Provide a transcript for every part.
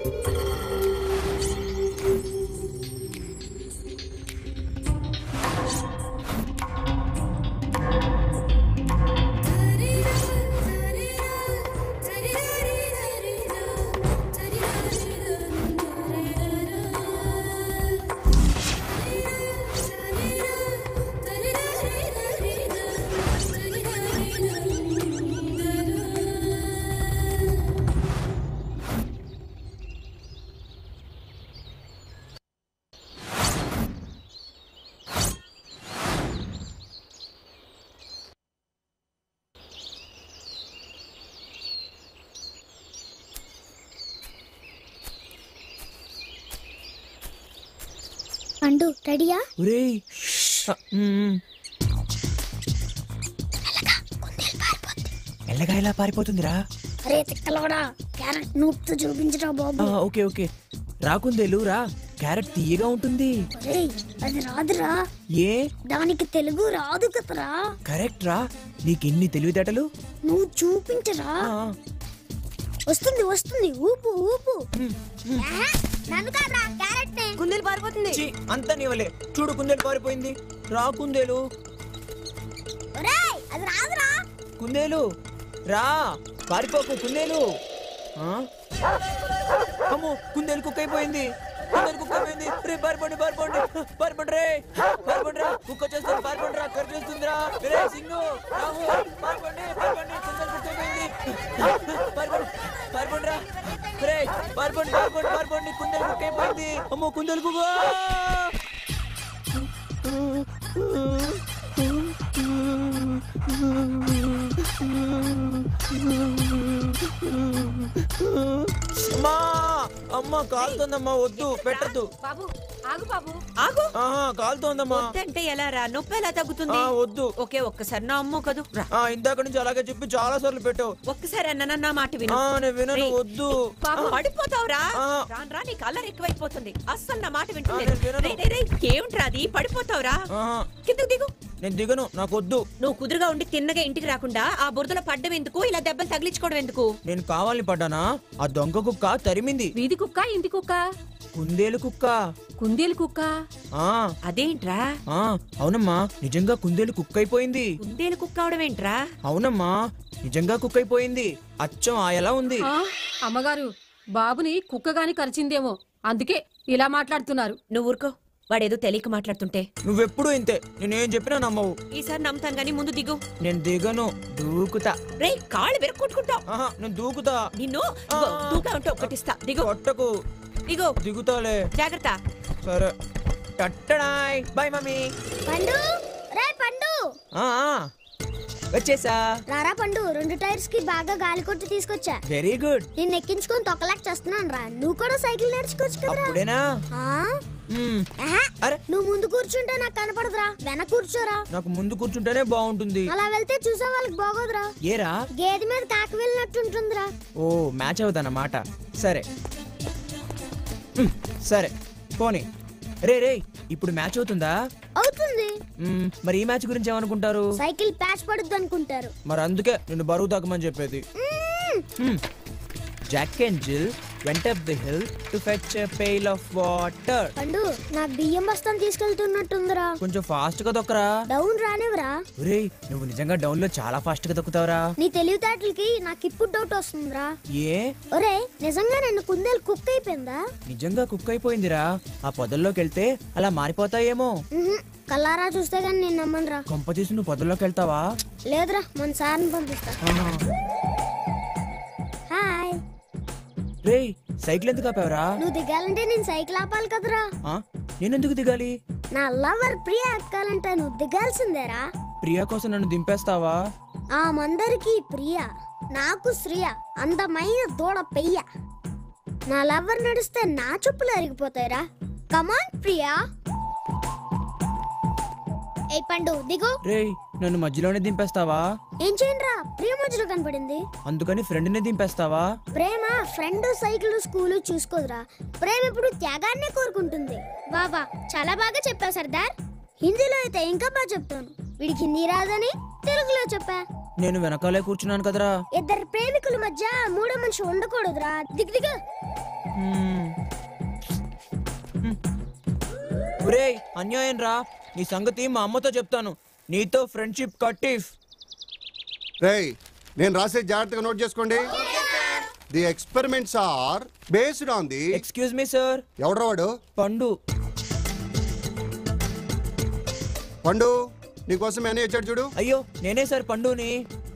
పండు రెడీయా ఒరేయ్ ఆ, మ్మ్. మెల్లగా ఎలా పారిపోతుందిరా అరే తిక్కలోడా క్యారెట్ నూపుతూ చూపించరా ఆ, బాబు ఓకే ఓకే రాకుందేలు రా క్యారెట్ తీయగా ఉంటుంది అరే అది రాదురా ఏ దానికి తెలుగు రాదు కదరా కరెక్ట్ రా నీకెన్ని తెలివితేటలు నువ్వు చూపించరా ఆ, వస్తుంది వస్తుంది ఊపు ఊపు మ్, ఆహా, నన్ను కాదురా క్యారెట్ నే కుందేలు పారిపోతుంది ఛీ, అంతా నీవలే చూడు కుందేలు పారిపోయింది రా కుందేలు ఒరేయ్ అది రాదురా కుందేలు రా పారిపోకు కుందేలు ఆ? అమ్మో కుందేలు కుక్క అయిపోయింది కుందేలు కుక్క అయిపోయింది రే పారిపోండి పారిపోండి పారిపోండి రే పారిపోండి రా కుక్క చేస్తుంది పారిపోండి రా కర్ చేస్తుందిరా రే సింగు రాము పారిపోండి పారిపోండి కుందేలు కుక్క అయిపోయింది పారిపోండి పారిపోండి రా రే పారిపోండి పారిపోండి పారిపోండి కుందేలు కుక్క అయిపోయింది అమ్మో కుందేలు కుక్క అమ్మా అమ్మ కాలుతోందమ్మా వద్దు పెట్టద్దు బాబు ఆగు బాబు ఆగు ఆహా కాలుతోందమ్మా వద్దంటే ఎలా రా నొప్పి ఎలా తగ్గుతుంది ఆ, వద్దు ఓకే ఒక్కసారి నా అమ్మ కదూ రా ఆ ఇందాక నుంచి అలాగే చెప్పి చాలా సార్లు పెట్టావు ఒక్కసారి అన్న నా మాట విను ఆ నేను వినను రేయ్, వద్దు బాబు పడిపోతావురా ఆ. రాను రా నీకు అల్లరి ఎక్కువైపోతుంది అస్సలు నా మాట ఆ, వింటలేదు నేను వినను. రేయ్, రేయ్, రేయ్, ఏమిట్రా అది పడిపోతావురా ఆహా కిందకు దిగు నేను దిగను నాకు వద్దు నువ్వు కుదురుగా ఉండి తిన్నగా ఇంటికి రాకుండా ఆ బురదలో పడ్డం ఎందుకు ఇలా దెబ్బలు తగిలించుకోవడం ఎందుకు నేను కావాలని పడ్డానా ఆ దొంగ కుక్క తరిమింది వీధి కుక్క ఇంటి కుక్క కుందేలు కుక్క కుందేలు కుక్క ఆ అదేంట్రా ఆ అవునమ్మా నిజంగా కుందేలు కుక్క అయిపోయింది కుందేలు కుక్క అవడం ఏంట్రా అవునమ్మా నిజంగా కుక్క అయిపోయింది అచ్చం ఆ ఎలా ఉంది ఆ, అమ్మగారు బాబుని కుక్కగాని కరిచిందేమో అందుకే ఇలా మాట్లాడుతున్నారు నువ్వు ఊరుకో వాడేదో తెలియక మాట్లాడుతుంటే నువ్వెప్పుడు ఇంతే నేనేం చెప్పినా నమ్మవు ఈసారి నమ్ముతాను గానీ ముందు దిగు నేను దిగను దూకుతా రే కాళ్ళు వెరక్కొట్టుకుంటావు ఆహా నేను దూకుతా నిన్ను ఇగో, దూకా ఉంటే ఒక్కటిస్తా దిగు కొట్టకు దిగు దిగుతాలే జాగ్రత్త సరే టట్టడాయ్ బాయ్ మమ్మీ పండు రే పండు ఆ, ఆ. వచ్చేసా రారా పండు రెండు టైర్స్ కి బాగా గాలి కొట్టి తీసుకొచ్చా వెరీ గుడ్ నిన్ను ఎక్కించుకొని తొక్కలేక చేస్తున్నాను రా నువ్వు కూడా సైకిల్ నేర్చుకోవచ్చు కదరా అప్పుడేనా ఆ? మ్మ్. ఆహా, అరే నువ్వు ముందు కూర్చుంటే నాకు కనపడదురా వెనక కూర్చోరా నాకు ముందు కూర్చుంటేనే బాగుంటుంది అలా వెళ్తే చూసే వాళ్ళకి బాగోదురా ఏరా గేదె మీద కాకి వెళ్ళినట్టు ఉంటుందిరా ఓ మ్యాచ్ అవుతానమాట సరే మ్మ్, సరే పోనీ రే రే ఇప్పుడు మ్యాచ్ అవుతుందా అవుతుంది మ్మ్, మరి ఈ మ్యాచ్ గురించి ఏమనుకుంటారు సైకిల్ ప్యాచ్ పడుద్ది అనుకుంటారు మరి అందుకే నిన్ను బరువు తగ్గమని చెప్పేది మ్మ్. Jack and Jill went up the hill to fetch a pail of water Pandu నా బియ్యం బస్తాను తీసుకెళ్తున్నట్టుందిరా కొంచెం ఫాస్ట్ గా దొక్కరా డౌన్ రానివరా ఒరేయ్ నువ్వు నిజంగా డౌన్ లో చాలా ఫాస్ట్ గా దొక్కుతావురా నీ తెలివితేటలకి నాకు ఇప్పుడు డౌట్ వస్తుందిరా ఏ ఒరే నిజంగా నిన్ను కుందేలు కుక్ అయిపోయిందా నిజంగా కుక్ అయిపోయిందిరా ఆ పొదల్లోకి వెళ్తే అలా మారిపోతాయేమో ఉహుం, కల్లారా చూస్తే గానీ నేను నమ్మనురా కొంప తీసి నువ్వు పొదల్లోకి వెళ్తావా లేదురా మన సార్ని పంపిస్తా ఆహా. హాయ్ రేయ్ సైకిల్ ఎందుకు ఆపావురా నువ్వు దిగాలంటే నేను సైకిల్ ఆపాలి కదరా ఆ? నేనెందుకు దిగాలి నా లవర్ ప్రియ ఎక్కాలంటే నువ్వు దిగాల్సిందేరా ప్రియా కోసం నన్ను దింపేస్తావా ఆ మందరికి ప్రియ నాకు శ్రియ అందమైన దూడ పెయ్య నా లవర్ నడిస్తే నా చెప్పులు అరిగిపోతాయిరా కమాన్ ప్రియా ఏ పండు దిగు రేయ్ నన్ను మధ్యలోనే దింపేస్తావా ఏం చేయండిరా ప్రియ మధ్యలో కనపడింది అందుకని ఫ్రెండ్ని దింపేస్తావా ప్రేమ ఫ్రెండ్ సైకిల్ స్కూల్ చూసుకోదురా ప్రేమ ఇప్పుడు త్యాగాన్నే కోరుకుంటుంది బాబా చాలా బాగా చెప్పావు సర్దార్ హిందీలో అయితే ఇంకా బాగా చెప్తాను వీడికి హిందీ రాదని తెలుగులో చెప్పా నేను వెనకాలే కూర్చున్నాను కదరా ఇద్దరు ప్రేమికుల మధ్య మూడో మనిషి ఉండకూడదురా దిగ్ దిగు మ్మ్. మ్మ్. ఒరేయ్ అన్యాయం రా నీ సంగతి మా అమ్మతో చెప్తాను నీతో ఫ్రెండ్షిప్ కట్టిఫ్ రేయ్ నేను రాసే జాగ్రత్తగా నోట్ చేసుకోండి the experiments are based on the excuse me sir ఎవడ్రా వాడు పండు పండు నీకోసం అని వచ్చాడు చూడు అయ్యో నేనే సార్ పండుని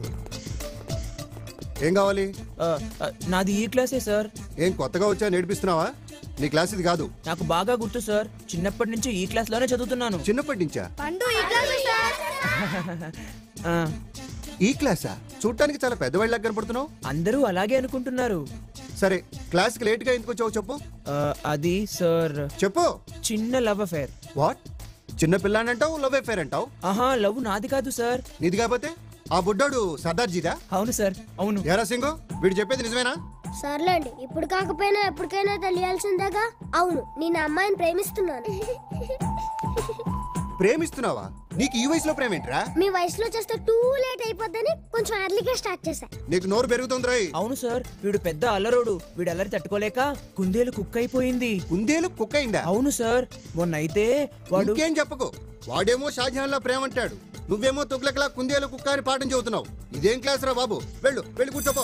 ఏం కావాలి ఆ, ఆ, నాది ఈ క్లాసే సార్ ఏం కొత్తగా వచ్చా నేర్పిస్తున్నావా నీ క్లాస్ ఇది కాదు నాకు బాగా గుర్తు సార్ చిన్నప్పటి నుంచి ఈ క్లాస్లోనే చదువుతున్నాను చిన్నప్పటి నుంచా పండు ఈ క్లాస్ సార్ ఆ, ఈ క్లాసా చూడటానికి చాలా పెద్దవాళ్ళకి కనపడుతున్నావు అందరూ అలాగే అనుకుంటున్నారు సరే క్లాస్కి లేట్గా ఎందుకు వచ్చావు చెప్పు ఆ, అది సార్ చెప్పు చిన్న లవ్ అఫేర్ వాట్ చిన్న పిల్లానంటావు లవ్ అఫేర్ అంటావు ఆహా లవ్ నాది కాదు సార్ నీది కాకపోతే ఆ బుడ్డాడు సర్దార్జీదా అవును సార్ అవును ఎరా సింగు వీడు చెప్పేది నిజమేనా సర్లేండి ఇప్పుడు కాకపోయినా ఎప్పటికైనా తెలియాల్సిందేగా అవును నేను ఆ అమ్మాయిని ప్రేమిస్తున్నాను ప్రేమిస్తున్నావా నీకు ఈ వయసులో ప్రేమేంట్రా మీ వయసులో చేస్తే టూ లేట్ అయిపోద్దని కొంచెం ఎర్లీగా స్టార్ట్ చేశా నీకు నోరు పెరుగుతుంది రాయ్ అవును సార్ వీడు పెద్ద అల్లరోడు వీడు అల్లరి తట్టుకోలేక కుందేలు కుక్ అయిపోయింది కుందేలు కుక్క అయిందా అవును సార్ మొన్న అయితే వాడు ఇంకేం చెప్పకు వాడేమో షాజహాన్ లా ప్రేమ అంటాడు నువ్వేమో తుగ్లకలా కుందేలు కుక్క అని పాఠం చెబుతున్నావు ఇదేం క్లాస్ రా బాబు వెళ్ళు వెళ్ళి కూర్చోపో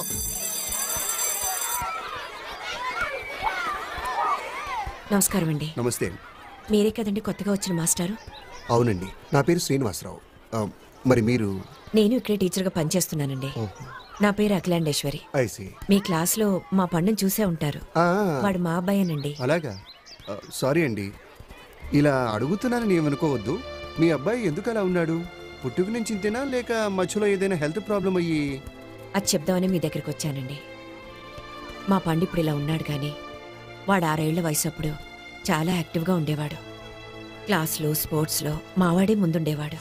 నమస్కారం అండి నమస్తే మీరే కదండి కొత్తగా వచ్చిన మాస్టారు అవునండి నా పేరు శ్రీనివాసరావు ఆ, మరి మీరు నేను ఇక్కడే టీచర్గా పనిచేస్తున్నానండి నా పేరు అఖిలాండేశ్వరి ఐసి మీ క్లాస్లో మా పండుని చూసే ఉంటారు వాడు మా అబ్బాయేనండి అలాగా ఆ, సారీ అండి ఇలా అడుగుతున్నానని ఏమనుకోవద్దు మీ అబ్బాయి ఎందుకు అలా ఉన్నాడు పుట్టుక నుంచి ఇంతేనా లేక మధ్యలో ఏదైనా హెల్త్ ప్రాబ్లం అయ్యి అది చెప్దామని మీ దగ్గరికి వచ్చానండి మా పండు ఇప్పుడు ఇలా ఉన్నాడు కానీ వాడు ఆరేళ్ల వయసు అప్పుడు చాలా యాక్టివ్గా ఉండేవాడు క్లాస్లో స్పోర్ట్స్లో మావాడే ముందుండేవాడు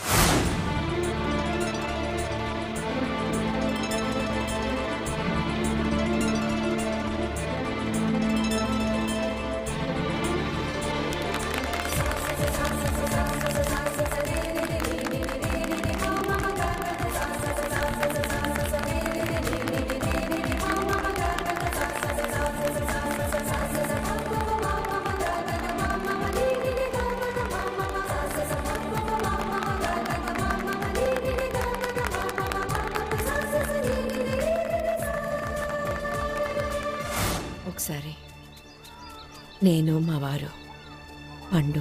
ఒకసారి నేను మా వారు పండు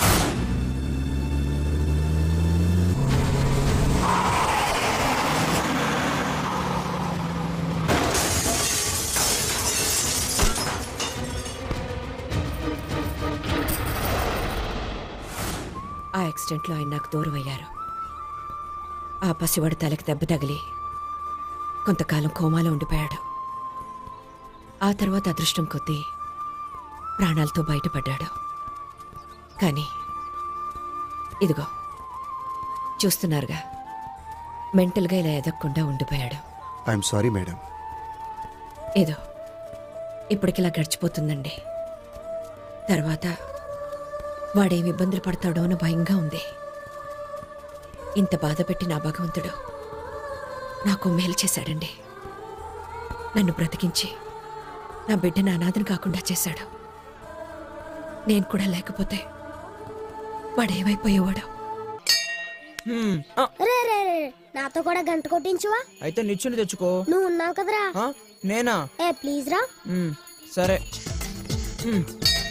ఆ యాక్సిడెంట్లో ఆయన నాకు దూరం అయ్యారు ఆ పసివాడు తలకి దెబ్బ తగిలి కొంతకాలం కోమాలో ఉండిపోయాడు ఆ తర్వాత అదృష్టం కొద్దీ ప్రాణాలతో బయటపడ్డాడు కానీ ఇదిగో చూస్తున్నారుగా మెంటల్గా ఇలా ఎదగకుండా ఉండిపోయాడు ఐఎమ్ సారీ మేడం ఏదో ఇప్పటికిలా గడిచిపోతుందండి తర్వాత వాడేమి ఇబ్బందులు పడతాడో అని భయంగా ఉంది ఇంత బాధ పెట్టి నా భగవంతుడు నాకు మేలు చేశాడండి నన్ను బ్రతికించి నా బిడ్డను అనాథను కాకుండా చేశాడు నేను కూడా లేకపోతే వాడేమైపోయేవాడు హ్మ్, ఆ, రే రే రే నాతో కూడా గంట కొట్టించువా అయితే నిచ్చుని తెచ్చుకో నువ్వు ఉన్నావు కదరా ఆ, నేనా ఏ ప్లీజ్ రా మ్మ్, సరే మ్మ్.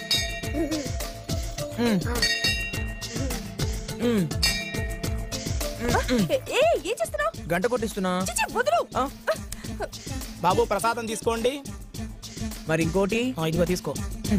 మ్మ్. మ్మ్. ఏ ఏం చేస్తున్నావు గంట కొట్టిస్తున్నా వదులు ఆ, బాబు ప్రసాదం తీసుకోండి మరి ఇంకోటి ఆ, ఇదిగో తీసుకో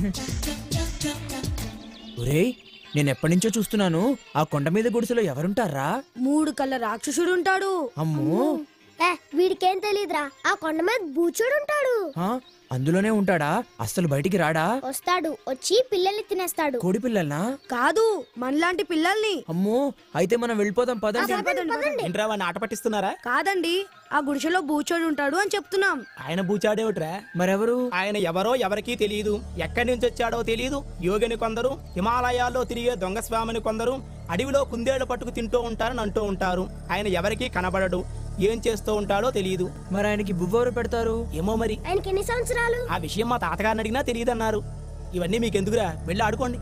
ఒరేయ్ నేను ఎప్పటి నుంచో చూస్తున్నాను ఆ కొండ మీద గుడిసెలో ఎవరుంటారా మూడు కళ్ళ రాక్షసుడు ఉంటాడు అమ్మో ఏ వీడికేం తెలీదురా ఆ కొండ మీద బూచుడు ఉంటాడు ఆ, అందులోనే ఉంటాడా అస్సలు బయటికి రాడా వస్తాడు వచ్చి పిల్లల్ని తినేస్తాడు కోడి పిల్లల్నా కాదు మనలాంటి పిల్లల్ని అమ్మో అయితే మనం వెళ్ళిపోదాం పదండి ఏంట్రా వాడిని ఆట పట్టిస్తున్నారా కాదండి ఆ గుడిసెలో బూచోడు ఉంటాడు అని చెప్తున్నాం ఆయన బూచాడేమిట్రా మరెవరు ఆయన ఎవరో ఎవరికీ తెలియదు ఎక్కడి నుంచి వచ్చాడో తెలియదు యోగిని కొందరు హిమాలయాల్లో తిరిగే దొంగ స్వామిని కొందరు అడవిలో కుందేళ్లు పట్టుకు తింటూ ఉంటారని అంటూ ఉంటారు ఆయన ఎవరికీ కనబడడు ఏం చేస్తూ ఉంటాడో తెలియదు మరి ఆయనకి బువ్వెవరు పెడతారు ఏమో మరి ఆయనకి ఎన్ని సంవత్సరాలు ఆ విషయం మా తాతగారిని అడిగినా తెలియదన్నారు ఇవన్నీ మీకెందుకురా వెళ్ళి ఆడుకోండి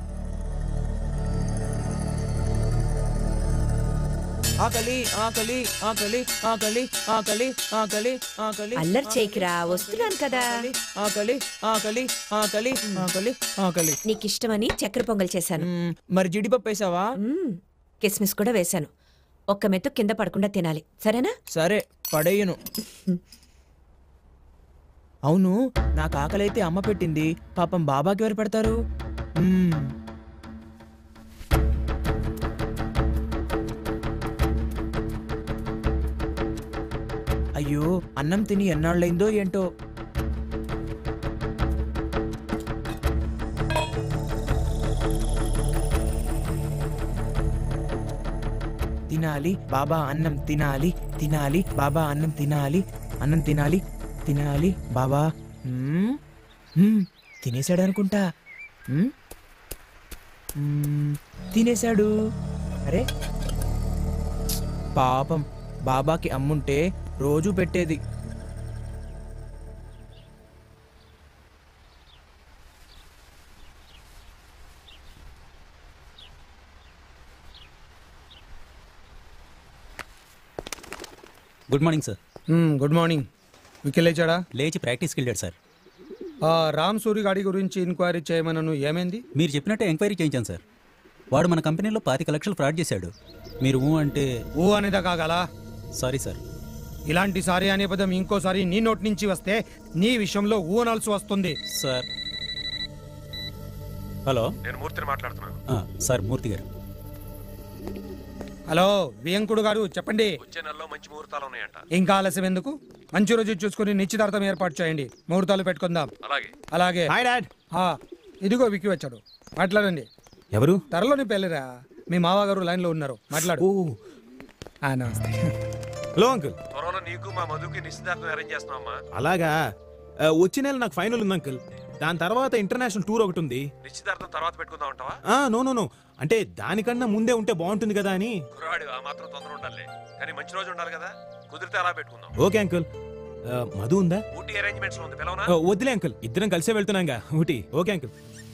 ఆకలి ఆకలి ఆకలి ఆకలి ఆకలి ఆకలి ఆకలి అల్లరి చేయకిరా వస్తున్నాను కదా ఆకలి ఆకలి ఆకలి ఆకలి ఆకలి నీకిష్టమని చక్కెర పొంగల్ చేశాను మ్మ్, మరి జీడిపప్పు వేసావా మ్మ్. కిస్మిస్ కూడా వేశాను ఒక్క మెత్తు కింద పడకుండా తినాలి సరేనా సరే పడేయను అవును నాకు ఆకలైతే అమ్మ పెట్టింది పాపం బాబాకి ఎవరు పెడతారు మ్మ్. అయ్యో అన్నం తిని ఎన్నాళ్ళైందో ఏంటో తినాలి బాబా అన్నం తినాలి తినాలి బాబా అన్నం తినాలి అన్నం తినాలి తినాలి బాబా మ్మ్. మ్మ్. తినేశాడు అనుకుంటా మ్మ్. మ్మ్. తినేశాడు అరే పాపం బాబాకి అమ్ముంటే రోజు పెట్టేది good morning sir good morning వికెల్ లేచాడా లేచి ప్రాక్టీస్కి వెళ్ళాడు సార్ ఆ రామ్ సూరి గాడి గురించి ఎంక్వైరీ చేయమనను ఏమైంది మీరు చెప్పినట్టే ఎంక్వైరీ చేయించాను సార్ వాడు మన కంపెనీలో పాతిక లక్షలు ఫ్రాడ్ చేశాడు మీరు ఊ అంటే ఊ అనేదా కాగల సారీ సార్ ఇలాంటి సారీ అనే పదం ఇంకోసారి నీ నోటి నుంచి వస్తే నీ విషయంలో ఊ అనాల్సి వస్తుంది సార్ హలో నేను మూర్తిని మాట్లాడుతున్నాను ఆ, సార్ మూర్తి గారు హలో వియంకుడు గారు చెప్పండి వచ్చే నెలలో మంచి ముహూర్తాలు ఉన్నాయంట ఇంకా ఆలస్యం ఎందుకు మంచి రోజు చూసుకుని నిశ్చితార్థం ఏర్పాటు చేయండి ముహూర్తాలు పెట్టుకుందాం అలాగే అలాగే హాయ్ డాడ్ ఆ, ఇదిగో విక్కి వచ్చాడు మాట్లాడండి ఎవరు త్వరలోనే పెళ్ళిరా మీ మావగారు లైన్లో ఉన్నారు మాట్లాడు ఆ, నమస్తే హలో అంకుల్ త్వరలో నీకు మా మధుకి నిశ్చితార్థం అరేంజ్ చేస్తున్నావమ్మా అలాగా ఆ, వచ్చే నెల నాకు ఫైనల్ ఉంది అంకుల్ దాని తర్వాత ఇంటర్నేషనల్ టూర్ ఒకటి ఉంది నిశ్చితార్థం తర్వాత పెట్టుకుందాం అంటావా ఆ, నో నో నో అంటే దానికన్నా ముందే ఉంటే బాగుంటుంది కదా అని కుర్రాడు ఆ మాత్రం తొందర ఉండాలి కానీ మంచి రోజు ఉండాలి కదా కుదిరితే అలా పెట్టుకుందాం ఓకే అంకుల్ ఆ, మధు ఉందా ఊటీ అరేంజ్మెంట్స్ ఉంది పిలవనా ఆ, వద్దులే అంకుల్ ఇద్దరం కలిసే వెళ్తున్నాంగా Ooty okay uncle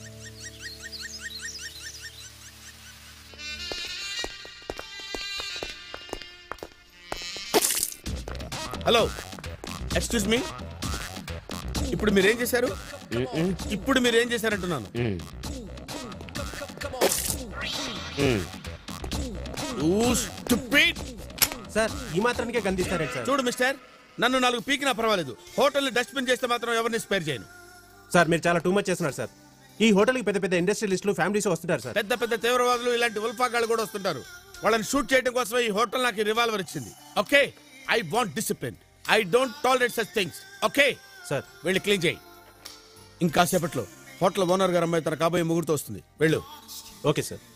hello excuse me ఇప్పుడు మీరేం చేశారు ఇప్పుడు మీరేం చేశారంటున్నాను You stupid! సార్ ఈ మాత్రానికే గందిస్తారండి సార్ చూడు మిస్టర్ నన్ను నాలుగు పీకినా పర్వాలేదు హోటల్ డస్ట్బిన్ చేస్తే మాత్రం ఎవరిని స్పేర్ చేయను సార్ మీరు చాలా టూ మచ్ చేస్తున్నారు సార్ ఈ హోటల్కి పెద్ద పెద్ద ఇండస్ట్రియలిస్టులు ఫ్యామిలీస్ వస్తుంటారు సార్ పెద్ద పెద్ద తీవ్రవాదులు ఇలాంటి ఉల్ఫాగాళ్ళు కూడా వస్తుంటారు వాళ్ళని షూట్ చేయడం కోసమే ఈ హోటల్ నాకు రివాల్వర్ ఇచ్చింది okay I want discipline I don't tolerate such things okay sir వెళ్ళి క్లీన్ చేయి ఇంకాసేపట్లో హోటల్ ఓనర్ గారు అమ్మాయి తన కాబోయే ముగ్గురుతో వస్తుంది వెళ్ళు ఓకే సార్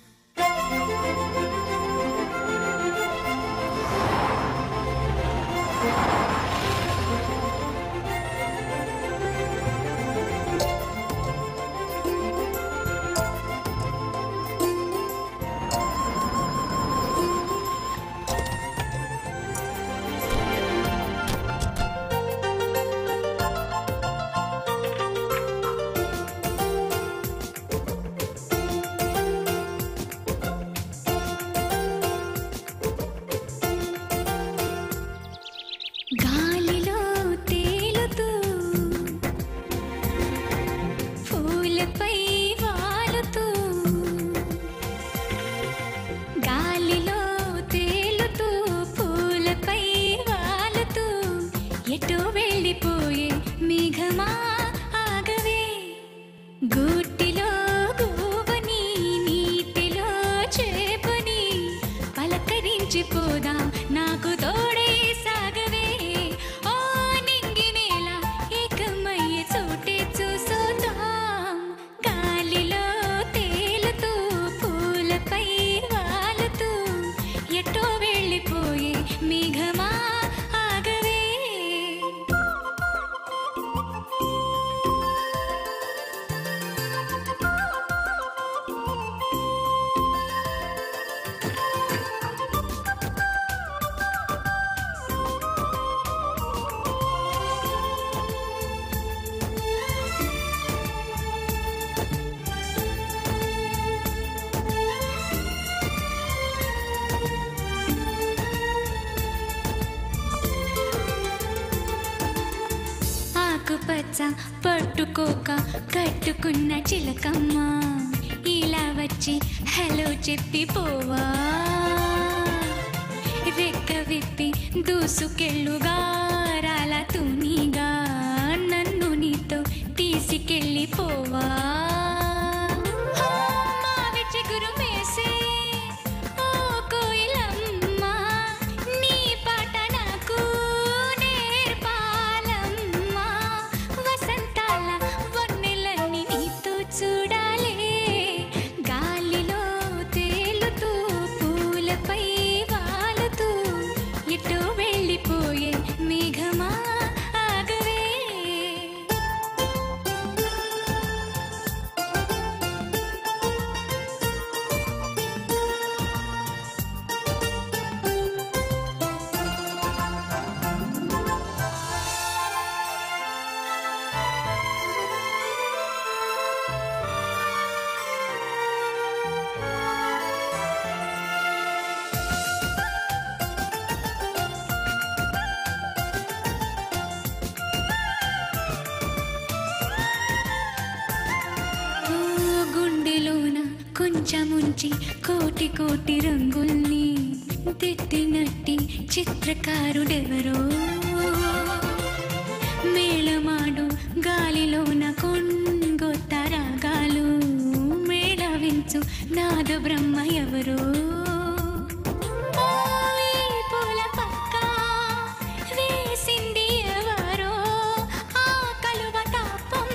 పంచ పట్టుకోక కట్టుకున్న చిలకమ్మ ఇలా వచ్చి హలో చెప్పి పోవా రెక్క విప్పి దూసుకెళ్ళుగా రాల తునిగా నన్ను నీతో తీసుకెళ్ళిపోవా మావి చిగురు మేసే ఓ కోయిలమ్మ నీ పాట నాకు నేర్పాలమ్మా వసంతాల వన్నెలన్నీ నీతో చూడాలే గాలిలో తేలుతూ పూలపై వాలుతూ ఎటో వెళ్ళిపోయే మేఘమా ఆగవే ఓ గుండెలోన కొంచెముంచి కోటి కోటి రంగుల్ని దిద్దినట్టి చిత్రకారుడెవరో మేళమాడు గాలిలోన కొంగొత్త రాగాలు మేళవించు నాద బ్రహ్మ ఎవరో ఓ ఈ పూల పక్క వేసింది ఎవరో ఆ కలువ తాపం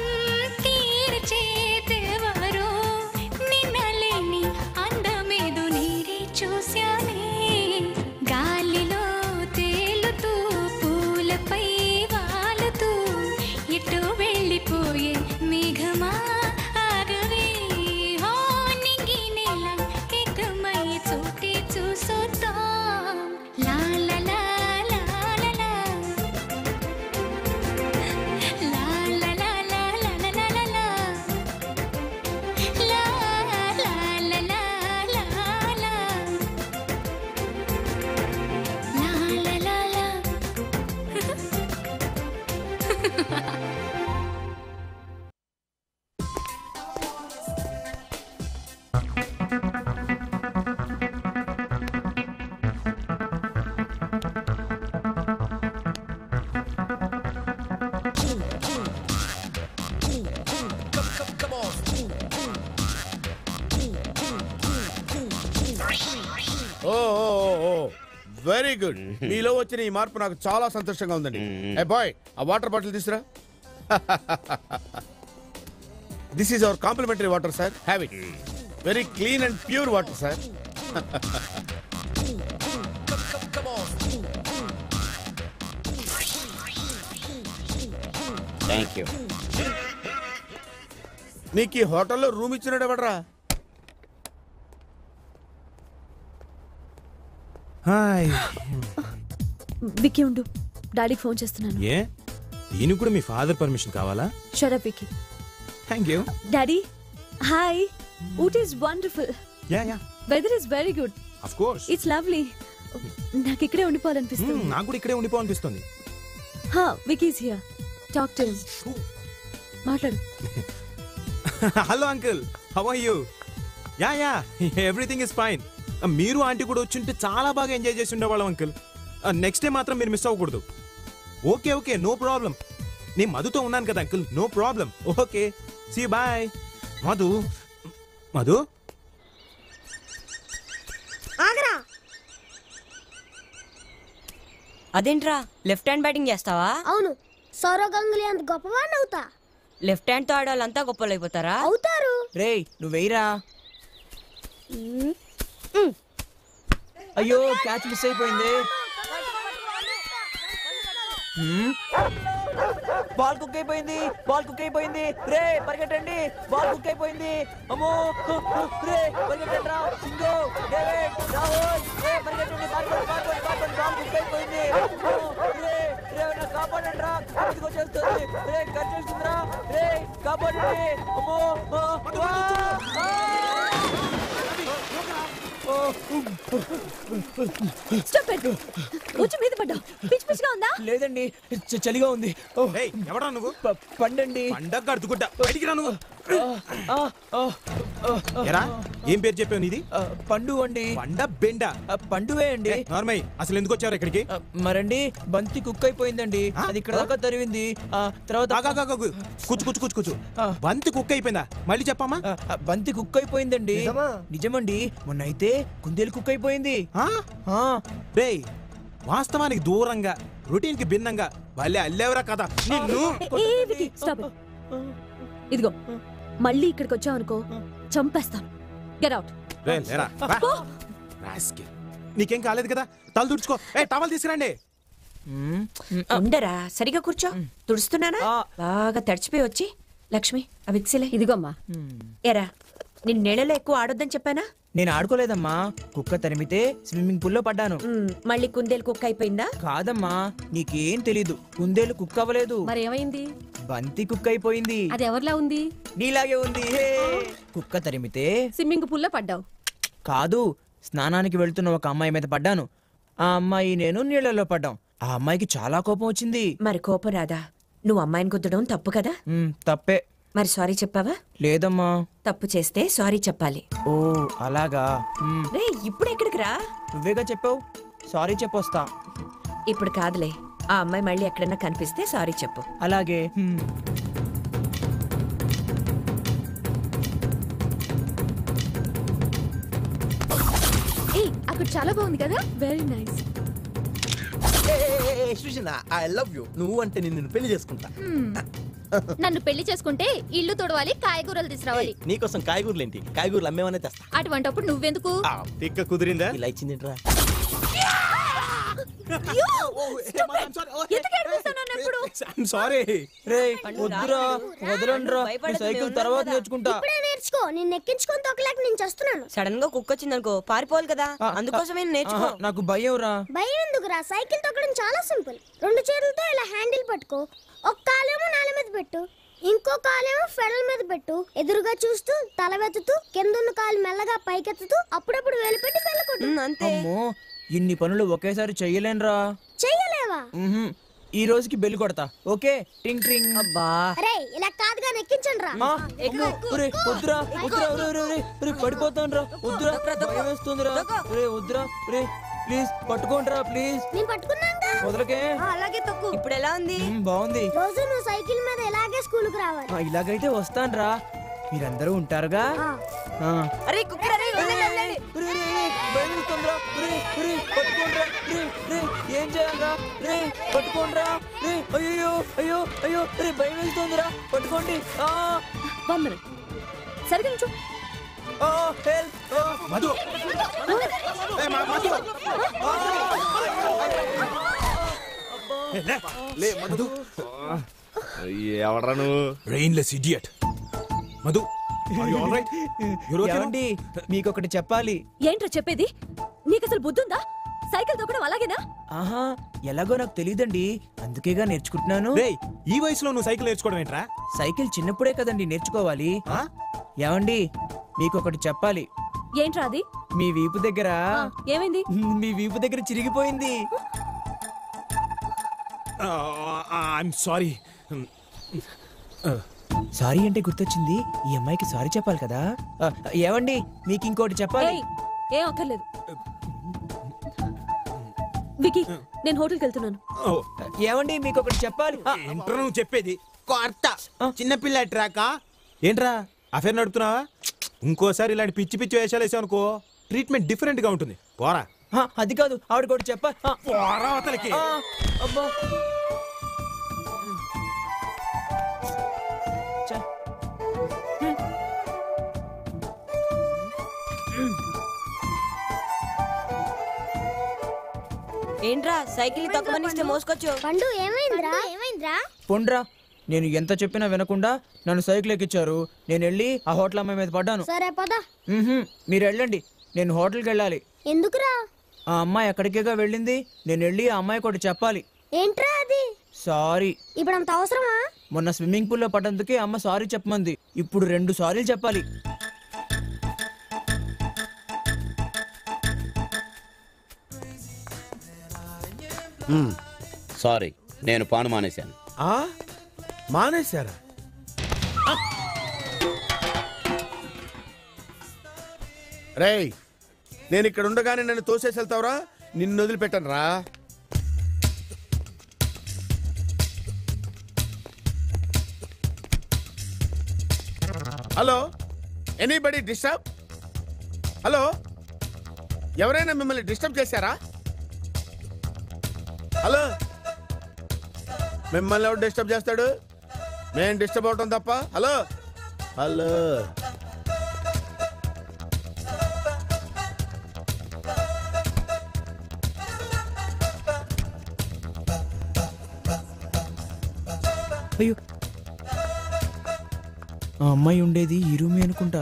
తీర్చేదెవరో నిన్నలేని అందమేదో నీరే చూశానే గాలిలో తేలుతూ పూలపై వాలుతూ ఎటో వెళ్ళిపోయే మేఘమా ఆగవే హో నింగి నేల ఏకమయ్యే చోటే చూసొద్దాం లా లా లా లా లా లా. లా లా లా లా లా లా లా లా లా. లా లా లా లా లా లా. లా లా లా లా. ఓ వెరీ గుడ్ మీలో వచ్చిన ఈ మార్పు నాకు చాలా సంతోషంగా ఉందండి ఏ బాయ్ ఆ వాటర్ బాటిల్ తీసురా this is our complimentary water sir have it very clean and pure water sir thank you నీకు ఈ హోటల్లో రూమ్ ఇచ్చినాడు ఎవడరా హాయ్ విక్కీ ఉండు డాడీకి ఫోన్ చేస్తున్నాను ఏ దీనికి కూడా మీ ఫాదర్ పర్మిషన్ కావాలా shut up Vicky thank you daddy hi Ooty is wonderful yeah yeah weather is very good of course it's lovely నాకు ఇక్కడే ఉండిపోవాలనిపిస్తుంది నాకు కూడా ఇక్కడే ఉండిపోవాలనిపిస్తుంది హా వికీస్ హియర్ టాక్ టు మాట్లాడు hello uncle how are you yeah yeah everything is fine మీరు ఆంటీ కూడా వచ్చుంటే చాలా బాగా ఎంజాయ్ చేసి ఉండేవాళ్ళం అంకుల్ నెక్స్ట్ డే మాత్రం మీరు మిస్ అవ్వకూడదు ఓకే ఓకే నో ప్రాబ్లం నేను మధుతో ఉన్నాను కదా uncle no problem okay see bye Madhu Madhu ఆగరా అదేంట్రా లెఫ్ట్ హ్యాండ్ బ్యాటింగ్ చేస్తావా అవును సౌరవ్ గంగులీ అంత గొప్పవాడిని అవుతా లెఫ్ట్ హ్యాండ్ తో ఆడాలంతా గొప్పలు అయిపోతారా అవుతారు రేయ్ నువ్వేయిరా అయ్యో క్యాచ్ మిస్ అయిపోయింది హ్మ్? బాల్ కుక్ అయిపోయింది బాల్ కుక్ అయిపోయింది రే పరిగెట్టండి బాల్ కుక్ అయిపోయింది అమ్మో రే పరిగెట్టండి రా సింగో డేవిడ్ రాహుల్ రే పరిగెట్టండి పారిపోండి పారిపోండి పారిపోండి బాల్ కుక్ అయిపోయింది అమ్మో, రే రే నా కాపాడండి రా కిందకి వచ్చేస్తుంది రే కట్టేస్తుంది రా రే కాపాడండి అమ్మో ఆ, ఆ, ఆ! ఓ, Stop it. వచ్చి మీద పడ్డా పిచ్చి పిచ్చిగా ఉందా లేదండి చ- చలిగా ఉంది ఓ, ఎవడా నువ్వు ప- పండండి పండగ అడుగుడ్డా బయటికి రా నువ్వు ఆ, ఆ, ఆ, ఎరా ఏం పేరు చెప్పావు నీది ఆ, పండు అండి పండ బెండ ఆ, పండువే అండి నార్మల్ అసలు ఎందుకు వచ్చారు ఇక్కడికి ఆ, మరండి బంతి కుక్ అయిపోయిందండి అది ఇక్కడ దాకా తరివింది ఆ, తర్వాత ఆగాగాగాగు. కూర్చు కూర్చు కూర్చు కూర్చు బంతి కుక్క అయిపోయిందా మళ్ళీ చెప్పమ్మా ఆ, ఆ, బంతి కుక్ అయిపోయిందండి నిజమండి మొన్న అయితే కుందేలు కుక్ అయిపోయింది ఆ, రే వాస్తవానికి దూరంగా రొటీన్ కి భిన్నంగా భలే అల్లేవరా కదా నిన్ను ఏ వికి స్టాప్ ఇట్ ఇదిగో మళ్ళీ ఇక్కడికి వచ్చావనుకో చంపేస్తాను గెట్ అవుట్ రే, లేరా, రా. రాస్కెల్. నీకేం కాలేదు కదా తల తుడుచుకో ఏ టవల్ తీసుకురండి ఉండరా సరిగా కూర్చో తుడుస్తున్నానా బాగా తడిచిపోయి వచ్చి లక్ష్మి ఆ విక్సిలే ఇదిగోమ్మా ఎరా నేను నీళ్ళలో ఎక్కువ ఆడొద్దని చెప్పానా నేను ఆడుకోలేదమ్మా కుక్క తరిమితే స్విమ్మింగ్ పూల్లో పడ్డాను మ్, మళ్ళీ కుందేలు కుక్క అయిపోయిందా కాదమ్మా నీకేం తెలీదు కుందేలు కుక్ అవ్వలేదు మరి ఏమైంది బంతి కుక్ అయిపోయింది అది ఎవరిలా ఉంది నీలాగే ఉంది హే. కుక్క తరిమితే స్విమ్మింగ్ పూల్లో పడ్డావు కాదు స్నానానికి వెళ్తున్న ఒక అమ్మాయి మీద పడ్డాను ఆ అమ్మాయి నేను నీళ్ళలో పడ్డాం ఆ అమ్మాయికి చాలా కోపం వచ్చింది మరి కోపం రాదా నువ్వు అమ్మాయిని కుద్దడం తప్పు కదా మ్, తప్పే మరి సారీ చెప్పావా లేదమ్మా తప్పు చేస్తే సారీ చెప్పాలి ఓ అలాగా మ్, రే ఇప్పుడు ఎక్కడికి రా నువ్వేగా చెప్పావు సారీ చెప్పొస్తా ఇప్పుడు కాదులే ఆ అమ్మాయి మళ్ళీ ఎక్కడన్నా కనిపిస్తే సారీ చెప్పు అలాగే మ్. ఏ అక్కడ చాలా బాగుంది కదా very nice I love you నువ్వు అంటే నిన్ను పెళ్లి చేసుకుంటా నన్ను పెళ్లి చేసుకుంటే ఇల్లు తొడవాలి కాయగూరలు తీసుకురావాలి నీకోసం కాయగూరలు ఏంటి కాయగూరలు అమ్మేమనే తెస్తా అటువంటప్పుడు నువ్వెందుకు ఆ, తిక్క కుదిరిందా ఇలా ఇచ్చింది ఏంట్రా సారీ రే వద్దురా వదలండ్రా నీ సైకిల్ తర్వాత నేర్చుకుంటా ఇప్పుడే నేర్చుకో నేను ఎక్కించుకొని తొక్కలేక నేను చేస్తున్నాను సడన్ గా కుక్క వచ్చిందనుకో పారిపోవాలి కదా అందుకోసమే నేర్చుకో ఆహా, నాకు భయం రా భయం ఎందుకురా సైకిల్ తొక్కడం చాలా సింపుల్ రెండు చేతులతో ఇలా హ్యాండిల్ పట్టుకో ఒక కాలేమో నేల మీద పెట్టు ఇంకో కాలేమో ఫెడల్ మీద పెట్టు ఎదురుగా చూస్తూ తల వెతుతూ కిందున్న కాలు మెల్లగా పైకెత్తుతూ అప్పుడప్పుడు వేలు పెట్టి వెళ్ళకొట్టు అంతే అమ్మో ఇన్ని పనులు ఒకేసారి చెయ్యలేనురా చెయ్యలేవా మ్హూ. ఈ రోజుకి బెల్ కొడతా ఓకే టింగ్ టింగ్ అబ్బా అరే ఇలా కాదుగా నెక్కించండి రా ఆ, అమ్మో, ఒరేయ్, వద్దురా వద్దురా ఒరేయ్, ఒరేయ్, ఒరేయ్, ఒరేయ్, పడిపోతాను రా వద్దురా భయం వేస్తుందిరా రే వద్దురా రే ప్లీజ్ పట్టుకోండిరా ప్లీజ్ నేను పట్టుకున్నాగా వదలకే అలాగే తొక్కు ఇప్పుడు ఎలా ఉంది మ్, బాగుంది రోజు నువ్వు సైకిల్ మీద ఇలాగే స్కూల్ కు రావాలి ఆ, ఇలాగైతే వస్తానురా మీరందరూ ఉంటారుగా ఆ. అరే కుక్క రే ఒరేయ్, ఒరేయ్, ఒరేయ్, భయం వేస్తుందిరా. ఒరేయ్, ఒరేయ్, పట్టుకోండిరా. రే, రే, ఏం చేయాలరా రే పట్టుకోండిరా రే అయ్యో అయ్యో అయ్యో రే భయం వేస్తుందిరా పట్టుకోండి ఆ వన్ మినిట్ సరిగా నుంచో ఆ హెల్ప్ ఆ మధు ఏ, మా- మధు ఏ, లే, లే మధు ఎవడరా నువ్వు brainless idiot Madhu are you all right? You're okay now? ఏమండి మీకు ఒకటి చెప్పాలి ఏంట్రా చెప్పేది నీకు అసలు బుద్ధుందా సైకిల్ తొక్కడం అలాగేనా ఆహా ఎలాగో నాకు తెలియదండి అందుకేగా నేర్చుకుంటున్నాను రేయ్ ఈ వయసులో నువ్వు సైకిల్ నేర్చుకోవడం ఏంట్రా సైకిల్ చిన్నప్పుడే కదండి నేర్చుకోవాలి ఏమండి మీకు ఒకటి చెప్పాలి ఏంట్రా అది మీ వీపు దగ్గర ఏమైంది మీ వీపు దగ్గర చిరిగిపోయింది ఐఎమ్ సారీ సారీ అంటే గుర్తొచ్చింది ఈ అమ్మాయికి సారీ చెప్పాలి కదా ఆ, ఏమండి మీకు ఇంకోటి చెప్పాలి ఏయ్ ఏం అక్కర్లేదు వికీ నేను హోటల్కి వెళ్తున్నాను ఏమండి మీకు ఒకటి చెప్పాలి ఆ, ఏంట్రా నువ్వు చెప్పేది కొత్త చిన్నపిల్ల ట్రాకా ఏంట్రా అఫేర్ నడుపుతున్నావా ఇంకోసారి ఇలాంటి పిచ్చి పిచ్చి వేషాలు వేసావు అనుకో ట్రీట్మెంట్ డిఫరెంట్ గా ఉంటుంది పోరా ఆ, అది కాదు ఆవిడ ఒకటి చెప్పాలి ఆ, పోరా అవతలకి ఆ, అబ్బా చ్చ. ఏంట్రా సైకిల్ తొక్కమనిస్తే మోసుకొచ్చు పండు ఏమైందిరా ఏమైందిరా పొండ్రా నేను ఎంత చెప్పినా వినకుండా నన్ను సైకిల్ ఎక్కించారు నేను వెళ్ళి ఆ హోటల్ అమ్మాయి మీద పడ్డాను సరే పద మ్హూ, మీరు వెళ్ళండి నేను హోటల్కి వెళ్ళాలి ఎందుకురా ఆ అమ్మాయి ఎక్కడికేగా వెళ్ళింది నేను వెళ్ళి ఆ అమ్మాయి కూడా చెప్పాలి ఏంట్రా అది సారీ ఇప్పుడు అంత అవసరమా మొన్న స్విమ్మింగ్ పూల్లో పడ్డందుకే అమ్మ సారీ చెప్పమంది ఇప్పుడు రెండు సారీలు చెప్పాలి సారీ నేను పాను మానేశాను ఆ మానేశారా రేయ్ నేను ఇక్కడ ఉండగానే నన్ను తోసేసి వెళ్తావురా నిన్ను వదిలిపెట్టను రా హలో ఎనీబడి డిస్టర్బ్ హలో ఎవరైనా మిమ్మల్ని డిస్టర్బ్ చేశారా హలో మిమ్మల్ని ఎవరు డిస్టర్బ్ చేస్తాడు మేము డిస్టర్బ్ అవటం తప్ప హలో హలో అయ్యో ఆ అమ్మాయి ఉండేది ఈ రూమే అనుకుంటా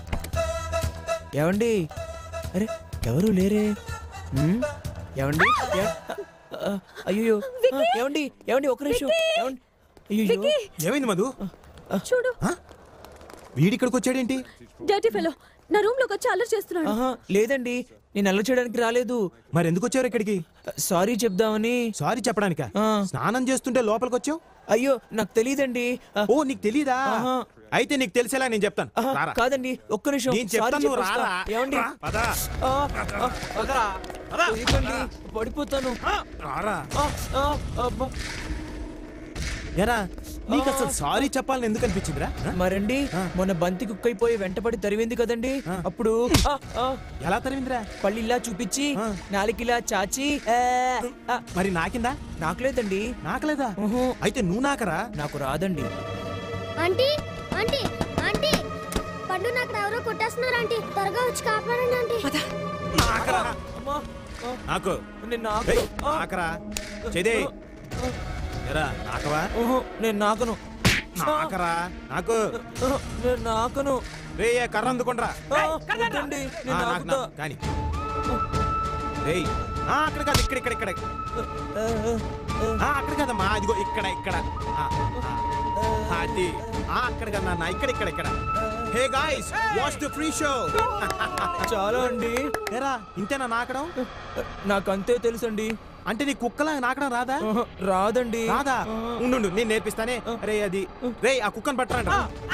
ఏవండి అరే ఎవరు లేరే ఉమ్, ఏవండి ఏ- ఆ, అయ్యో ఆ, ఏవండి ఏవండి ఒక నిమిషం ఏవండి అయ్యో ఏమైంది మధు చూడు వీడి ఇక్కడికి వచ్చాడేంటి డర్టీ ఫెలో నా రూమ్ లోకి వచ్చి అల్లరి చేస్తున్నాడు ఆహా లేదండి నేను అల్ల చేయడానికి రాలేదు మరి ఎందుకు వచ్చారు ఇక్కడికి సారీ చెప్దామని సారీ చెప్పడానికా స్నానం చేస్తుంటే లోపలికి వచ్చావు అయ్యో నాకు తెలియదండి ఓ నీకు తెలీదా అయితే నీకు తెలిసేలా నేను చెప్తాను రారా. కాదండి ఒక్క నిమిషం నేను సారీ చెప్తాను నువ్వు చెప్పొస్తా. రారా. ఏమండి రా, పద. ఆ, ఆ, పదరా. ఇదిగోండి, పడిపోతాను రారా ఆ, ఆ, అబ్బా. ఎరా నీకు అసలు సారీ చెప్పాలని ఎందుకు అనిపించిందిరా మరండి మొన్న బంతి కుక్కైపోయి వెంటపడి తరివింది కదండి అప్పుడు ఆ, ఆ, ఎలా తరివిందిరా పళ్ళు ఇలా చూపించి నాలుగిలా చాచి ఆ, ఆ, మరి నాకిందా నాకులేదండి నాకలేదా అయితే నువ్వు నాకరా నాకు రాదండి ఆంటీ ఆంటీ ఆంటీ పండు నాకు ఎవరో కొట్టేస్తున్నారు ఆంటీ త్వరగా వచ్చి కాపాడండి ఆంటీ అమ్మా, ఆ, నాకు నేను నాకు ఏయ్, నాకరా చేదే ఎరా నాకవా ఓహో, నేను నాకను నాకరా నాకు ఓహో, నేను నాకను రే ఏ కర్ర అందుకుండ్రా ఆ, వద్దండి, నేను ఆ, నాకు నాకుతా. నాకు కానీ రేయ్ ఆ, అక్కడ కాదు ఇక్కడ ఇక్కడ ఇక్కడ ఆ, అక్కడ కదమ్మా అదిగో ఇక్కడ ఇక్కడ ఆ, ఆ, అది ఆ, అక్కడ కదా నాన్న ఇక్కడ ఇక్కడ ఇక్కడ hey guys watch the free show చాలా అండి ఏరా ఇంతేనా నాకడం నాకు అంతే తెలుసండి అంటే నీ కుక్కలా నాకడం రాదా ఆహా, రాదండి రాదా ఉండు ఉండు, నేను నేర్పిస్తానే రే అది రే ఆ కుక్కను పట్టరండి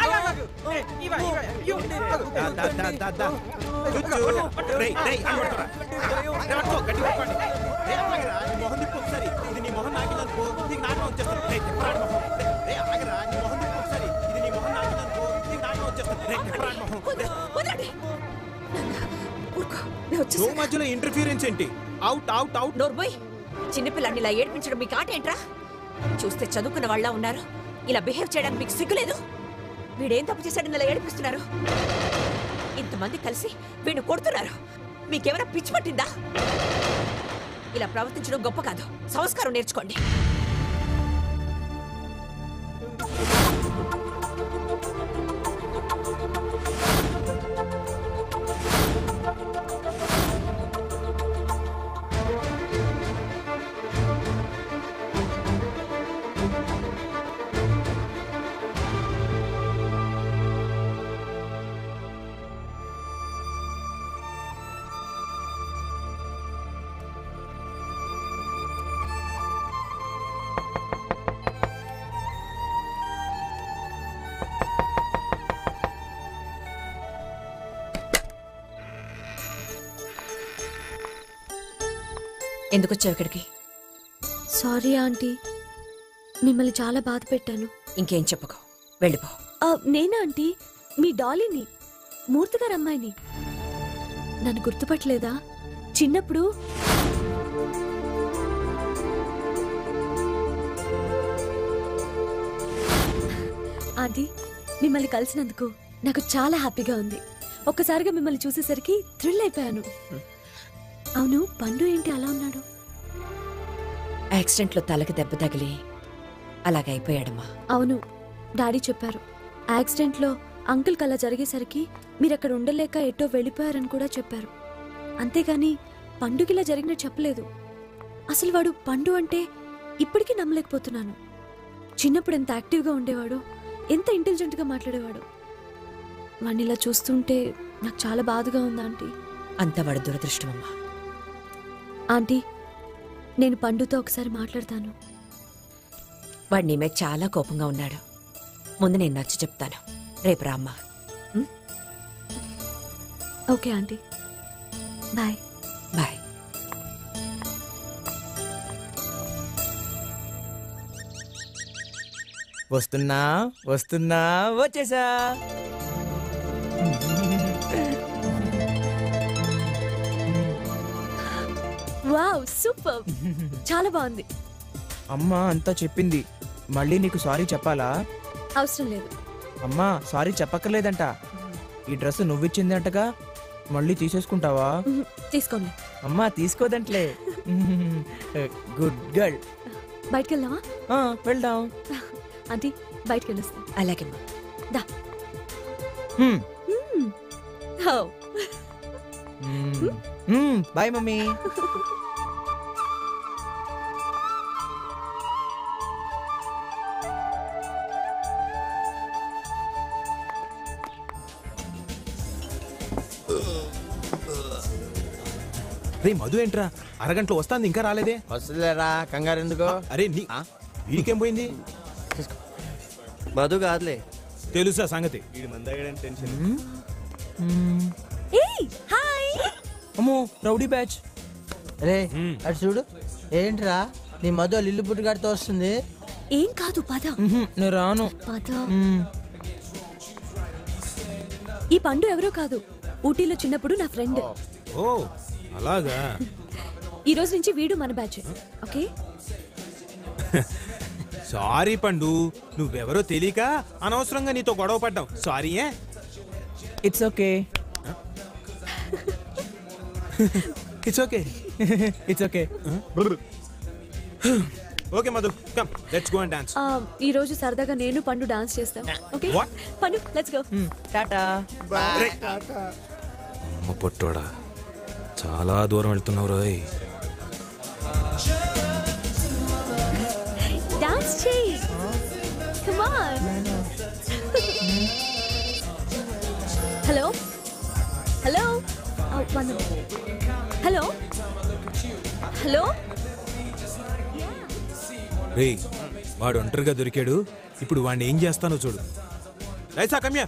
దా, దా, దా, దా, దా. కూర్చో. రేయ్, రేయ్, అని పట్టుకోరా. రే, పట్టుకో, గట్టిగా పట్టుకోండి. రే, ఆగరా, నీ మొహం తిప్పు ఒకసారి. ఇది నీ మొహం నాకిందనుకో, నీకు నాటకం వచ్చేస్తుంది. రే, తిప్పరాడు మొహం. రే, రే, ఆగరా, నీ మొహం తిప్పు ఒకసారి. ఇది నీ మొహం నాకిందనుకో, నీకు నాటకం వచ్చేస్తుంది. రే, తిప్పరాడు మొహం. నువ్వు మధ్యలో ఇంటర్ఫీరెన్స్ ఏంటి అవుట్ అవుట్ అవుట్ నోర్బోయ్ చిన్నపిల్లాన్ని ఇలా ఏడిపించడం మీకు ఆట ఏంట్రా చూస్తే చదువుకున్న వాళ్ళ ఉన్నారు ఇలా బిహేవ్ చేయడానికి మీకు సిగ్గులేదు వీడేం తప్పు చేశాడని ఇలా ఏడిపిస్తున్నారు ఇంతమంది కలిసి వీడిని కొడుతున్నారు మీకేమైనా పిచ్చి పట్టిందా ఇలా ప్రవర్తించడం గొప్ప కాదు సంస్కారం నేర్చుకోండి ఎందుకు వచ్చావు ఇక్కడికి సారీ ఆంటీ మిమ్మల్ని చాలా బాధ పెట్టాను ఇంకేం చెప్పుకో వెళ్ళిపో ఆ, నేనా ఆంటీ మీ డాలీని మూర్తి గారి అమ్మాయిని నన్ను గుర్తుపట్టలేదా చిన్నప్పుడు ఆంటీ మిమ్మల్ని కలిసినందుకు నాకు చాలా హ్యాపీగా ఉంది ఒక్కసారిగా మిమ్మల్ని చూసేసరికి థ్రిల్ అయిపోయాను అవును పండు ఏంటి అలా ఉన్నాడు యాక్సిడెంట్లో తలకి దెబ్బ తగిలి అలాగే అయిపోయాడమ్మా అవును డాడీ చెప్పారు యాక్సిడెంట్లో అంకుల్కి అలా జరిగేసరికి మీరు అక్కడ ఉండలేక ఎటో వెళ్ళిపోయారని కూడా చెప్పారు అంతేగాని పండుగ ఇలా జరిగినట్టు చెప్పలేదు అసలు వాడు పండు అంటే ఇప్పటికీ నమ్మలేకపోతున్నాను చిన్నప్పుడు ఎంత యాక్టివ్గా ఉండేవాడు ఎంత ఇంటెలిజెంట్గా మాట్లాడేవాడు వాడిని ఇలా చూస్తుంటే నాకు చాలా బాధగా ఉంది ఆంటీ అంతా వాడి దురదృష్టమమ్మా ఆంటీ నేను పండుతో ఒకసారి మాట్లాడతాను వాడు నీ మీద చాలా కోపంగా ఉన్నాడు ముందు నేను నచ్చ చెప్తాను రేపు రామ్మా ఓకే ఆంటీ బాయ్ బాయ్ వస్తున్నా వస్తున్నా వచ్చేసా వావ్ సూపర్ చాలా బాగుంది అమ్మ అంతా చెప్పింది మళ్ళీ నీకు సారీ చెప్పాలా అవసరం లేదు అమ్మా సారీ చెప్పక్కర్లేదంట ఈ డ్రెస్ నువ్విచ్చిందంటగా మళ్ళీ తీసేసుకుంటావా మ్మ్, తీసుకోండి అమ్మా తీసుకోదంట్లే గుడ్ గర్ల్ బయటికి వెళ్దామా వెళ్దాం ఆంటీ బయటికి వెళ్ళొస్తాం అలాగే దా హ్మ్. మ్మ్. హో. బాయ్ మమ్మీ రే మధు ఏంట్రా అరగంటలో వస్తాంది ఇంకా రాలేదే వస్తుందిలేరా కంగారు ఎందుకు అరే నీ వీడికేం పోయింది మధు కాదులే తెలుసా సంగతి టెన్షన్ ఏయ్ హాయ్ అమ్మో రౌడీ బ్యాచ్ రే అటు చూడు ఏంట్రా నీ మధు వాళ్ళ ఇల్లు పుట్టుగాడితో వస్తుంది ఏం కాదు పద నేను రాను పద ఈ పండు ఎవరో కాదు ఊటీలో చిన్నప్పుడు నా ఫ్రెండ్ ఓ అలాగా ఈ రోజు నుంచి వీడు మన బ్యాచ్ ఓకే సారీ పండు నువ్వెవరో తెలియక అనవసరంగా నీతో గొడవ పడ్డాం సారీ ఏ it's okay it's okay it's okay okay Madhu come let's go and dance ఆ, ఈ రోజు సరదాగా నేను పండు డాన్స్ చేస్తాం okay What? Pandu let's go tata అమ్మ పొట్టోడా చాలా దూరం వెళ్తున్నావు రోయ్ డాన్స్ చేయి come on hello hello hello hello రే వాడు ఒంటరిగా దొరికాడు ఇప్పుడు వాడిని ఏం చేస్తానో చూడు రైసా కమ్యా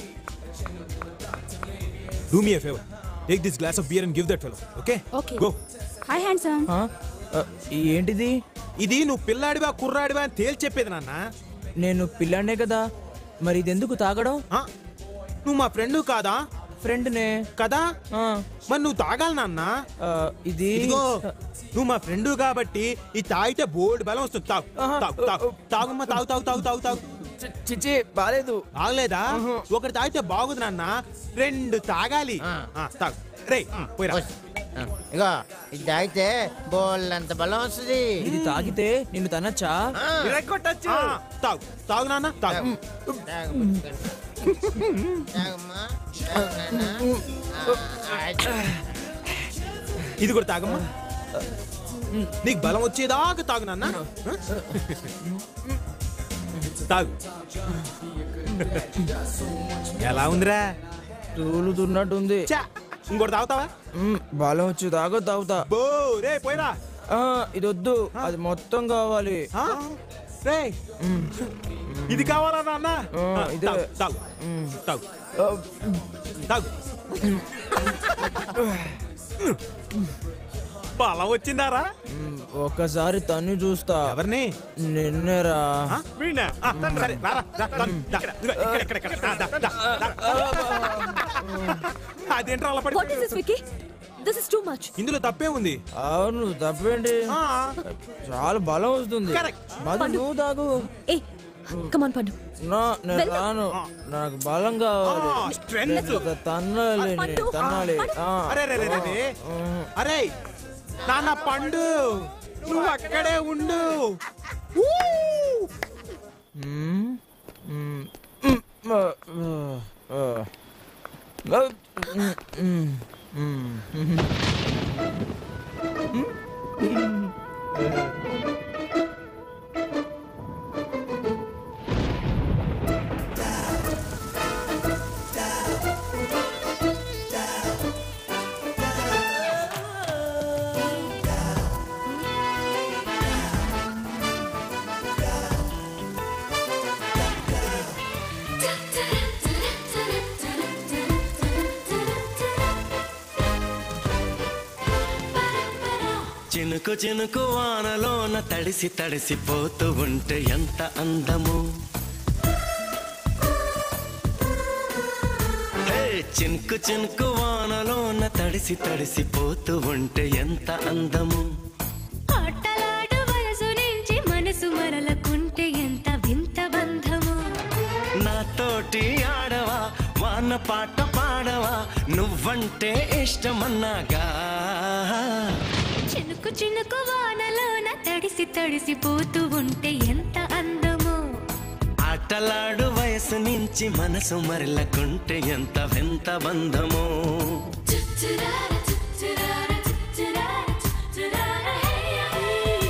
do me favour take this glass of beer and give that fellow okay Okay. Go hi handsome ఏంటిది ఇది నువ్వు పిల్లాడివా కుర్రాడివా అని తేల్చి చెప్పేది నాన్న నేను పిల్లాడినే కదా మరి ఇది ఎందుకు తాగడం నువ్వు మా ఫ్రెండ్ కాదా ఫ్రెండ్నే కదా మరి నువ్వు తాగాలి నాన్న ఇది ఇదిగో నువ్వు మా ఫ్రెండ్ కాబట్టి ఈ తాగితే బోర్డు బలం వస్తుంది తాగు తాగు తాగు తాగమ్మా తాగు తాగు తాగు తాగు తాగు చిచి బాలేదు తాగలేదా ఒకటి తాగితే బాగుంది నాన్న రెండు తాగాలి ఆ, తాగు రే పోయిరా ఇగో ఇది తాగితే బోళ్ళంత బలం వస్తుంది ఇది తాగితే నిన్ను తనచ్చా ఆ, తాగు తాగు నాన్న తాగు ఇది కూడా తాగమ్మా నీకు బలం వచ్చేదాకా తాగు నాన్న తాగు ఎలా ఉందిరా తూలుతున్నట్టుంది చా, ఇంకోటి తాగుతావా బలం వచ్చి తాగో తాగుతా బో రే పోయిరా ఆ, ఇది వద్దు అది మొత్తం కావాలి ఆ? రే ఇది కావాలా నాన్న ఆ, ఆ, ఇదే. తాగు, తాగు తాగు తాగు బలం వచ్చిందారా ఒక్కసారి తన్ని చూస్తా ఎవరిని నిన్నేరా వీణా ఆ, సరే రారా రా, రా, దా, ఇదిగో, ఇక్కడ, ఇక్కడ, ఇక్కడ, దా, దా, దా, దా. అదేంట్రా అలా వాట్ ఇస్ దిస్ పడి Vicky this is too much ఇందులో తప్పే ఉంది అవును తప్పేంటి ఆ, చాలా బలం వస్తుంది Correct. మధు నువ్వు తాగు ఏ కమాన్ పండు నా నేను వెళ్ళు. రాను నాకు బలం కావాలి ఆ, strength. నేను తన్నాలి నేను పండు. తన్నాలి ఆ. అరే రే రే రే, రే అరే నాన్న పండు నువ్వు అక్కడే ఉండు మ్మ్. మ్మ్. మ్మ్. ఆ, ఆ, ఆ. ఆ, మ్మ్. మ్మ్. మ్మ్. చినుకు చినుకు వానలోన తడిసి తడిసిపోతూ ఉంటే ఎంత అందము హే, చినుకు చినుకు వానలోన తడిసి తడిసిపోతూ ఉంటే ఎంత అందము ఆటలాడు వయసు నుంచి మనసు మరలకుంటే ఎంత వింత బంధము నాతోటి ఆడవా వాన పాట పాడవా నువ్వంటే ఇష్టమన్నాగా చినుకు చినుకు వానలోన తడిసి తడిసిపోతూ ఉంటే ఎంత అందము ఆటలాడు వయసు నుంచి మనసు మరలకుంటే ఎంత వింత బంధము చుచ్చురార, చుచ్చురార, చుచ్చురార, చుచ్చురార, హేయ, హే.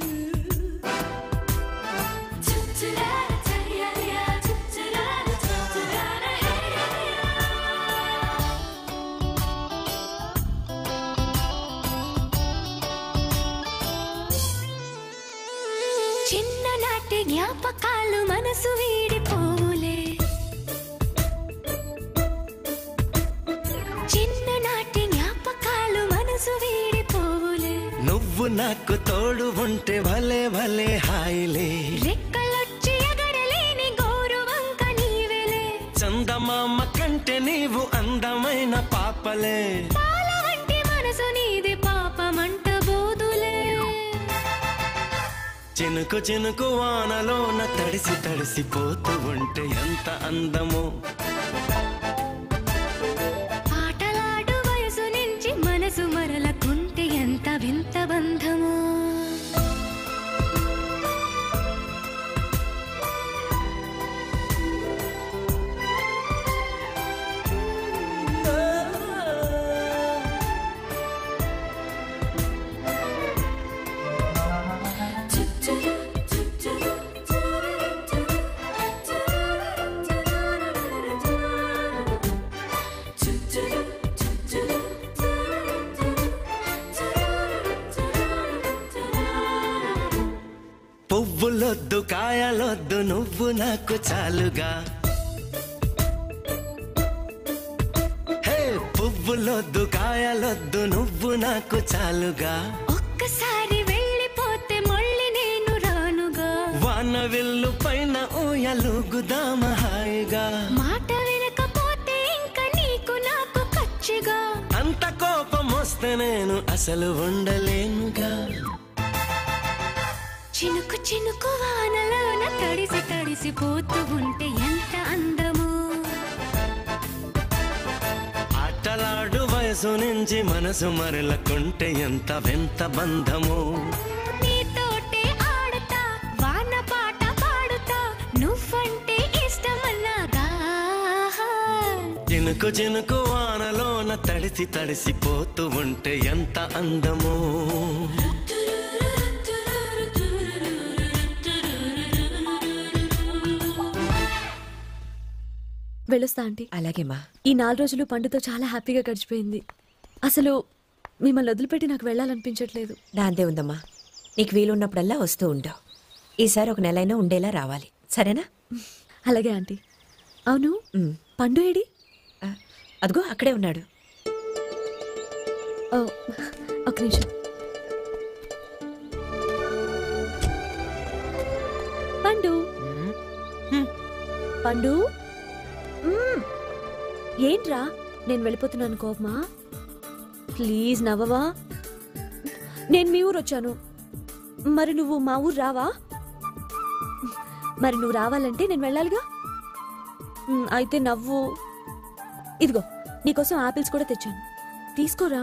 చుచ్చురార, చయ్యయ్య, చుచ్చురార, చుచ్చురార, హేయ, చిన్ననాటి జ్ఞాపకాలు మనసు వీడిపోలే చిన్ననాటి జ్ఞాపకాలు మనసు వీడిపోలే నువ్వు నాకు తోడు ఉంటే భలే భలే హాయిలే రెక్కలొచ్చి ఎగరలేని గౌరవంక నీవెలే చందమామ కంటే నీవు అందమైన పాపలే పాల వంటి మనసు నీది పాపమంట బోదులే చినుకు చినుకు వానలోన తడిసి తడిసిపోతూ ఉంటే ఎంత అందము ఆటలాడు వయసు నుంచి మనసు మరలకుంటే ఎంత వింత బంధము పువ్వులొద్దు కాయలొద్దు నువ్వు నాకు చాలుగా హే పువ్వులొద్దు కాయలొద్దు నువ్వు నాకు చాలుగా ఒక్కసారి వెళ్ళిపోతే మళ్ళీ నేను రానుగా వాన విల్లు పైన ఊయలుగుదామ హాయిగా మాట వినకపోతే ఇంకా నీకు నాకు కచ్చిగా అంత కోపం వస్తే నేను అసలు ఉండలేనుగా చినుకు చినుకు వానలోన తడిసి తడిసిపోతూ ఉంటే ఎంత అందము ఆటలాడు వయసు నుంచి మనసు మరలకుంటే ఎంత వింత బంధము నీతోటే ఆడుతా వాన పాట పాడుతా నువ్వంటే ఇష్టమన్నాగా చినుకు చినుకు వానలోన తడిసి తడిసిపోతూ ఉంటే ఎంత అందము వెళ్ళొస్తా ఆంటీ అలాగేమా ఈ నాలుగు రోజులు పండుతో చాలా హ్యాపీగా గడిచిపోయింది అసలు మిమ్మల్ని వదిలిపెట్టి నాకు వెళ్ళాలనిపించట్లేదు దాంతే ఉందమ్మా నీకు వీలున్నప్పుడల్లా వస్తూ ఉండవు ఈసారి ఒక నెలైనా ఉండేలా రావాలి సరేనా అలాగే ఆంటీ అవును పండు ఏడి అదిగో అక్కడే ఉన్నాడు ఓ ఒక నిమిషం పండు పండు మ్మ్. ఏంట్రా నేను వెళ్ళిపోతున్నాను కోపమా ప్లీజ్ నవ్వవా నేను మీ ఊరు వచ్చాను మరి నువ్వు మా ఊరు రావా మరి నువ్వు రావాలంటే నేను వెళ్ళాలిగా మ్, అయితే నవ్వు ఇదిగో నీకోసం ఆపిల్స్ కూడా తెచ్చాను తీసుకోరా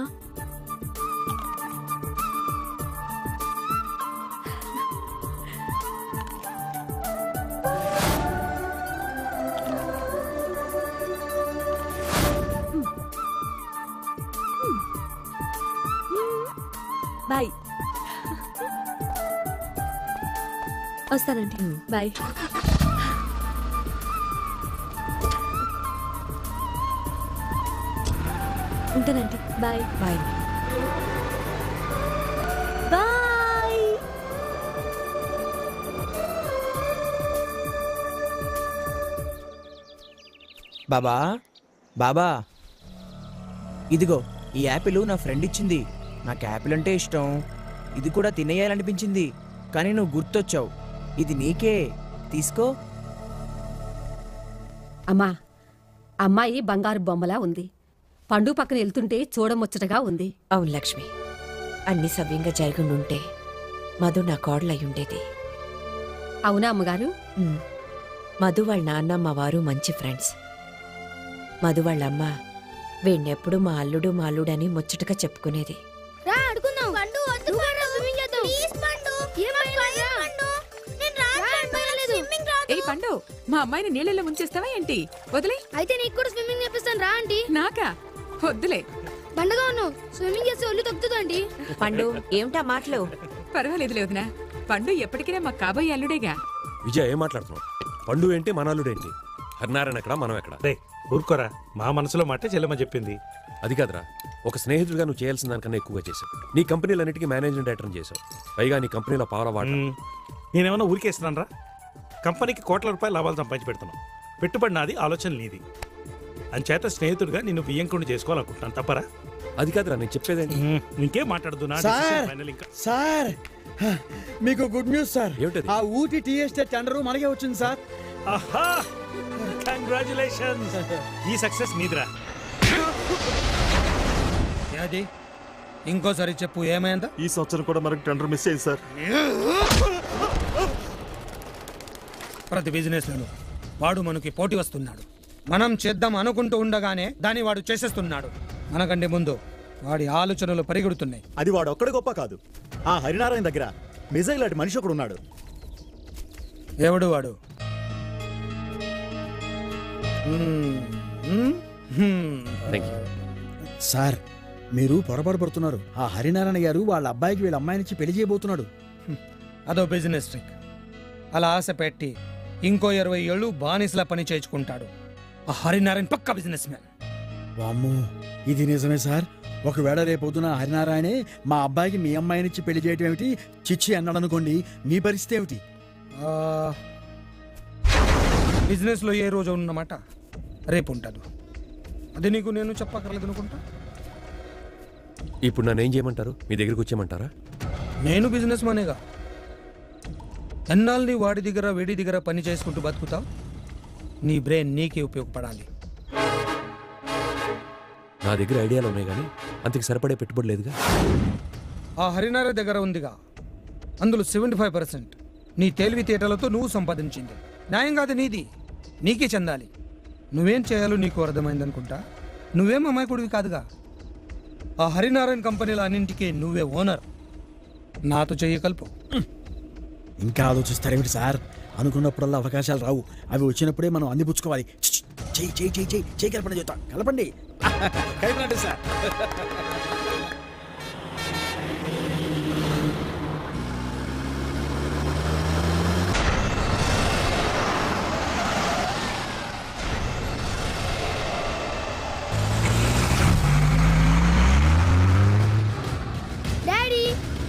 బాయ్ వస్తానండి బాయ్ ఉంటానండి బాయ్ బాయ్ బాయ్ బాబా బాబా ఇదిగో ఈ యాపిల్ నా ఫ్రెండ్ ఇచ్చింది నాకు యాపిల్ అంటే ఇష్టం ఇది కూడా తినేయాలనిపించింది కానీ నువ్వు గుర్తొచ్చావు ఇది నీకే తీసుకో అమ్మా అమ్మాయి బంగారు బొమ్మలా ఉంది పండు పక్కన వెళ్తుంటే చూడముచ్చటగా ఉంది అవును లక్ష్మి అన్ని సవ్యంగా జరుగుండుంటే మధు నా కోడలై ఉండేది అవునా అమ్మగారు ఉమ్. మధు వాళ్ళ నాన్న మా వారు మంచి ఫ్రెండ్స్ మధు వాళ్ళ అమ్మ వీణ్ణెప్పుడు మా అల్లుడు మా అల్లుడని ముచ్చటగా చెప్పుకునేది రా ఆడుకుందాం పండు వద్దు పండు స్విమ్మింగ్ చేద్దాం ప్లీజ్ పండు ఏమైంది పండు నేను రాను స్విమ్మింగ్ రాదు ఏ పండు మా అమ్మాయిని నీళ్ళలో ముంచేస్తావా ఏంటి వదిలే అయితే నీకు కూడా స్విమ్మింగ్ నేర్పిస్తాను రా ఆంటీ నాకా వద్దులే బండగా ఉన్నావు స్విమ్మింగ్ చేస్తే ఒళ్ళు తగ్గుతుందండి పండు ఏమిటా మాటలు పర్వాలేదులే వదినా పండు ఎప్పటికైనా మా కాబోయే అల్లుడేగా విజయ్ ఏం మాట్లాడుతున్నావు పండు ఏంటి మనలుడేంటి హరినారాయణ ఎక్కడ మనం ఎక్కడ రే ఊరుకోరా మా మనసులో మాట చెల్లెమ్మ చెప్పింది అది కాదురా ఒక స్నేహితుడిగా నువ్వు చేయాల్సిన దానికన్నా ఎక్కువగా చేసావు నీ కంపెనీలన్నిటికీ మేనేజింగ్ డైరెక్టర్ చేసావు పైగా నీ కంపెనీలో పవర్ వాట నేనేమన్నా ఊరికేస్తున్నాను రా కంపెనీకి కోట్ల రూపాయల లాభాలు సంపాదించి పెడుతున్నాం పెట్టుబడి నాది ఆలోచన నీది అంచేత స్నేహితుడిగా నిన్ను బియ్యంకుండా చేసుకోవాలనుకుంటున్నాను తప్పరా అది కాదురా నేను చెప్పేది ఇంకేం మాట్లాడదు నా సార్ decision final ఇంకా సార్ హ, మీకు గుడ్ న్యూస్ సార్ ఏమిటది? ఆ ఊటీ టీ ఎస్టేట్ టెండర్ మనకే వచ్చింది సార్ ఆహా కంగ్రాచులేషన్స్ ఈ సక్సెస్ నీదిరా ఏది ఇంకోసారి చెప్పు ఏమైందా ఈ సంవత్సరం కూడా మనకు టెండర్ మిస్ అయింది సార్ ప్రతి బిజినెస్ లోను వాడు మనకి పోటీ వస్తున్నాడు మనం చేద్దాం అనుకుంటూ ఉండగానే దాన్ని వాడు చేసేస్తున్నాడు మనకంటే ముందు వాడి ఆలోచనలు పరిగెడుతున్నాయి అది వాడు ఒక్కడి గొప్ప కాదు ఆ హరినారాయణ దగ్గర మిజైల్ లాంటి మనిషి ఒకడు ఉన్నాడు ఎవడు వాడు మ్మ్. మ్మ్? హ్మ్. సార్ మీరు పొరపాటు పడుతున్నారు ఆ హరినారాయణ గారు వాళ్ళ అబ్బాయికి వీళ్ళ అమ్మాయినిచ్చి పెళ్లి చేయబోతున్నాడు అదో బిజినెస్ ట్రిక్ అలా ఆశ పెట్టి ఇంకో ఇరవై ఏళ్ళు బానిసలా పని చేయించుకుంటాడు ఆ హరినారాయణ పక్క బిజినెస్ మ్యాన్ వామ్మో ఇది నిజమే సార్ ఒకవేళ రేపొద్దున హరినారాయణే మా అబ్బాయికి మీ అమ్మాయినిచ్చి పెళ్లి చేయటం ఏమిటి చిచ్చి అన్నాడు అనుకోండి మీ పరిస్థితి ఏమిటి బిజినెస్ లో ఏ రోజు ఉన్నమాట రేపు ఉంటుంది అది నీకు నేను చెప్పక్కర్లేదు అనుకుంటా ఇప్పుడు నన్ను ఏం చేయమంటారు మీ దగ్గరికి వచ్చేయమంటారా నేను బిజినెస్ మనేగా ఎన్నాళ్ళని వాడి దగ్గర వీడి దగ్గర పని చేసుకుంటూ బతుకుతావు నీ బ్రెయిన్ నీకే ఉపయోగపడాలి నా దగ్గర ఐడియాలు ఉన్నాయి కానీ అంతకు సరిపడే పెట్టుబడి లేదుగా ఆ హరినార దగ్గర ఉందిగా అందులో సెవెంటీ ఫైవ్ పర్సెంట్ నీ తెలివితేటలతో నువ్వు సంపాదించింది న్యాయం కాదు నీది నీకే చెందాలి నువ్వేం చేయాలో నీకు అర్థమైంది అనుకుంటా నువ్వేం అమాయకుడివి కాదుగా ఆ హరినారాయణ కంపెనీల అన్నింటికి నువ్వే ఓనర్ నాతో చెయ్యి కలుపు ఇంకా ఆలోచిస్తారేమిటి సార్ అనుకున్నప్పుడల్లా అవకాశాలు రావు అవి వచ్చినప్పుడే మనం అందిపుచ్చుకోవాలి ఛ్, ఛ్, చెయ్యి చెయ్యి చెయ్యి చెయ్యి చెయ్యి కలపండి చెప్తా కలపండి కలిపినట్టు సార్ డాడీ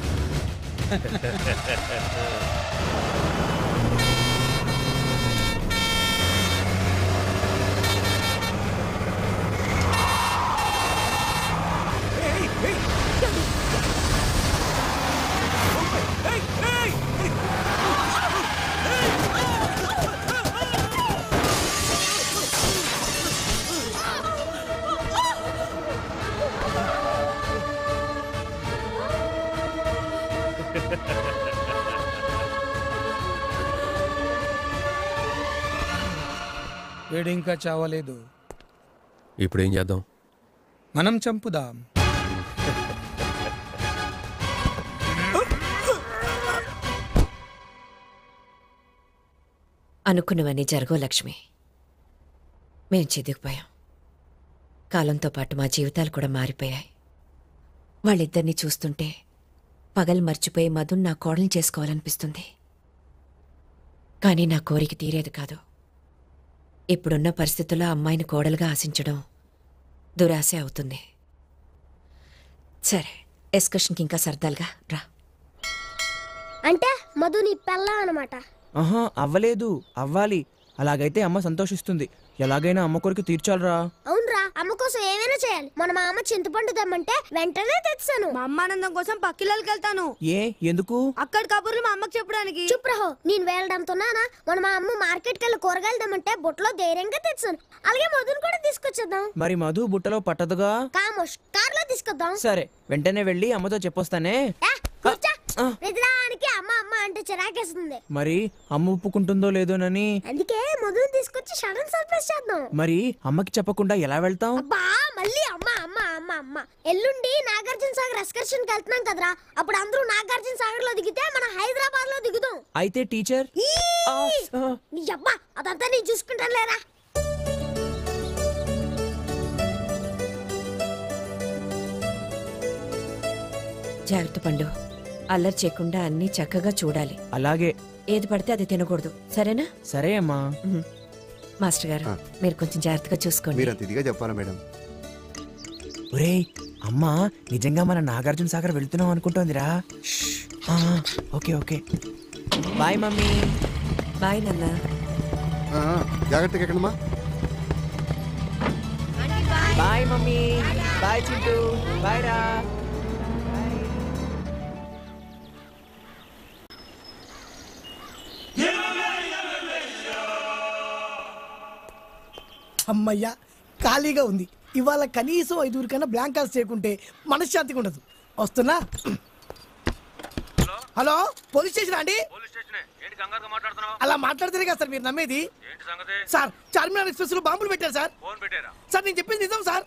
వీడు ఇంకా చావలేదు ఇప్పుడు ఏం చేద్దాం మనం చంపుదాం అనుకున్నవన్నీ జరగవు లక్ష్మి మేం చిదిగిపోయాం కాలంతో పాటు మా జీవితాలు కూడా మారిపోయాయి వాళ్ళిద్దరినీ చూస్తుంటే పగలు మర్చిపోయి మధున్ నా కోడల్ని చేసుకోవాలనిపిస్తుంది కానీ నా కోరిక తీరేది కాదు ఇప్పుడున్న పరిస్థితుల్లో అమ్మాయిని కోడలుగా ఆశించడం దురాశ అవుతుంది సరే ఎస్కర్షన్కి ఇంకా సరదాలుగా రా అంటే మధు నీ పెళ్ళ అనమాట ఆహా అవ్వలేదు అవ్వాలి అలాగైతే అమ్మ సంతోషిస్తుంది ఎలాగైనా అమ్మ కొరకు తీర్చాలరా అవునరా అమ్మ కోసం ఏమైనా చేయాలి మన మా అమ్మ చింతపండు తెమ్మంటే వెంటనే తెచ్చాను మా అమ్మ ఆనందం కోసం పక్కిళ్ళకి వెళ్తాను ఏ ఎందుకు అక్కడ కబుర్లు మా అమ్మకి చెప్పడానికి చుప్రహో నేను వెళ్ళడంతోనానా మన మా అమ్మ మార్కెట్కి వెళ్ళి కూరగాయలు తెమ్మంటే బుట్టలో ధైర్యంగా తెచ్చాను అలాగే మధును కూడా తీసుకొచ్చేద్దాం మరి మధు బుట్టలో పట్టదుగా కామోష్ కార్లో తీసుకొద్దాం సరే వెంటనే వెళ్ళి అమ్మతో చెప్పొస్తానే ఏ, కూర్చో. ప్రతిదానికి అమ్మ అమ్మ అంటే చిరాకేస్తుంది మరి అమ్మ ఒప్పుకుంటుందో లేదోనని అందుకే మధుని తీసుకొచ్చి సడన్ సర్ప్రైజ్ చేద్దాం మరి అమ్మకి చెప్పకుండా ఎలా వెళ్తాం అబ్బా మళ్ళీ అమ్మ అమ్మ అమ్మ అమ్మ ఎల్లుండి నాగార్జున సాగర్ ఎక్స్కర్షన్ కి వెళ్తున్నాం కదరా అప్పుడు అందరూ నాగార్జున సాగర్ లో దిగితే మన హైదరాబాద్ లో దిగుదాం అయితే టీచర్ ఈ! నీ అబ్బా అదంతా నేను చూసుకుంటాను లేరా జాగ్రత్త పండు అల్లరి చేయకుండా అన్నీ చక్కగా చూడాలి అలాగే ఏది పడితే అది తినకూడదు సరేనా సరే అమ్మా మాస్టర్ గారు మీరు కొంచెం జాగ్రత్తగా చూసుకోండి మీరు అంత ఇదిగా చెప్పాలా మేడం ఒరేయ్ అమ్మ నిజంగా మన నాగార్జున సాగర్ వెళ్తున్నాం అనుకుంటోందిరా షష్. ఆ, okay okay bye mummy bye నాన్న జాగ్రత్తగా ఎక్కడమ్మా bye mummy bye Chintu bye రా అమ్మయ్యా ఖాళీగా ఉంది ఇవాళ కనీసం ఐదుగురు కన్నా బ్లాంక్ కాల్స్ చేయకుంటే మనశ్శాంతిగా ఉండదు వస్తున్నా హలో పోలీస్ స్టేషన్ అండి అలా మాట్లాడితేనే కదా సార్ మీరు నమ్మేది సార్ చార్మినార్ ఎక్స్ప్రెస్ లో బాంబులు పెట్టారు సార్ సార్ నేను చెప్పింది నిజం సార్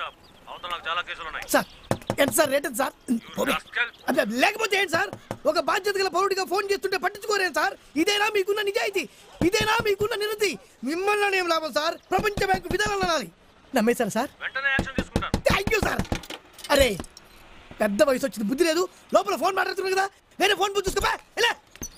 సార్ ఎంత సార్ రేట్ ఎంత సార్ అబ్బే, లేకపోతే ఏంటి సార్ ఒక బాధ్యత గల పౌరుడిగా ఫోన్ చేస్తుంటే పట్టించుకోరేం సార్ ఇదేనా మీకున్న నిజాయితీ ఇదేనా మీకున్న నిరతి మిమ్మల్ని ఏం లాభం సార్ ప్రపంచ బ్యాంకు విధానాలు అనాలి నమ్మేశారు సార్ థ్యాంక్ యూ సార్ అరే పెద్ద వయసు వచ్చింది బుద్ధి లేదు లోపల ఫోన్ మాట్లాడుతున్నాడు కదా వేరే ఫోన్ బుద్ధి చూసుకోపా ఎలా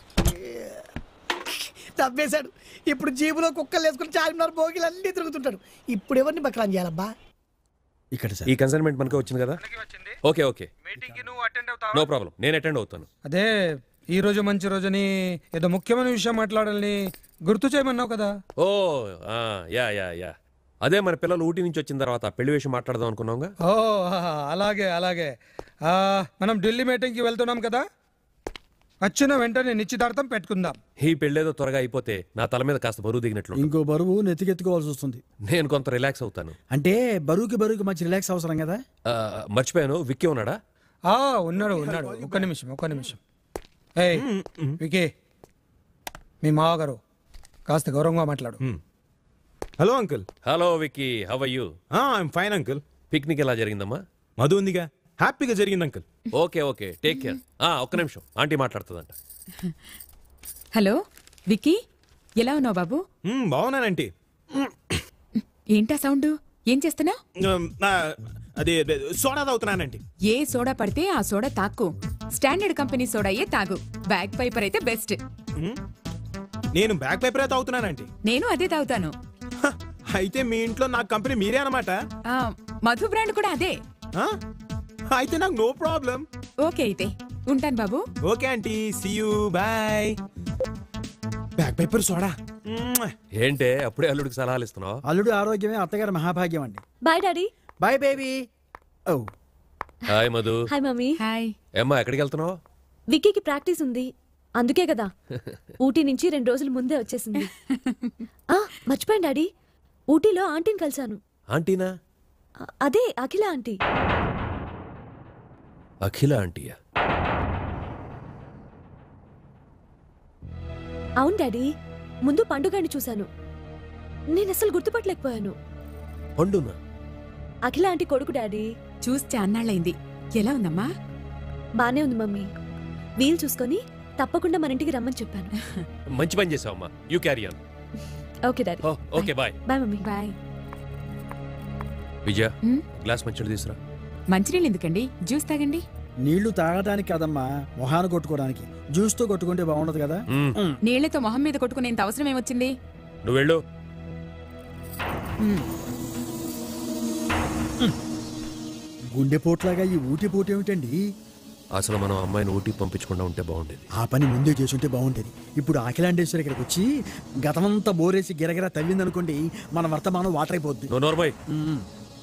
తప్పేశాడు ఇప్పుడు జీబులో కుక్కలు వేసుకుని చార్మినార్ భోగిలు అన్నీ తిరుగుతుంటాడు ఇప్పుడు ఎవరిని బక్రాన్ చేయాలబ్బా ఇక్కడ ఈ కన్సైన్మెంట్ మనకే వచ్చింది కదా ఓకే ఓకే నో ప్రాబ్లం నేను అటెండ్ అవుతాను అదే ఈ రోజు మంచి రోజుని ఏదో ముఖ్యమైన విషయం మాట్లాడాలని గుర్తు చేయమన్నావు కదా ఓ ఆ, యా యా యా అదే మన పిల్లలు ఊటీ నుంచి వచ్చిన తర్వాత పెళ్లి విషయం మాట్లాడదాం అనుకున్నాంగా ఓ ఆహా, అలాగే అలాగే ఆ, మనం ఢిల్లీ మీటింగ్కి వెళ్తున్నాం కదా వచ్చిన వెంటనే నిశ్చితార్థం పెట్టుకుందాం ఈ పెళ్ళేదో త్వరగా అయిపోతే నా తల మీద కాస్త బరువు దిగినట్లు ఇంకో బరువు నెత్తికెత్తుకోవాల్సి వస్తుంది నేను కొంత రిలాక్స్ అవుతాను అంటే బరువుకి బరువుకి మంచి రిలాక్స్ అవసరం కదా ఆ, మర్చిపోయాను విక్కీ ఉన్నాడా ఆ ఉన్నాడు ఉన్నాడు ఒక్క నిమిషం ఒక్క నిమిషం ఏయ్ వికీ మీ మావగారు కాస్త గౌరవంగా మాట్లాడు hello uncle hello Vicky how you I'm fine uncle picnic ఎలా జరిగిందమ్మా మధు ఉందిగా హ్యాపీగా జరిగింది uncle okay okay take care ఆ ఒక్క నిమిషం ఆంటీ మాట్లాడుతుందంట హలో విక్కీ ఎలా ఉన్నావు బాబు బాగున్నానంటీ ఏంటా సౌండ్ ఏం చేస్తున్నావు ఉమ్, ఆ, అది అది, సోడా తాగుతున్నానంటీ ఏ సోడా పడితే ఆ సోడా తాక్కు స్టాండర్డ్ కంపెనీ సోడాయే తాగు బ్యాగ్ పైపర్ అయితే బెస్ట్ ఉమ్, నేను బ్యాక్ పేపరే తాగుతున్నానంటీ నేను అదే తాగుతాను అయితే మీ ఇంట్లో నా కంపెనీ మీరే అనమాట ఆ, మధు బ్రాండ్ కూడా అదే అయితే నాకు నో ప్రాబ్లం ఓకే అయితే ఉంటాను బాబు okay aunty see you bye Bagpiper soda ఏంటే అప్పుడే అల్లుడికి సలహాలు ఇస్తున్నావు అల్లుడు ఆరోగ్యమే అత్తగారి మహాభాగ్యం అండి బాయ్ డాడీ బాయ్ బేబీ ఓ hi Madhu hi mummy hi ఏమ్మా ఎక్కడికి వెళ్తున్నావు విక్కీకి ప్రాక్టీస్ ఉంది అందుకే కదా ఊటీ నుంచి రెండు రోజుల ముందే వచ్చేసింది ఆ, మర్చిపోయాను డాడీ ఊటీలో ఆంటీని కలిశాను ఆంటీనా అ- అదే అఖిల ఆంటీ అఖిల ఆంటీయా అవును డాడీ ముందు పండుగని చూశాను నేను అసలు గుర్తుపట్టలేకపోయాను పండునా అఖిల ఆంటీ కొడుకు డాడీ చూస్తే అన్నాళ్ళైంది ఎలా ఉందమ్మా బానే ఉంది మమ్మీ వీలు చూసుకొని తప్పకుండా మన ఇంటికి రమ్మని చెప్పాను మంచి పని చేసావమ్మా you carry on okay daddy okay bye bye mummy bye Vijaya um. Glass మంచిది తీసురా మంచినీళ్ళు ఎందుకండి జ్యూస్ తాగండి నీళ్లు తాగడానికి కాదమ్మా మొహాన కొట్టుకోవడానికి జ్యూస్తో కొట్టుకుంటే బాగుండదు కదా మ్. నీళ్లతో మొహం మీద కొట్టుకునేంత అవసరం ఏమొచ్చింది నువ్వు వెళ్ళు ఉమ్. గుండెపోట్లాగా ఈ ఊటి పోటు ఏమిటండి అసలు మనం అమ్మాయిని ఊటీ పంపించకుండా ఉంటే బాగుండేది ఆ పని ముందే చేసుంటే బాగుండేది ఇప్పుడు అఖిలాండేశ్వరి ఇక్కడికి వచ్చి గతమంతా బోరేసి గిరగిర తవ్విందనుకోండి మన వర్తమానం వాటర్ అయిపోద్ది నో నోర్మయ్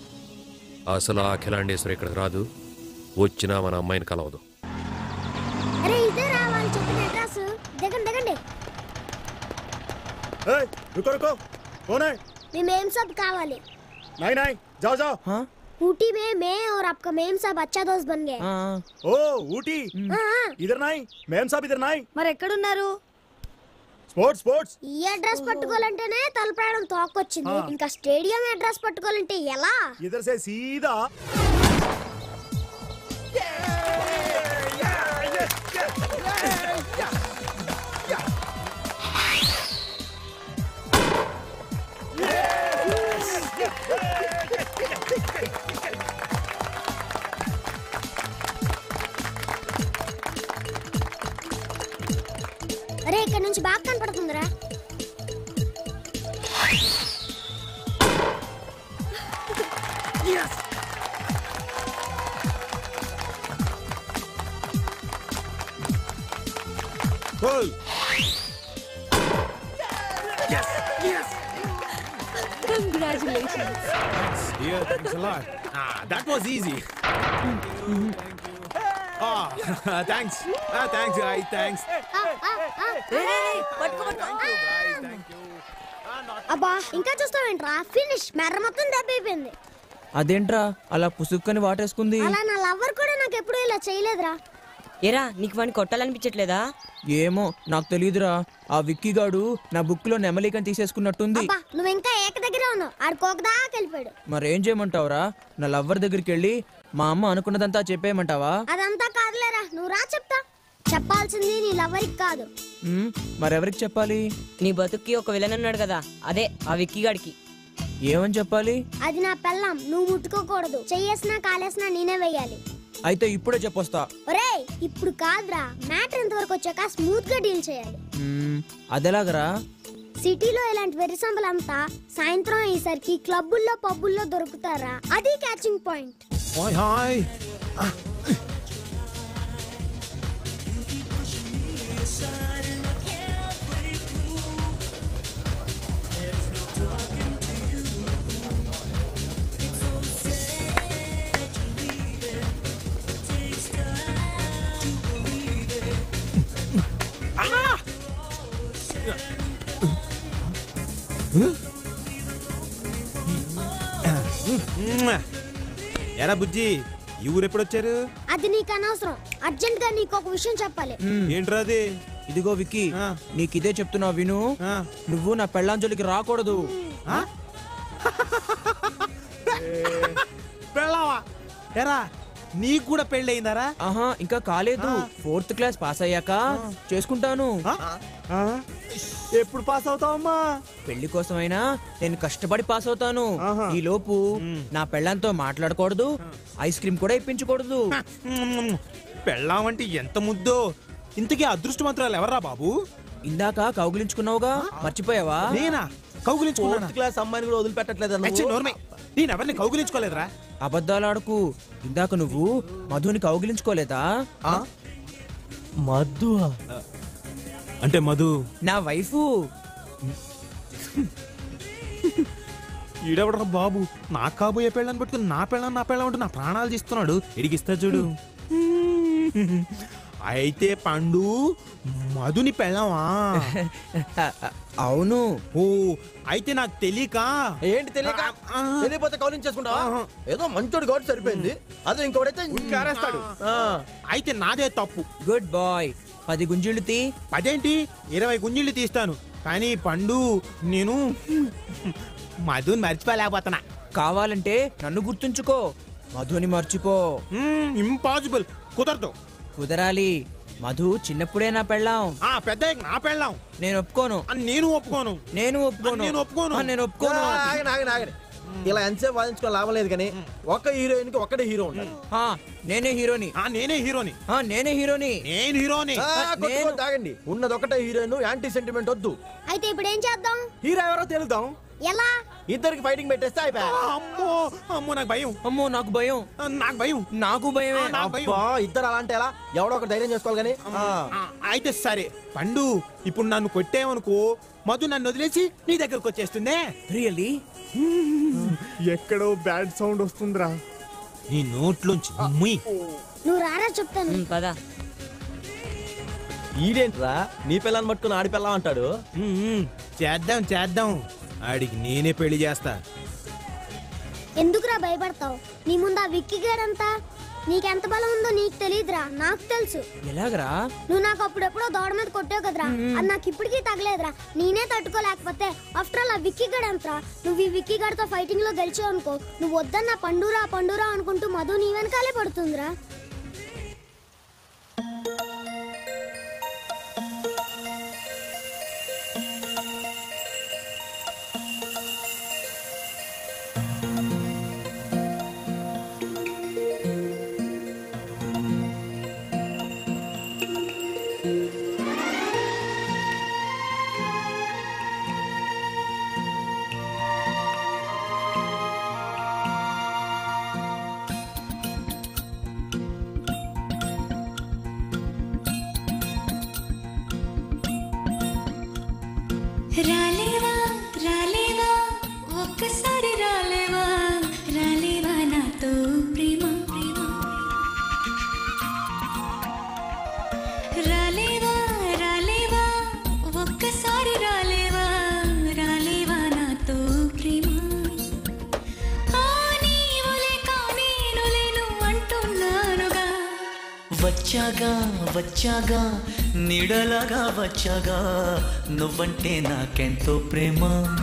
అసలు ఆ అఖిలాండేశ్వరి ఇక్కడికి రాదు వచ్చినా మన అమ్మాయిని కలవదు అరే ఇదే రా వాళ్ళు చెప్పిన అడ్రస్ దిగండి దిగండి रुको रुको कौन है మేము मेम साहब కావాలి नहीं नहीं जाओ जाओ ऊटी में मैं और आपका मेम साहब अच्छा दोस्त बन गए ओ ऊटी हाँ, हाँ। इधर नहीं मैम साहब इधर नहीं మరి ఎక్కడున్నారు స్పోర్ట్స్ స్పోర్ట్స్ ఈ అడ్రస్ పట్టుకోవాలంటేనే తలపేయడం తోకొచ్చింది ఆ. ఇంకా స్టేడియం అడ్రస్ పట్టుకోవాలంటే ఎలా इधर से सीधा అరే ఇక్కడ నుంచి బాగా కనపడుతుందిరా Goal! Congratulations. Dear, thanks a lot. Ah, that was easy. Ah, thanks. Ah, thanks, guys. Thanks. అబ్బా ఇంకా చూస్తావేంట్రా ఫినిష్ మెర్ర మొత్తం దెబ్బైపోయింది అదేంట్రా అలా పుసుక్కని వాటేసుకుంది అలా నా లవ్వర్ కూడా నాకు ఎప్పుడూ ఇలా చేయలేదురా ఏరా నీకు వాడిని కొట్టాలనిపించట్లేదా ఏమో నాకు తెలియదురా ఆ విక్కీగాడు నా బుక్ లో నెమలికని తీసేసుకున్నట్టుంది అబ్బా నువ్వు ఇంకా ఏక దగ్గరే ఉన్నావు ఆడు కోకదాకా వెళ్ళిపోయాడు మరేం చేయమంటావురా నా లవ్వర్ దగ్గరికి వెళ్ళి మా అమ్మ అనుకున్నదంతా చెప్పేయమంటావా అదంతా కాదులేరా నువ్వు రా చెప్తా చెప్పాల్సింది నీ లవ్వరికి కాదు ఉమ్, మరెవరికి చెప్పాలి నీ బతుక్కి ఒక విలన్ ఉన్నాడు కదా అదే ఆ విక్కీగాడికి ఏమని చెప్పాలి అది నా పెళ్ళాం నువ్వు ముట్టుకోకూడదు చెయ్యేసినా కాలేసినా నేనే వెయ్యాలి అయితే ఇప్పుడే చెప్పొస్తా ఒరేయ్ ఇప్పుడు కాదురా మ్యాటర్ ఇంతవరకు వచ్చాక స్మూత్ గా డీల్ చేయాలి ఉమ్, అదెలాగరా సిటీలో ఇలాంటి వెరిసంబలంతా సాయంత్రం అయ్యేసరికి క్లబ్బుల్లో పబ్బుల్లో దొరుకుతారా అది క్యాచింగ్ పాయింట్ Hi, hi. ఎరా బుజ్జి ఈ ఊరు ఎప్పుడు వచ్చారు అది నీకు అనవసరం అర్జెంట్ గా నీకు ఒక విషయం చెప్పాలి ఏంట్రా అది ఇదిగో విక్కీ నీకు ఇదే చెప్తున్నా విను నువ్వు నా పెళ్ళాంజలికి రాకూడదు పెళ్ళావా ఎరా నీకు కూడా పెళ్ళి అయిందారా ఆహా ఇంకా కాలేదు ఫోర్త్ క్లాస్ పాస్ అయ్యాక చేసుకుంటాను ఎప్పుడు పాస్ అవుతావమ్మా పెళ్లి కోసమైనా నేను కష్టపడి పాస్ అవుతాను ఈ లోపు నా పెళ్ళంతో మాట్లాడకూడదు ఐస్ క్రీమ్ కూడా ఇప్పించకూడదు పెళ్ళామంటే ఎంత ముద్దో ఇంతకీ అదృష్టవంతురాలు ఎవర్రా బాబు ఇందాక కౌగిలించుకున్నావుగా మర్చిపోయావా నేనా కౌగులించుకున్నానా ఫోర్త్ క్లాస్ అమ్మాయిని కూడా వదిలిపెట్టట్లేదా అచ్చి, నోర్మే. నేను ఎవరిని కౌగిలించుకోలేదురా అబద్ధాలాడకు ఇందాక నువ్వు మధుని కౌగిలించుకోలేదా మధు అంటే మధు నా వైఫు ఈడెవడరా బాబు నాకు కాబోయే పెళ్ళని పట్టుకుని నా పెళ్ళని నా పెళ్ళం అంటూ నా ప్రాణాలు తీస్తున్నాడు ఎడిగిస్తా చూడు అయితే పండు మధుని పెళ్ళావా అవును ఓ అయితే నాకు తెలియక ఏంటి తెలియక తెలియపోతే కౌలింగ్ చేసుకుంటావా ఏదో మంచోడు కాబట్టి సరిపోయింది అదే ఇంకోడైతే ఇంకారేస్తాడు అయితే నాదే తప్పు గుడ్ బాయ్ పది గుంజీళ్ళు తీ పదేంటి ఇరవై గుంజిళ్ళు తీస్తాను కానీ పండు నేను మధుని మర్చిపోలేకపోతున్నా కావాలంటే నన్ను గుర్తుంచుకో మధుని మర్చిపో ఇంపాసిబుల్ కుదరదు కుదరాలి మధు చిన్నప్పుడే నా పెళ్ళాం ఆ పెద్ద నా పెళ్ళాం నేను ఒప్పుకోను నేను ఒప్పుకోను నేను ఒప్పుకోను నేను ఒప్పుకోను ఆ, నేను ఒప్పుకోను ఆగండి ఆగండి ఆగండి ఇలా ఎంతసేపు వాదించుకో లాభం లేదు కానీ ఒక్క హీరోయిన్ కి ఒక్కడే హీరో ఉంటాడు ఆ, నేనే హీరోని ఆ నేనే హీరోని ఆ, నేనే హీరోని నేను హీరోని ఆ, కొట్టు, కొట్టు, ఆగండి ఉన్నది ఒకటే హీరోయిన్ యాంటీ సెంటిమెంట్ వద్దు అయితే ఇప్పుడు ఏం చేద్దాం హీరో ఎవరో తెలుద్దాం ఎలా ఇద్దరికి ఫైటింగ్ పెట్టేస్తే అయిపోయా అమ్మో అమ్మో నాకు భయం అమ్మో నాకు భయం నాకు భయం నాకు భయమే నాకు భయం అబ్బా, ఇద్దరు అలా అంటే ఎలా ఎవడో ఒక ధైర్యం చేసుకోవాలి కానీ ఆ, అయితే సరే పండు ఇప్పుడు నన్ను కొట్టేవనుకో మధు నన్ను వదిలేసి నీ దగ్గరకు వచ్చేస్తుందే రియల్లీ ఎక్కడో బ్యాడ్ సౌండ్ వస్తుందిరా నీ నోట్లోంచి ముయ్ నువ్వు రారా చెప్తాను పదా ఈడేంట్రా నీ పిల్లని పట్టుకుని ఆడి పిల్లం అంటాడు చేద్దాం చేద్దాం ఆడికి నేనే పెళ్లి చేస్తా ఎందుకురా భయపడతావు నీ ముందు ఆ విక్కీ గడంతా నీకెంత బలం ఉందో నీకు తెలియదురా నాకు తెలుసు ఎలాగరా నువ్వు నాకు అప్పుడెప్పుడో దోడ మీద కొట్టావు కదరా అది నాకు ఇప్పటికీ తగలేదురా నేనే తట్టుకోలేకపోతే ఆఫ్టర్ ఆల్ ఆ విక్కీ గడ్ ఎంతరా నువ్వు ఈ విక్కీ గడ్తో ఫైటింగ్ లో గెలిచావు అనుకో నువ్వు వద్దన్న పండురా పండురా అనుకుంటూ మధు నీ వెనకాలే పడుతుందిరా రాలేవా రాలేవా ఒక్కసారి రాలేవా రాలేవా నాతో ప్రేమ ప్రేమ రాలేవా రాలేవా ఒక్కసారి రాలేవా రాలేవా నాతో ప్రేమ ఆ నీవు లేక నేను లేను అంటున్నానుగా వచ్చాగా వచ్చాగా నీడలాగా వచ్చాగా నువ్వంటే నాకెంతో ప్రేమ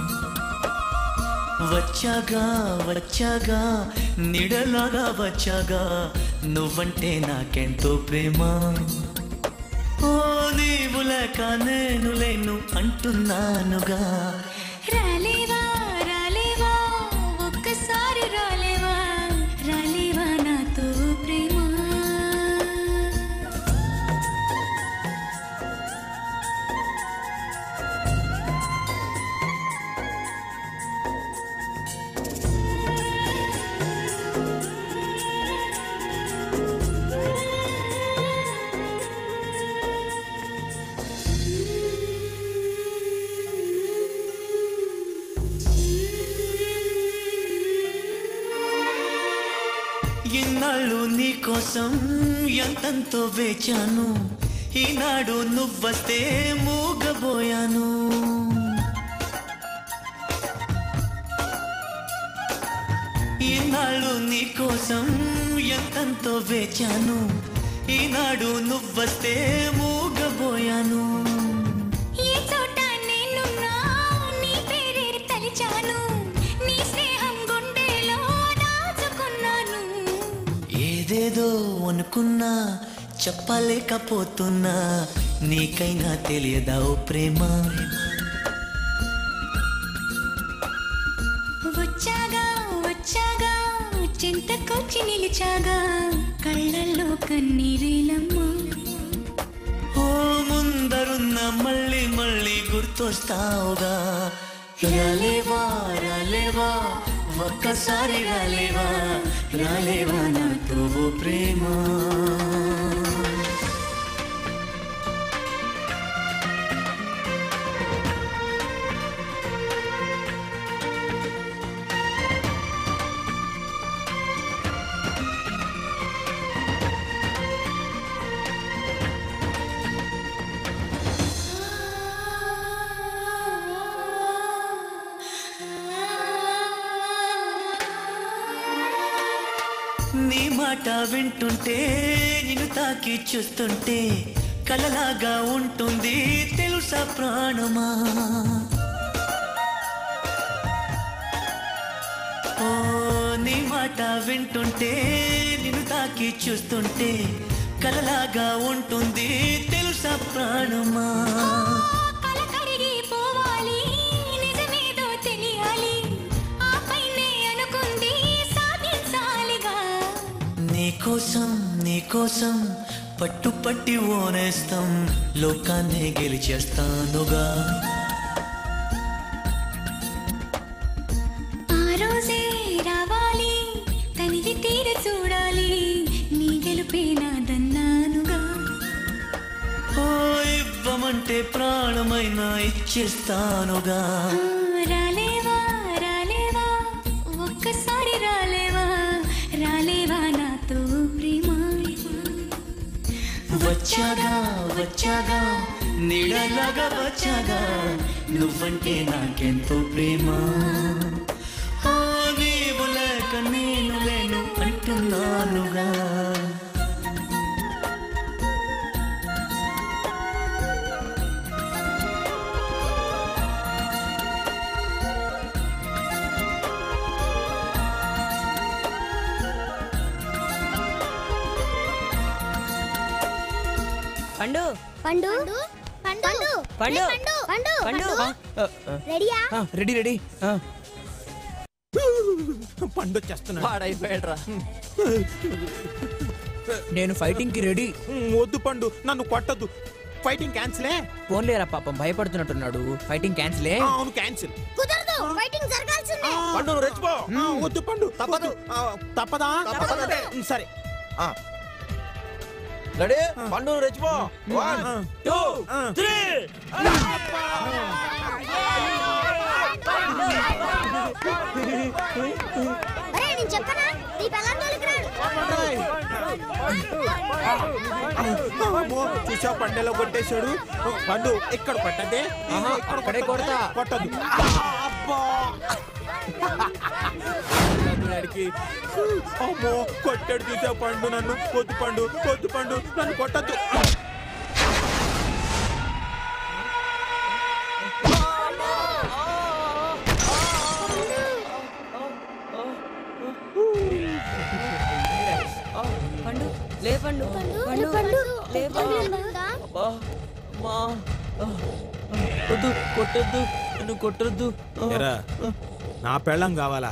వచ్చాగా వచ్చాగా నీడలాగా వచ్చాగా నువ్వంటే నాకెంతో ప్రేమ ఓ నీవు లేక నేను లేను అంటున్నానుగా రాలేవా రాలేవా ఒక్కసారి రాలేవా రాలేవా నాతో ప్రేమ ఇన్నాళ్ళు నీ కోసం ఎంతంతో వేచాను ఈనాడు నువ్వస్తే మూగబోయాను ఈనాళ్ళు నీ కోసం ఎంతంతో వేచాను ఈనాడు నువ్వస్తే మూగబోయాను ఏ చోట నేనున్నా నీ పేరే తలిచాను నీ స్నేహం గుండెలో దాచుకున్నాను ఏదేదో అనుకున్నా చెప్పలేకపోతున్నా నీకైనా తెలియదా ఓ ప్రేమ వచ్చాగా వచ్చాగా చింతకొచ్చి నిలిచాగా కళ్ళల్లో కన్నీరేలమ్మా ఓ ముందరున్న మళ్ళీ మళ్ళీ గుర్తొస్తావుగా రాలేవా రాలేవా ఒక్కసారి రాలేవా రాలేవా నాతో ఓ ప్రేమ నీ మాట వింటుంటే నిన్ను తాకి చూస్తుంటే కలలాగా ఉంటుంది తెలుసా ప్రాణమా ఓ నీ మాట వింటుంటే నిన్ను తాకి చూస్తుంటే కలలాగా ఉంటుంది తెలుసా ప్రాణమా కల కరిగి పోవాలి నిజమేదో తెలియాలి ఆ పైనే అనుకుంది సాధించాలిగా నీకోసం నీకోసం పట్టు పట్టి ఓనేస్తాం లోకాన్ని గెలిచేస్తానుగా ఆ రోజే రావాలి తనివి తీర చూడాలి నీ గెలుపే నాదన్నానుగా ఓ ఇవ్వమంటే ప్రాణమైనా ఇచ్చేస్తానుగా రాలేవా రాలేవా ఒక్కసారి రాలేవా రాలేవా వచ్చాగా వచ్చాగా నీడలాగా వచ్చాగా నువ్వంటే నాకెంతో ప్రేమ ఆ నీవు లేక నేను లేను అంటున్నానుగా పండు పండు పండు పండు. రే పండు పండు పండు. పండు రెడీయా రెడీ రెడీ పండు వచ్చేస్తున్నాడు పాడైపోయాడ్రా నేను ఫైటింగ్ కి రెడీ వద్దు పండు నన్ను కొట్టద్దు ఫైటింగ్ క్యాన్సిలే పోన్లేరా పాపం భయపడుతున్నట్టున్నాడు ఫైటింగ్ క్యాన్సిలే అవును క్యాన్సిల్ కుదరదు ఫైటింగ్ జరగాల్సిందే పండు నువ్వు రెచ్చిపో వద్దు పండు తప్పదు తప్పదా ఉమ్, సరే రెడీ పండు రెచ్చిపో వన్ టూ త్రీ అరే నేను చెప్పనా నీ పెళ్ళాం జోలికి రాడు చూసా పండెలో కొట్టేశాడు పండు ఇక్కడ కొట్టదే ఇక్కడ అక్కడే కొడతా. కొట్టదు అబ్బా వాడికి అమ్మో కొట్టాడు చూసా పండు నన్ను కొద్దు పండు కొద్దు పండు నన్ను కొట్టద్దు పండు లే పండు పండు పండు లే పండు అబ్బా, అమ్మా. వద్దు కొట్టొద్దు నన్ను కొట్టొద్దు ఎరా నా పెళ్ళం కావాలా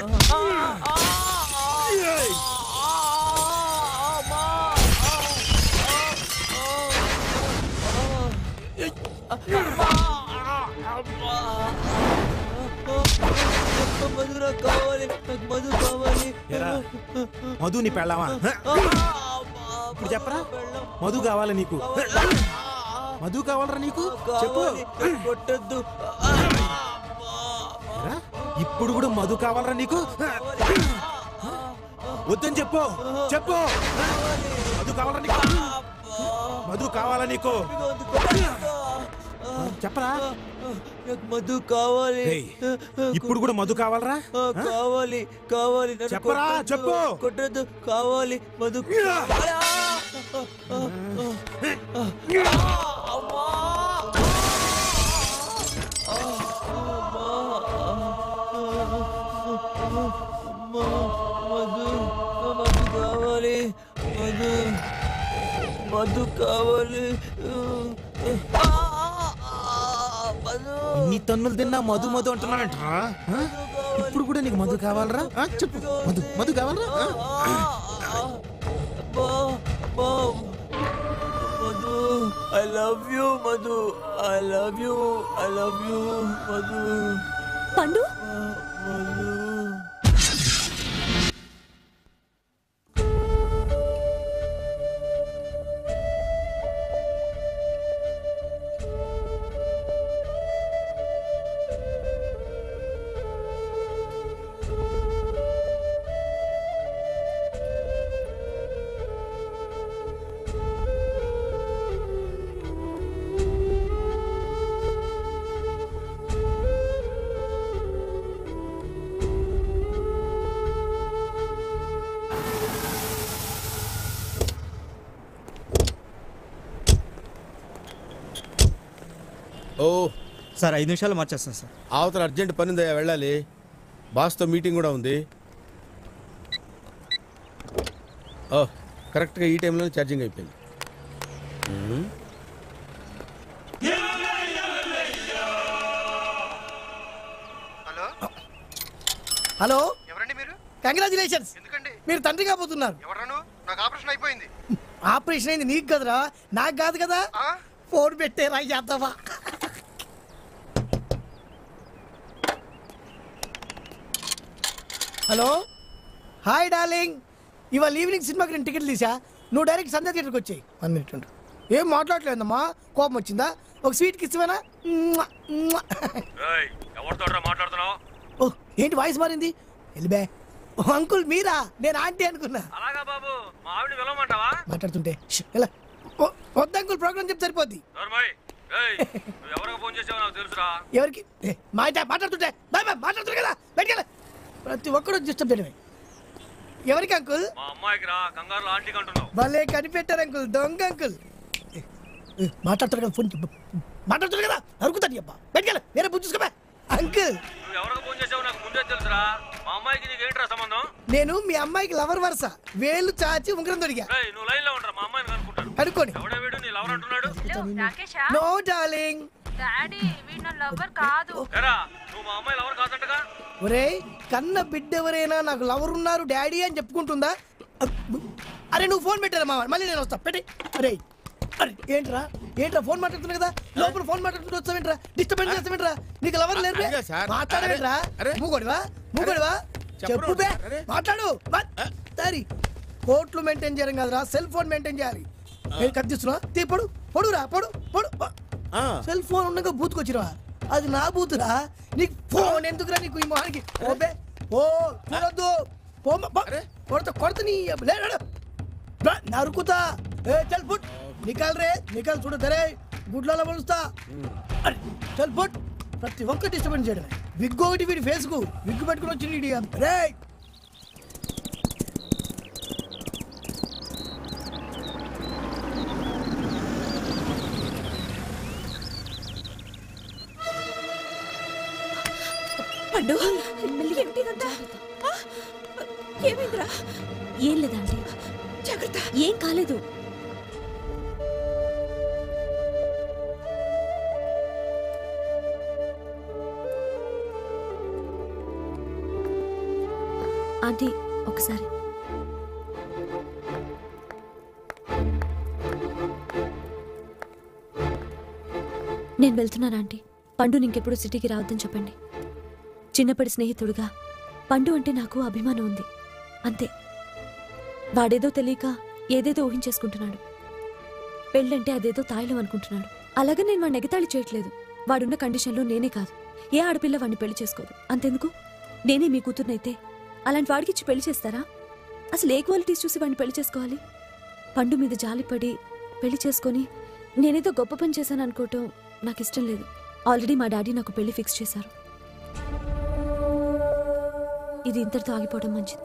మధురా కావాలి నాకు మధు కావాలి ఎరా మధు నీ పెళ్ళావా ఇప్పుడు చెప్పరా మధు కావాలా నీకు మధు కావాలరా నీకు చెప్పు కొట్టొద్దు ఎరా, ఇప్పుడు కూడా మధు కావాలరా నీకు వద్దని చెప్పు చెప్పు మధు కావాలరా నీకు మధు కావాలా నీకు చెప్పరా నాకు మధు కావాలి ఏయ్, ఇప్పుడు కూడా మధు కావాలరా ఆ, కావాలి కావాలి నన్ను చెప్పరా, కొట్టొద్దు, చెప్పు. కొట్టొద్దు కావాలి మధు మధు మధు కావాలి మధు మధు కావాలి మధు ఇన్ని తన్నులు తిన్నా మధు మధు అంటున్నానంటరా ఇప్పుడు కూడా నీకు మధు కావాలరా ఆ, చెప్పు మధు మధు కావాలరా ఆ? Madhu I love you Madhu I love you I love you Madhu Pandu Madhu oh sir ఐదు నిమిషాలు మార్చేస్తాను సార్ అవతల అర్జెంట్ పని ఉందయ్యా వెళ్ళాలి బాస్తో మీటింగ్ కూడా ఉంది ఓ కరెక్ట్గా ఈ టైంలో ఛార్జింగ్ అయిపోయింది ఉమ్. హలో ఎవరండి మీరు కంగ్రాచులేషన్స్ మీరు తండ్రి కాబోతున్నారు నాకు ఆపరేషన్ అయిపోయింది ఆపరేషన్ అయింది నీకు కదరా నాకు కాదు కదా ఫోన్ పెట్టేరా యాదవా హలో హాయ్ డార్లింగ్ ఇవాళ ఈవినింగ్ సినిమాకి నేను టికెట్ తీసా నువ్వు డైరెక్ట్ సంధ్య థియేటర్కి వచ్చాయి వన్ మినిట్ ఉండు ఏం మాట్లాడలేదమ్మా కోపం వచ్చిందా ఒక స్వీట్ కిస్ ఇవ్వనా మ్వా, మ్వా. ఎవరితో మాట్లాడుతున్నావు ఓ ఏంటి వాయిస్ మారింది ఎలిబే ఓ అంకుల్ మీరా నేను ఆంటీ అనుకున్నా అలాగా బాబు మా ఆవిడ పిలవమంటావా మాట్లాడుతుంటే ష్, ఎలా వద్ద అంకుల్ ప్రోగ్రామ్ చెప్తే సరిపోద్ది ఎవరికి ఫోన్ చేసావు నాకు తెలుసురా ఎవరికి ఏ, మా ఇంట మాట్లాడుతుంటే బాయ్ బాయ్ మాట్లాడుతున్నారు కదా బయటికి ప్రతి ఒక్కరు డిస్టర్బ్ చేయడమే ఎవరికి అంకుల్ మా అమ్మాయికి రా కంగారులో ఆంటీకి అంటున్నావు భలే కనిపెట్టారు అంకుల్ దొంగ అంకుల్ ఏ, ఏ, మాట్లాడతారు కదా ఫోన్ చెప్పు. మాట్లాడుతున్నారు కదా అరుకుతాను అబ్బా బయటికి వేరే బుద్ధి చూసుకోబా అంకుల్ నువ్వు ఎవరికి ఫోన్ చేసావు నాకు ముందే తెలుసురా మా అమ్మాయికి నీకు ఏంట్రా సంబంధం నేను మీ అమ్మాయికి లవర్ వరుస వేలు చాచి ఉంగరం దొడిగా రేయ్, నువ్వు లైన్ లో ఉండరా మా అమ్మాయిని కనుక్కుంటాను అనుకోని ఎవడే వీడు నీ లవర్ అంటున్నాడు నో డార్లింగ్ డాడీ వీడు నా లవ్వర్ కాదు ఎరా నువ్వు మా అమ్మాయి లవర్ కాదంటగా ఒరేయ్ కన్న బిడ్డ ఎవరైనా నాకు లవర్ ఉన్నారు డాడీ అని చెప్పుకుంటుందా అరే నువ్వు ఫోన్ పెట్టారా మామ మళ్ళీ నేను వస్తా పెట్టి అరే అరే ఏంట్రా ఏంట్రా ఫోన్ మాట్లాడుతున్నా కదా లోపల ఫోన్ మాట్లాడుతుంటే వస్తావేంట్రా డిస్టర్బెన్స్ చేస్తావేంట్రా నీకు లవర్ లేరు అయ్యో సార్. మాట్లాడవేంట్రా మూగోడివా మూగోడివా చెప్పు బే మాట్లాడు సరి కోట్లు మెయింటైన్ చేయడం కాదురా సెల్ ఫోన్ మెయింటైన్ చేయాలి నేను కత్తిస్తున్నా తీ పొడు పొడురా పొడు పొడు సెల్ ఫోన్ ఉండగా బూత్కొచ్చిరా అది నా బూతురా నీకు ఫోన్ ఎందుకురా నీకు ఈ మొహానికి ఓబే ఓ చూడొద్దు పో కొడత కొడత నీ లేడు నరుకుతా ఏ చల్ పుట్ నికాల్ రే నికాల్ చూడు తెరే గుడ్లలో పలుస్తా అరే, చల్ పుట్ ప్రతి ఒక్క డిస్టర్బెన్స్ చేయడం విగ్ ఒకటి వీడి ఫేస్ కు విగ్ పెట్టుకుని వచ్చి నీడి రే పండు ఏమిటి ఇదంతా? ఆ? ఏమైందిరా ఏం లేదండి జాగ్రత్త ఏం కాలేదు ఆంటీ ఒకసారి నేను వెళ్తున్నాను ఆంటీ పండు ఇంకెప్పుడు సిటీకి రావద్దని చెప్పండి చిన్నప్పటి స్నేహితుడుగా పండు అంటే నాకు అభిమానం ఉంది అంతే వాడేదో తెలియక ఏదేదో ఊహించేసుకుంటున్నాడు పెళ్ళంటే అదేదో తాయిలం అనుకుంటున్నాడు అలాగే నేను వాడిని ఎగతాళి చేయట్లేదు వాడున్న కండిషన్లో నేనే కాదు ఏ ఆడపిల్ల వాడిని పెళ్లి చేసుకోదు అంతెందుకు నేనే మీ కూతుర్నైతే అలాంటి వాడికి ఇచ్చి పెళ్లి చేస్తారా అసలు ఏ క్వాలిటీస్ చూసి వాడిని పెళ్లి చేసుకోవాలి పండు మీద జాలిపడి పెళ్లి చేసుకొని నేనేదో గొప్ప పని చేశాను అనుకోవటం నాకు ఇష్టం లేదు ఆల్రెడీ మా డాడీ నాకు పెళ్లి ఫిక్స్ చేశారు ఇది ఇంతటితో ఆగిపోవడం మంచిది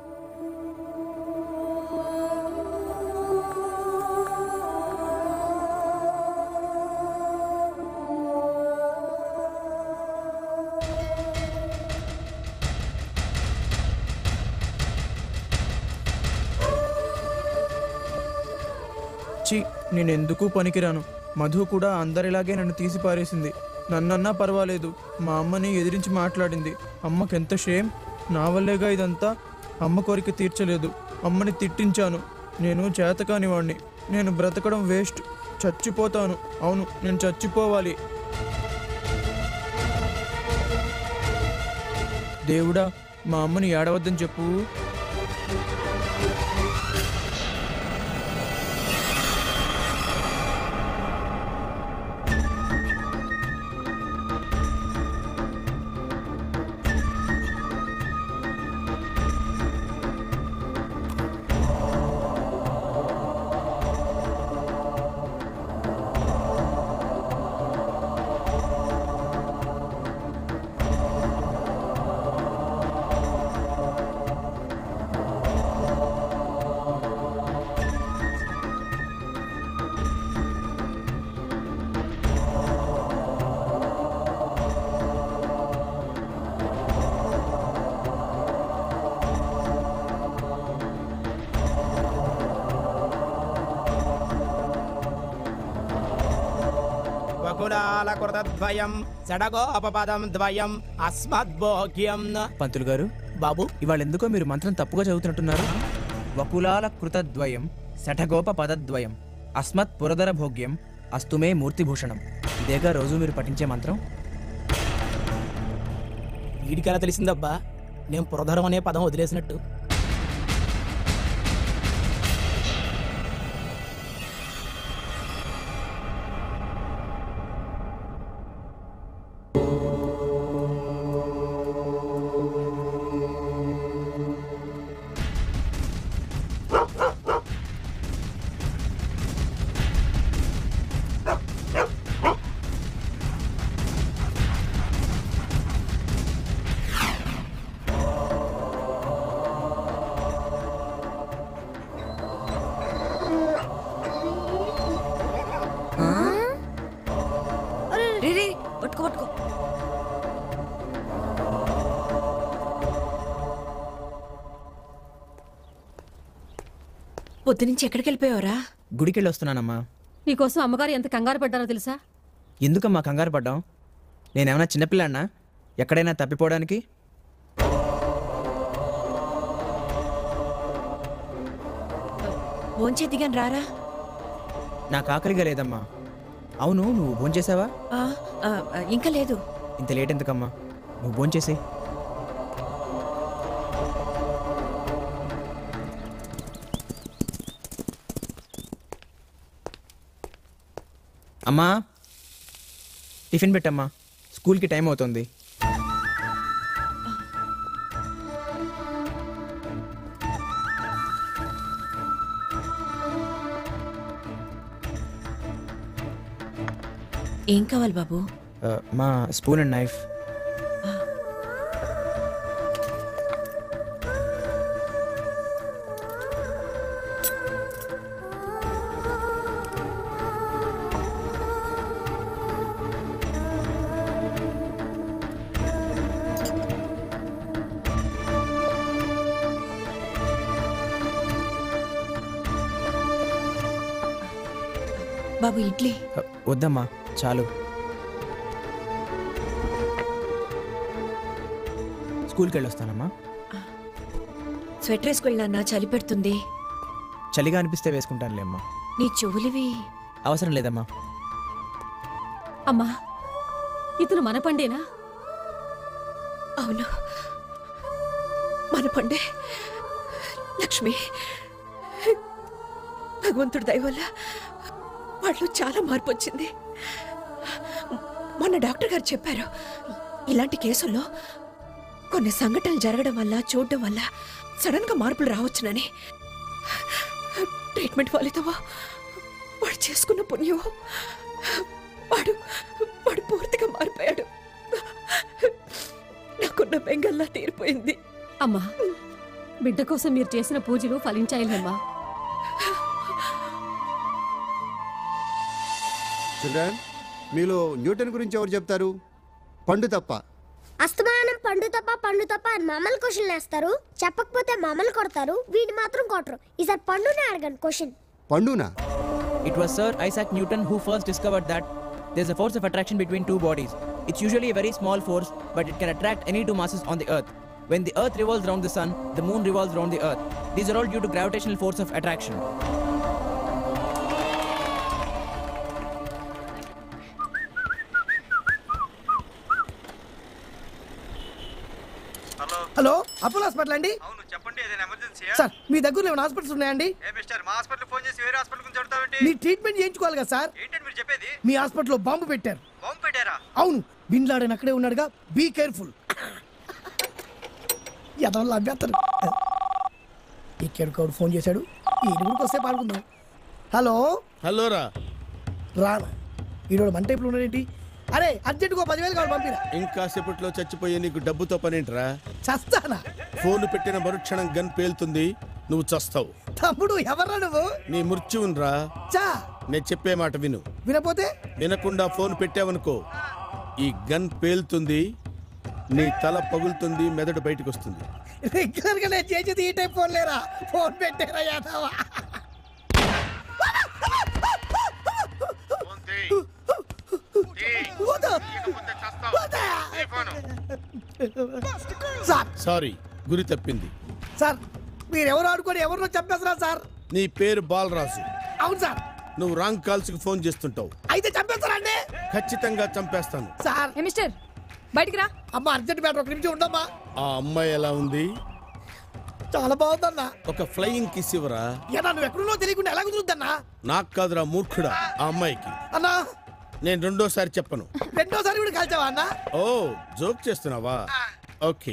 చి నేను ఎందుకు పనికిరాను మధు కూడా అందరిలాగే నన్ను తీసి పారేసింది నన్నన్నా పర్వాలేదు మా అమ్మని ఎదిరించి మాట్లాడింది అమ్మకి ఎంత షేమ్ నా వల్లేగా ఇదంతా అమ్మ కోరిక తీర్చలేదు అమ్మని తిట్టించాను నేను చేతకాని వాణ్ణి నేను బ్రతకడం వేస్ట్ చచ్చిపోతాను అవును నేను చచ్చిపోవాలి దేవుడా మా అమ్మని ఏడవద్దని చెప్పు వకులాలకృతద్వయం సడగోపపదం ద్వయం అస్మద్భోగ్యం పంతులు గారు బాబు ఇవాళ ఎందుకో మీరు మంత్రం తప్పుగా చదువుతున్నట్టున్నారు వకులాల కృతద్వయం శఠగోప పదద్వయం అస్మత్ పురదర భోగ్యం అస్తుమే మూర్తిభూషణం ఇదేగా రోజు మీరు పఠించే మంత్రం వీడికి ఎలా తెలిసిందబ్బా నేను పురధరం అనే పదం వదిలేసినట్టు పొద్దు నుంచి ఎక్కడికి వెళ్ళిపోయావరా గుడికి వెళ్ళి వస్తున్నానమ్మా నీకోసం అమ్మగారు ఎంత కంగారు పడ్డారో తెలుసా ఎందుకమ్మా కంగారు పడ్డాం నేనేమన్నా చిన్నపిల్లన్నా ఎక్కడైనా తప్పిపోవడానికి భోంచే దిగాను రారా నాకు ఆకలిగా లేదమ్మా అవును నువ్వు భోంచేసావా ఆ, ఆ, ఇంకా లేదు ఇంత లేట్ ఎందుకమ్మా నువ్వు భోంచేసి అమ్మా టిఫిన్ పెట్టమ్మా స్కూల్కి టైం అవుతుంది ఏం కావాలి బాబు ఆ, మా స్పూన్ అండ్ నైఫ్ బాబు ఇడ్లీ ఆ, వద్దమ్మా చాలు స్కూల్కి వెళ్ళొస్తానమ్మా స్వెటర్ వేసుకెళ్ళినా చలి పెడుతుంది చలిగా అనిపిస్తే వేసుకుంటానులే అమ్మా నీ చెవులివి అవసరం లేదమ్మా అమ్మా ఇతను మన పండేనా అవును మన పండే లక్ష్మి భగవంతుడి దయ వల్ల వాళ్ళు చాలా మార్పు వచ్చింది మొన్న డాక్టర్ గారు చెప్పారు ఇలాంటి కేసుల్లో కొన్ని సంఘటనలు జరగడం వల్ల చూడడం వల్ల సడన్ గా మార్పులు రావచ్చునని ట్రీట్మెంట్ ఫలితమో వాడు చేసుకున్న పుణ్యం వాడు వాడు పూర్తిగా మారిపోయాడు నాకున్న బెంగల్లా తీరిపోయింది అమ్మా బిడ్డ కోసం మీరు చేసిన పూజలు ఫలించాయిలేమ్మా చిల్డ్రన్ మీలో న్యూటన్ గురించి ఎవరు చెప్తారు పండు తప్ప అస్తమానం పండు తప్ప పండు తప్ప అని మామలు క్వశ్చన్ వేస్తారు చెప్పకపోతే మామలు కొడతారు వీడిని మాత్రం కొట్టరు ఈసారి పండునే అడగండి క్వశ్చన్ పండునా It was Sir Isaac Newton who first discovered that there's a force of attraction between two bodies. It's usually a very small force, but it can attract any two masses on the earth. When the earth revolves around the sun, the moon revolves around the earth. These are all due to gravitational force of attraction. Hello Apollo hospital అండి అవును చెప్పండి ఏదైనా emergency sir మీ దగ్గర ఏమైనా hospitals ఉన్నాయండి ఏ mister మా hospital phone చేసి వేరే హాస్పిటల్ గురించి చెప్తావేంటి మీ ట్రీట్మెంట్ చేయించుకోవాలి కదా సార్ ఏంటంటే మీరు చెప్పేది మీ హాస్పిటల్లో బాంబు పెట్టారు బాంబు పెట్టారా అవును బిన్ లాడెన్ అక్కడే ఉన్నాడుగా బీ కేర్ఫుల్ ఎదవల్ల అభ్యర్థులు ఎక్కడికి ఒకడు ఫోన్ చేశాడు ఈ ఇరుగురికి వస్తే పాల్గొందాం హలో హలో రా రానా ఈరోడు మన టైప్లో ఉన్నాడేంటి అరే అర్జెంటుగా పదివేలు కావాలి పంపిరా ఇంకా సేపట్లో చచ్చిపోయే నీకు డబ్బుతో పనేంట్రా చస్తానా ఫోన్ పెట్టిన మరుక్షణం గన్ పేలుతుంది నువ్వు చస్తావు తమ్ముడు ఎవర్రా నువ్వు నీ మృత్యువునరా చా నేను చెప్పే మాట విను వినపోతే వినకుండా ఫోన్ పెట్టావనుకో ఈ గన్ పేలుతుంది నీ తల పగులుతుంది మెదడు బయటకు వస్తుంది రెగ్యులర్ గా నేను చేసేది ఈ టైప్ ఫోన్ లేరా ఫోన్ పెట్టారా యాదవా సార్ సారీ గురి తప్పింది సార్ మీరు ఎవరు ఆడుకొని ఎవరినో చంపేస్తారా సార్ నీ పేరు బాలరాజు అవును సార్ నువ్వు రాంగ్ కాల్స్ కి ఫోన్ చేస్తుంటావు అయితే చంపేస్తారండి ఖచ్చితంగా చంపేస్తాను సార్ మిస్టర్ బయటికి రా అమ్మా అర్జెంట్ మ్యాటర్ ఒక నిమిషం ఉండమ్మా ఆ అమ్మాయి ఎలా ఉంది చాలా బాగుందన్నా ఒక ఫ్లయింగ్ కిస్ ఇవ్వరా ఏనా నువ్వు ఎక్కడున్నో తెలియకుండా ఎలా కుదురుద్దన్నా నాకు కాదురా మూర్ఖుడా ఆ అమ్మాయికి అన్నా నేను రెండోసారి చెప్పను రెండోసారి కూడా కాల్చావా అన్నా ఓ జోక్ చేస్తున్నావా ఓకే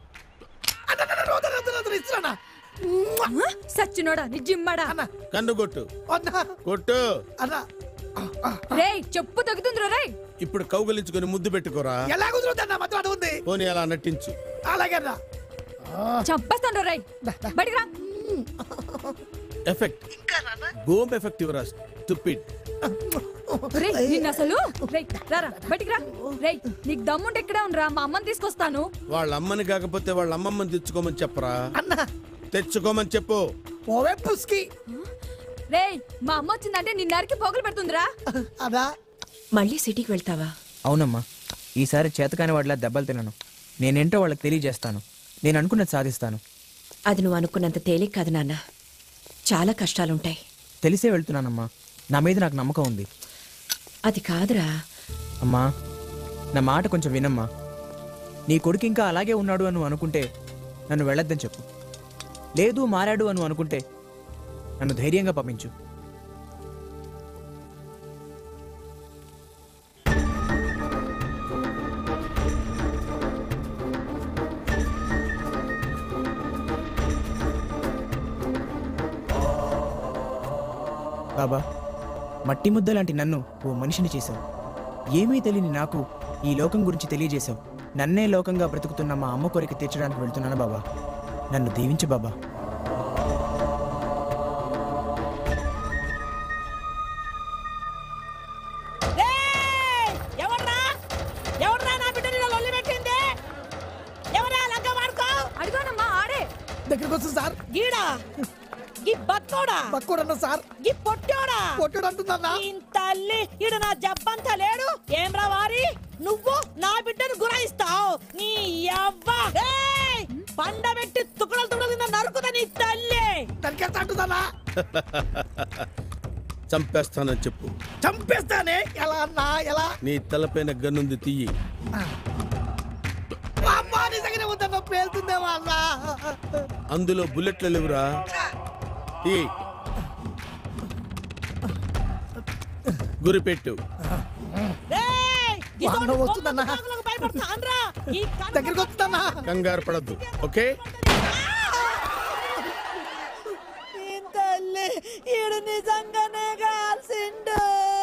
ఇస్తున్నా సచ్చినోడా నీ జిమ్మడా కన్ను కొట్టు అన్నా కొట్టు అన్నా రేయ్ చెప్పు తగ్గుతుంది రేయ్ ఇప్పుడు కౌగలించుకొని ముద్దు పెట్టుకోరా ఎలా కుదురుద్దన్నా మధ్య అటు ఉంది పోనీ అలా నటించు అలాగే అన్నా చంపేస్తాను రేయ్ బయటికి రా ఎఫెక్ట్ గోమ్ ఎఫెక్ట్ ఇవ్వరా స్టూపిడ్ రేయ్ నిన్న అసలు రేయ్ రారా బయటికి రా రేయ్ నీకు దమ్ముంటే ఇక్కడే ఉండరా మా అమ్మని తీసుకొస్తాను వాళ్ళ అమ్మని కాకపోతే వాళ్ళ అమ్మమ్మని తెచ్చుకోమని చెప్పరా తెచ్చుకోమని చెప్పు పోవే పుస్కి రే మా అమ్మ వచ్చిందంటే నిన్నరికి పోగలు పెడుతుందిరా అదా మళ్ళీ సిటీకి వెళ్తావా అవునమ్మా ఈసారి చేతకాని వాడిలా దెబ్బలు తినను నేనేంటో వాళ్ళకి తెలియజేస్తాను నేను అనుకున్నది సాధిస్తాను అది నువ్వు అనుకున్నంత తేలిక కాదు నాన్న చాలా కష్టాలుంటాయి తెలిసే వెళ్తున్నానమ్మా నా మీద నాకు నమ్మకం ఉంది అది కాదురా అమ్మా నా మాట కొంచెం వినమ్మా నీ కొడుకు ఇంకా అలాగే ఉన్నాడు అని నువ్వు అనుకుంటే నన్ను వెళ్ళొద్దని చెప్పు లేదు మారాడు అని నువ్వు అనుకుంటే నన్ను ధైర్యంగా పంపించు బాబా మట్టి ముద్ద లాంటి నన్ను ఓ మనిషిని చేశావు ఏమీ తెలియని నాకు ఈ లోకం గురించి తెలియజేశావు నన్నే లోకంగా బ్రతుకుతున్న మా అమ్మ కోరిక తీర్చడానికి వెళ్తున్నాను బాబా నన్ను దీవించు బాబా ఎవర్రా ఎవర్రా నా బిడ్డని ఇలా లొల్లి పెట్టింది ఎవరా లంక వాడుకో అడిగానమ్మా ఆడే దగ్గరికి వస్తుంది సార్ గీడా ఈ బక్కోడా బక్కోడన్నా సార్ ఈ పొట్టోడా పొట్టోడు అంటుందన్నా తల్లి ఈడు నా జబ్బంతా లేడు ఏమ్రా వారి నువ్వు నా బిడ్డను గురాయిస్తావు నీ అవ్వ ఏయ్! పండబెట్టి తుకడలు తుకడలు కింద నరుకుదా నీ తల్లి దానికి అంటుందన్నా చంపేస్తానని చెప్పు చంపేస్తానే ఎలా అన్నా ఎలా నీ తలపైన గన్నుంది తీయి అమ్మా నిజంగానే ఉందన్న పేలుతుందేమో అన్నా అందులో బుల్లెట్లు లేవురా తీయి గురిపెట్టు ఏయ్! ఈ వాహనం తోటి వస్తుందన్నా. బొమ్మలకు భయపడతాన్రా? ఈ కన్ను- దగ్గరికి వస్తుందన్నా కంగారు పడద్దు ఓకే ఈ తల్లి ఈడు నిజంగానే కాల్సిండు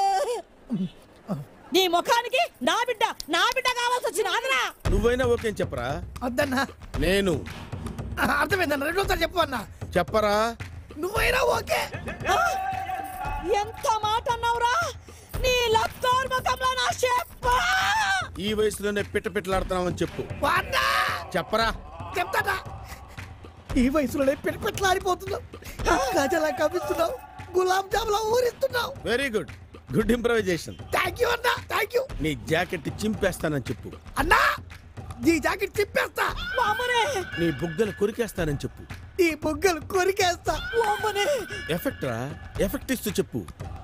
నీ ముఖానికి నా బిడ్డ నా బిడ్డ కావాల్సి వచ్చిన ఆదరా నువ్వైనా ఓకే అని చెప్పరా వద్దన్నా నేను అర్థమైందన్న రెండోసారి చెప్పు అన్నా చెప్పరా నువ్వైనా ఓకే ఎంత మాట అన్నావురా నీ లత్తోర్ ముఖంలో నా చెప్ప ఈ వయసులోనే పిట్ట పిట్టలాడుతున్నావని చెప్పు వాన్నా చెప్పరా చెప్తానా ఈ వయసులోనే పెట్టుపెట్లాడిపోతున్నావు గజలా కవిస్తున్నావు గులాబ్ జాములా ఊరిస్తున్నావు very good good improvisation thank you అన్నా థ్యాంక్ యూ నీ జాకెట్ చింపేస్తానని చెప్పు అన్నా ఈ జాకెట్ తిప్పేస్తా మామనే నీ బుగ్గలు కొరికేస్తానని చెప్పు ఈ బుగ్గలు కొరికేస్తా మామనే ఎఫెక్ట్ రా ఎఫెక్ట్ ఇస్తూ చెప్పు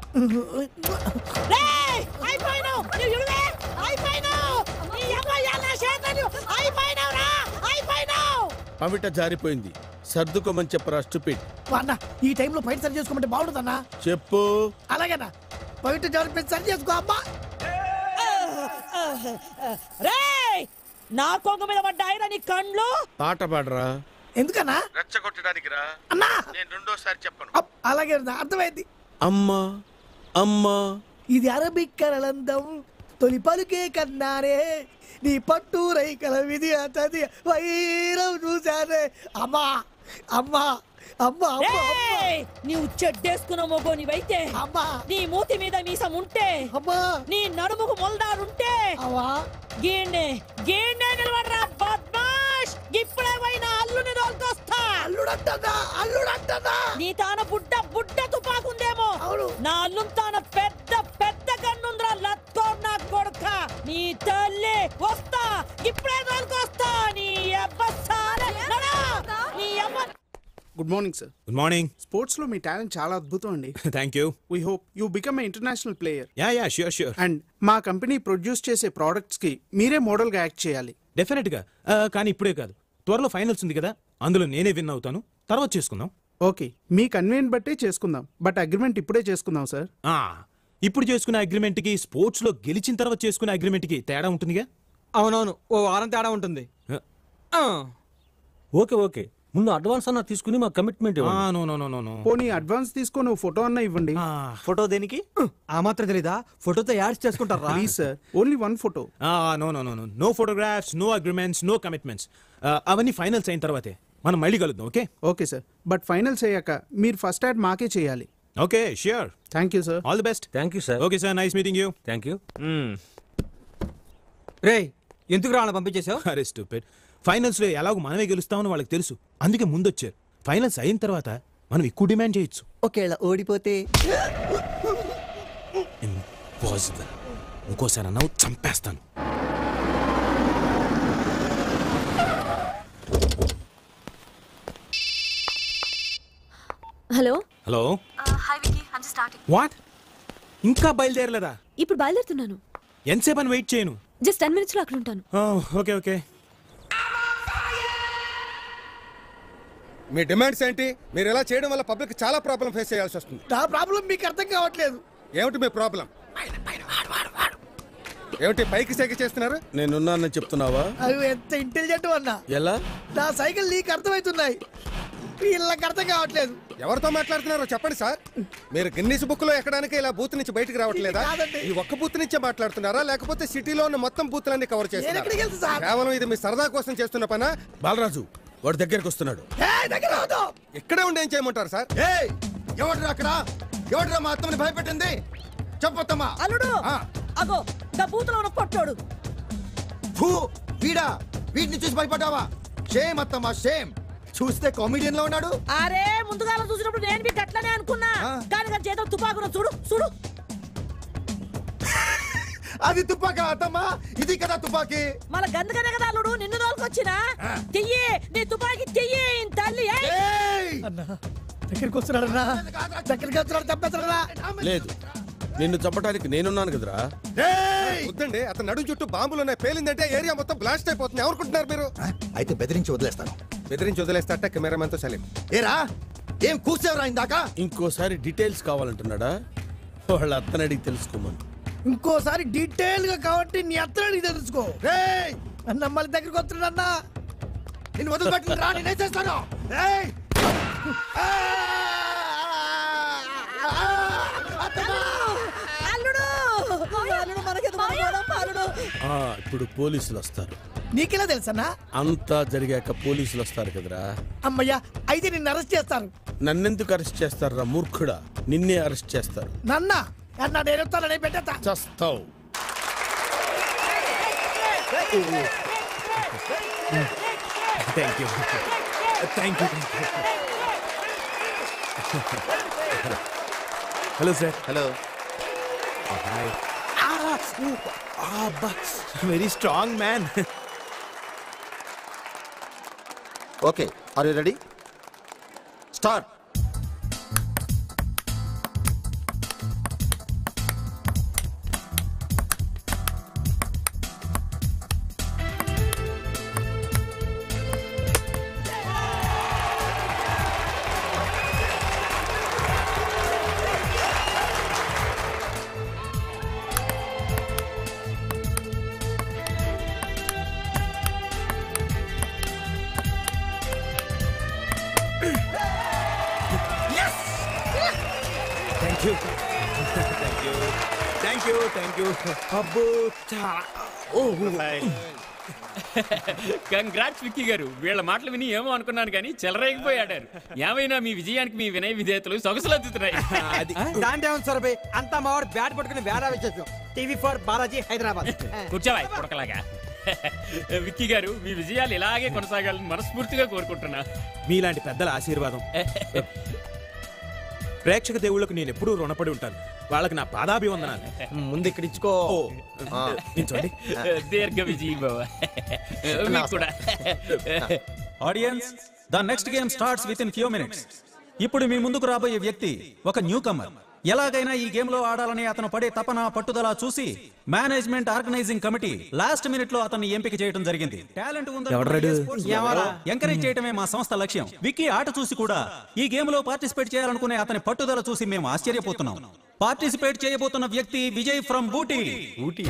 రేయ్ అయిపోయినావు నువ్వు ఇడువే అయిపోయినావు నీ అమ్మాయి నా చేతలు అయిపోయినావురా అయిపోయినావు పమిట జారిపోయింది సర్దుకోమని చెప్పరా స్టూపిడ్ అన్న ఈ టైంలో బయట సరి చేసుకోమంటే బాగుంటుందన్నా చెప్పు అలాగేనా బయట జారి సరి చేసుకో అమ్మా రేయ్ నా కొంగ మీద పడ్డాయిరా నీ కండ్లు పాట పాడరా ఎందుకన్నా రెచ్చగొట్టడానికి రా అన్నా నేను రెండోసారి చెప్పను అప్, అలాగే అన్నా, అర్థమైంది అమ్మా అమ్మా ఇది అరబిక్ కరలందం తొలి పలుకే కన్నానే నీ పట్టు రైకల విధి అతది వైరం చూశానే అమ్మా అమ్మా అమ్మా అమ్మా రేయ్ నీవు చెడ్డేసుకున్న మొగోనివైతే అమ్మా నీ మూతి మీద మీసం ఉంటే అమ్మా నీ నడుముకు మొల్దారుంటే అమ్మా గీండే గీండే నిలబడరా బద్మాష్ ఇప్పుడే పోయిన అల్లుని దోల్కొస్తా అల్లుడంటదా అల్లుడంటదా నీ తాన బుడ్డ బుడ్డ తుపాకుందేమో అవును నా అల్లున్ తాన పెద్ద పెద్ద గన్నుంద్రా లత్తో నా కొడుక నీ తల్లి వస్తా ఇప్పుడే దోల్కొస్తా నీ అబ్బ సాలే నడా నీ అమ్మ good morning sir good morning sports లో మీ టాలెంట్ చాలా అద్భుతం అండి thank you we hope you become a international player yeah yeah sure sure and మా కంపెనీ ప్రొడ్యూస్ చేసే ప్రోడక్ట్స్ కి మీరే మోడల్ గా యాక్ట్ చేయాలి డెఫినెట్ గా ఆ, కానీ ఇప్పుడే కాదు త్వరలో ఫైనల్స్ ఉంది కదా అందులో నేనే విన్ అవుతాను తర్వాత చేసుకుందాం ఓకే మీ కన్వీనియంట్ బట్టే చేసుకుందాం బట్ అగ్రిమెంట్ ఇప్పుడే చేసుకుందాం సార్ ఆ, ఇప్పుడు చేసుకునే అగ్రిమెంట్ కి స్పోర్ట్స్ లో గెలిచిన తర్వాత చేసుకునే అగ్రిమెంట్ కి తేడా ఉంటుందిగా అవునవును ఓ వారం తేడా ఉంటుంది ఓకే ఓకే ముందు అడ్వాన్స్ అన్న తీసుకుని మా commitment no no no no no పోనీ అడ్వాన్స్ తీసుకొని ఓ ఫోటో అన్న ఇవ్వండి ఫోటో దేనికి ఆ మాత్రం తెలీదా ఫోటోతో యాడ్స్ చేసుకుంటారా please sir only one photo no no no no no photographs no agreements no commitments అవన్నీ ఫైనల్స్ అయిన తర్వాతే మనం మళ్ళీ కలుద్దాం okay okay sir but finals అయ్యాక మీరు ఫస్ట్ యాడ్ మాకే చేయాలి okay sure thank you sir all the best thank you sir okay sir nice meeting you thank you రే ఎందుకు రాళ్ళ పంపించేసావు అరే స్టూపిడ్ ఫైనల్స్ లో ఎలాగో మనమే గెలుస్తామని వాళ్ళకి తెలుసు అందుకే ముందొచ్చారు ఫైనల్స్ అయిన తర్వాత మనం ఎక్కువ డిమాండ్ చేయొచ్చు ఒకవేళ ఓడిపోతే పాజిబుల్ ఇంకోసారి అన్నావు చంపేస్తాను hello hello hi Vicky I'm starting what ఇంకా బయలుదేరలేదా ఇప్పుడు బయలుదేరుతున్నాను ఎంతసేపు అని వెయిట్ చేయను జస్ట్ టెన్ మినిట్స్లో అక్కడ ఉంటాను ఓకే ఓకే మీ డిమాండ్స్ ఏంటి మీరు ఇలా చేయడం వల్ల పబ్లిక్ చాలా ప్రాబ్లం ఫేస్ చేయాల్సి వస్తుంది నా ప్రాబ్లం మీకు అర్థం కావట్లేదు ఏమిటి మీ ప్రాబ్లం ఏమిటి పైకి సేక చేస్తున్నారు నేనున్నానని చెప్తున్నావా అవి ఎంత ఇంటెలిజెంట్ అన్నా ఎలా నా సైకిల్ నీకు అర్థమవుతున్నాయి వీళ్ళకి అర్థం కావట్లేదు ఎవరితో మాట్లాడుతున్నారో చెప్పండి సార్ మీరు గిన్నీస్ బుక్ లో ఎక్కడానికి ఇలా బూత్ నుంచి బయటకు రావట్లేదా కాదండి. ఈ ఒక్క బూత్ నుంచే మాట్లాడుతున్నారా లేకపోతే సిటీలో ఉన్న మొత్తం బూత్లన్నీ కవర్ నేను ఎక్కడికి వెళ్తా చేస్తున్నారు సార్? కేవలం ఇది మీ సరదా కోసం చేస్తున్న పనా బాలరాజు వాడి దగ్గరికి వస్తున్నాడు ఏయ్, దగ్గర రావద్దు. ఇక్కడే ఉండి ఏం చేయమంటారు సార్ ఏయ్ ఎవడ్రా అక్కడ ఎవడ్రా మా అత్తమ్మని భయపెట్టింది చెప్పొత్తమ్మా అల్లుడు అగో గా బూతులో ఉన్న పొట్టోడు ఫూ వీడా వీటిని చూసి భయపడ్డావా షేమ్ అత్తమ్మా షేమ్ చూస్తే కామెడియన్ లో ఉన్నాడు అరే ముందుగా చూసినప్పుడు నేను మీకు అట్లనే అనుకున్నా కానీ కానీ చేతులు తుపాకున చూడు చూడు అది తుపాకా అత్తమ్మా ఇది కదా తుపాకీ మన గందుకనే కదా అల్లుడు నిన్ను తోలుకొచ్చినా తెయ్యి నీ తుపాకి తెయ్యి ఈయన తల్లి ఏయ్! అన్నా దగ్గరికి వస్తున్నాడన్నా దగ్గరికి వస్తున్నాడు తప్పేస్తాడన్నా లేదు నిన్ను చంపడానికి నేనున్నాను కదరా వద్దండి అతను నడుం చుట్టూ బాంబులు ఉన్నాయి పేలిందంటే ఏరియా మొత్తం బ్లాస్ట్ అయిపోతుంది ఎవరుకుంటున్నారు మీరు అయితే బెదిరించి వదిలేస్తాను బెదిరించి వదిలేస్తాట కెమెరామెన్ తో సలీం ఏరా ఏం కూర్చేవరా ఇందాక ఇంకోసారి డీటెయిల్స్ కావాలంటున్నాడా వాళ్ళ అత్తని అడిగి తెలుసుకోమని ఇంకోసారి డీటెయిల్ గా కాబట్టి నీ అత్తని తెలుసుకో అన్న మళ్ళీ దగ్గరికి వస్తున్నాడన్నా నిన్ను వదిలిపెట్టిన రా నేనేం చేస్తాను ఏయ్! అల్లుడు అల్లుడు మనకెందుకు అనుకోవడం, అల్లుడు ఆ, ఇప్పుడు పోలీసులు వస్తారు నీకెలా తెలుసన్నా అంతా జరిగాక పోలీసులు వస్తారు కదరా అమ్మయ్యా అయితే నిన్ను అరెస్ట్ చేస్తారు నన్నెందుకు అరెస్ట్ చేస్తారా మూర్ఖుడా నిన్నే అరెస్ట్ చేస్తారు నన్న అన్న నేను వస్తానని పెట్టేస్తా చస్తావు thank you thank you hello sir hello hi అబ్బా very strong man okay are you ready start thank you thank you thank you thank you అబ్బో చాలా ఓ కంగ్రాట్స్ విక్కీ గారు వీళ్ళ మాటలు విని ఏమో అనుకున్నాను కానీ చెలరేగిపోయాడారు ఏమైనా మీ విజయానికి మీ వినయ విధేయతలు సొగసులెత్తుతున్నాయి దాంట్లో ఏముంది సొరబై అంతా మావాడు బ్యాట్ పట్టుకుని వేడా వచ్చేసాం టీవీ ఫోర్ బాలాజీ హైదరాబాద్ కూర్చోవా కొడకలాగా విక్కీ గారు మీ విజయాలు ఇలాగే కొనసాగాలని మనస్ఫూర్తిగా కోరుకుంటున్నా మీలాంటి పెద్దల ఆశీర్వాదం ప్రేక్షక దేవుళ్ళకు నేను ఎప్పుడూ రుణపడి ఉంటాను వాళ్ళకి నా పాదాభివందనాలు ముందు ఇక్కడ ఇచ్చుకో నించోండి దీర్ఘ విజయీ బావ మీకు కూడా audience the next game starts with in few minutes ఇప్పుడు మీ ముందుకు రాబోయే వ్యక్తి ఒక న్యూ కమర్ ఎలాగైనా ఈ గేమ్ లో ఆడాలని అతను పడే తపన పట్టుదల చూసి management organising committee last minute లో అతన్ని ఎంపిక చేయడం జరిగింది టాలెంట్ ఎవడ్రాడు? ఎంకరేజ్ చేయడమే మా సంస్థ లక్ష్యం విక్కీ ఆట చూసి కూడా ఈ గేమ్ లో పార్టిసిపేట్ చేయాలనుకునే అతని పట్టుదల చూసి మేము ఆశ్చర్యపోతున్నాం పార్టిసిపేట్ చేయబోతున్న వ్యక్తి విజయ్ ఫ్రమ్ ఊటీ ఊటీ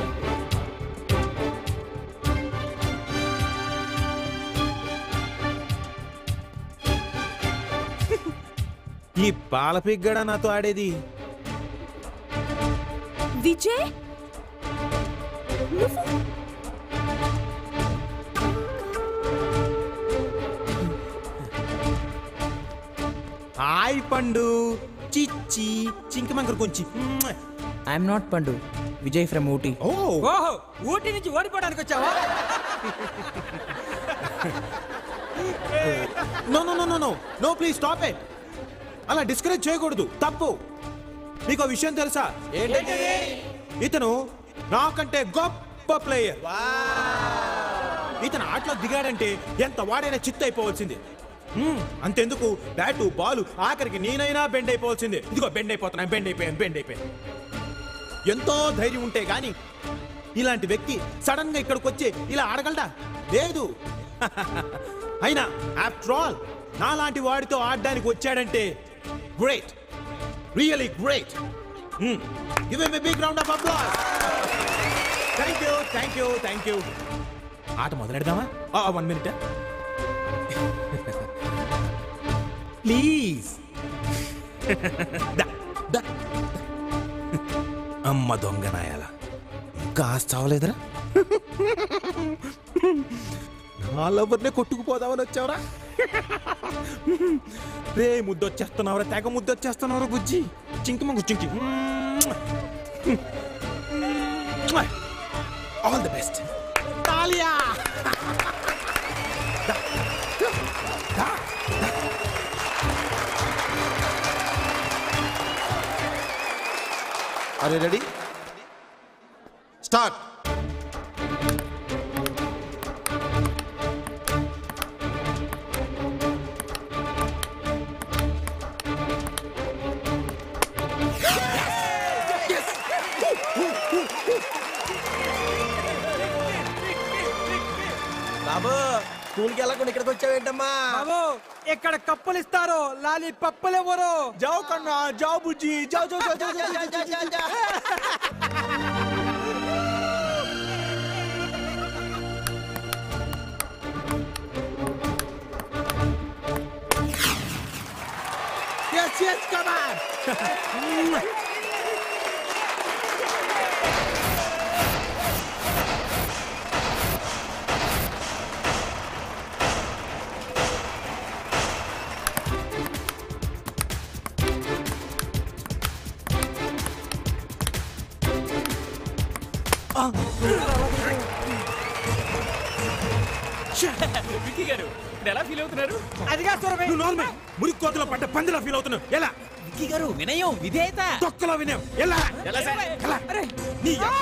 ఈ పాల పిగ్గడ నాతో ఆడేది విజయ్ హాయ్ పండు చిచ్చి చింకమంకర కొంచి ఐఎమ్ నాట్ పండు విజయ్ ఫ్రమ్ ఊటీ ఓహో ఊటీ నుంచి ఓడిపోవడానికి వచ్చావా no no no no no no please stop it అలా డిస్కరేజ్ చేయకూడదు తప్పు మీకు ఆ విషయం తెలుసా ఇతను నాకంటే గొప్ప ప్లేయర్ ఇతను ఆటలో దిగాడంటే ఎంత వాడైనా చిత్త అయిపోవాల్సింది మ్మ్, అంతెందుకు బ్యాటు బాలు ఆఖరికి నేనైనా బెండ్ అయిపోవాల్సిందే ఇదిగో బెండ్ అయిపోతున్నా బెండ్ అయిపోయాను బెండ్ అయిపోయాను ఎంతో ధైర్యం ఉంటే గాని ఇలాంటి వ్యక్తి సడన్ గా ఇక్కడికి వచ్చి ఇలా ఆడగలడా లేదు అయినా ఆఫ్టర్ ఆల్ నాలాంటి వాడితో ఆడడానికి వచ్చాడంటే great really great give a big round of applause thank you thank you thank you ఆట మొదలెడదామా వన్ మినిట్ ప్లీజ్ అమ్మ దొంగ నాయాల ఇంకా ఆస్తావలేదురా నా లవర్నే కొట్టుకుపోదామని వచ్చావరా రే ముద్దొచ్చేస్తున్నావురా తెగ ముద్దొచ్చేస్తున్నావురా బుజ్జి చింకి మంగు చింకి ఆల్ ది బెస్ట్ తాలియా అరే రెడీ స్టార్ట్ బాబు స్కూల్కి వెళ్ళకుండా ఇక్కడికి వచ్చావేంటమ్మా బాబు ఇక్కడ కప్పులు ఇస్తారు లాలి పప్పులు ఎవరు జావు కన్నా జావు బుజ్జి జావు జావు జావు జావు జావు జావు జావు జావు Yes, yes, come on. Vicky గారు ఇప్పుడు ఎలా ఫీల్ అవుతున్నారు అదిగా సురభి నువ్వు నార్మల్ మురికి కోతలో పడ్డ పందిలా ఫీల్ అవుతున్నావు ఎలా విక్కీ గారు వినయం విధేయత తొక్కలో వినేవు ఎలా ఎలా సార్? ఎలా నీ యబ్బ.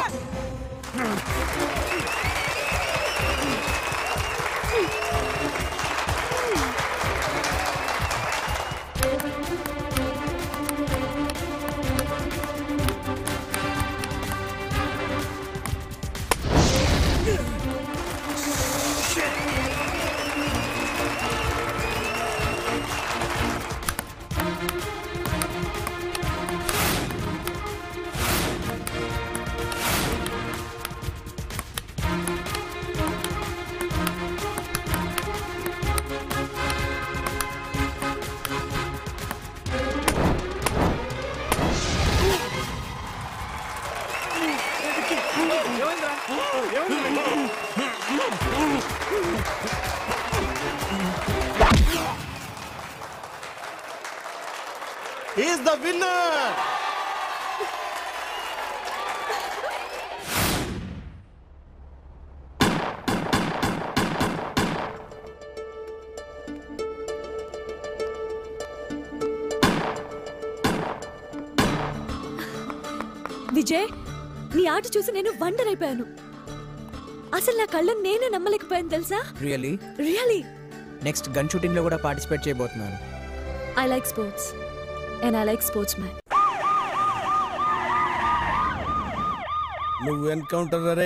ఈస్ ద విన్నర్ విజయ్ నీ ఆట చూసి నేను వండర్ అయిపోయాను అసలు నా కళ్ళని నేనే నమ్మలేకపోయాను తెలుసా really really next gun shooting లో కూడా పార్టిసిపేట్ చేయబోతున్నాను I like sports and I like sports man నువ్వు ఎన్కౌంటర్ రే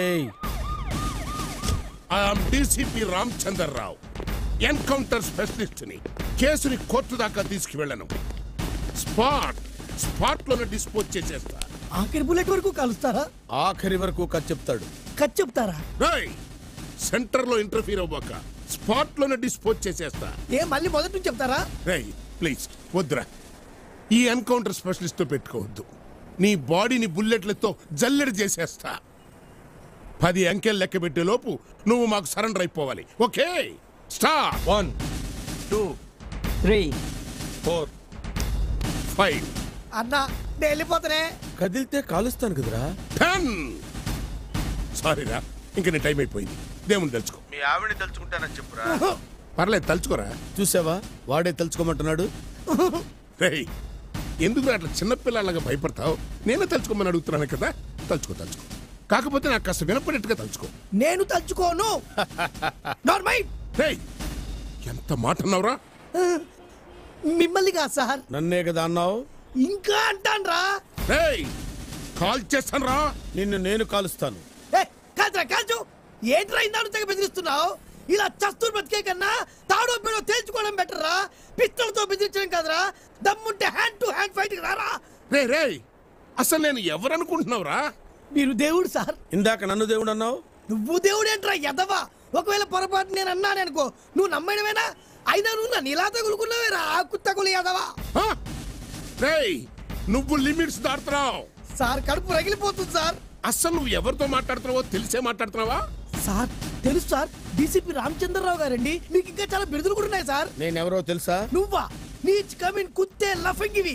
I'm DCP Ramachandar Rao encounter specialist ని కేసుని కోర్టు దాకా తీసుకువెళ్ళను స్పాట్ స్పాట్ లోనే డిస్పోజ్ చేసేస్తా ఆఖరి బుల్లెట్ వరకు కలుస్తారా ఆఖరి వరకు కథ చెప్తాడు కట్ చెప్తారా రేయ్ సెంటర్ లో ఇంటర్ఫీర్ అవ్వక స్పాట్ లోనే డిస్పోజ్ చేసేస్తా ఏ మళ్ళీ మొదటి నుంచి చెప్తారా రేయ్ ప్లీజ్ వద్దురా ఈ ఎన్కౌంటర్ స్పెషలిస్ట్ తో పెట్టుకోవద్దు నీ బాడీని బుల్లెట్లతో జల్లెడ చేసేస్తా పది అంకెలు లెక్క పెట్టే లోపు నువ్వు మాకు సరెండర్ అయిపోవాలి okay star one two three four five అన్నా నేను వెళ్ళిపోతానే కదిలితే కాలుస్తాను కదరా టెన్ సారీరా ఇంక నీ టైం అయిపోయింది దేవుని తలుచుకో మీ ఆవిడని తలుచుకుంటానని చెప్పురా పర్లేదు తలుచుకోరా చూసావా వాడే తలుచుకోమంటున్నాడు రేయ్ ఎందుకు అట్లా చిన్నపిల్లలాగా భయపడతావు నేనే తలుచుకోమని అడుగుతున్నాను కదా తలుచుకో తలుచుకో కాకపోతే నాకు కాస్త వినపడేట్టుగా తలుచుకో నేను తలుచుకోను నార్మల్ రేయ్ ఎంత మాట అన్నావురా మిమ్మల్ని కాదు సార్ నన్నే కదా అన్నావు ఇంకా అంటాన్రా రేయ్ కాల్ చేస్తాను రా నిన్ను నేను కాలుస్తాను ఏ కాల్చరా కాల్చు ఏంట్రా ఇందాడు తెగ బెదిరిస్తున్నావు ఇలా చస్తూరు బతికే కన్నా తాడో పేడో తేల్చుకోవడం బెటర్ రా పిస్తలతో బెదిరించడం కాదురా దమ్ముంటే హ్యాండ్ టు హ్యాండ్ ఫైట్ రారా రే రేయ్ అసలు నేను ఎవరనుకుంటున్నావురా మీరు దేవుడు సార్ ఇందాక నన్ను దేవుడు అన్నావు నువ్వు దేవుడేంట్రా ఎదవా ఒకవేళ పొరపాటు నేను అన్నాననుకో నువ్వు నమ్మడమేనా అయినా నువ్వు నన్ను ఇలా తగులుకున్నావేరా ఆ కుత్తకులు ఎదవా రేయ్ నువ్వు లిమిట్స్ దాటుతున్నావు సార్ కడుపు రగిలిపోతుంది సార్ అసలు నువ్వు ఎవరితో మాట్లాడుతున్నావో తెలిసే మాట్లాడుతున్నావా సార్ తెలుసు సార్ డీసీపీ రామచంద్రరావు గారండి మీకు ఇంకా చాలా బిరుదులు కూడా ఉన్నాయి సార్ నేనెవరో తెలుసా నువ్వా నీచ్ కమిన్ కుత్తే లఫంగివి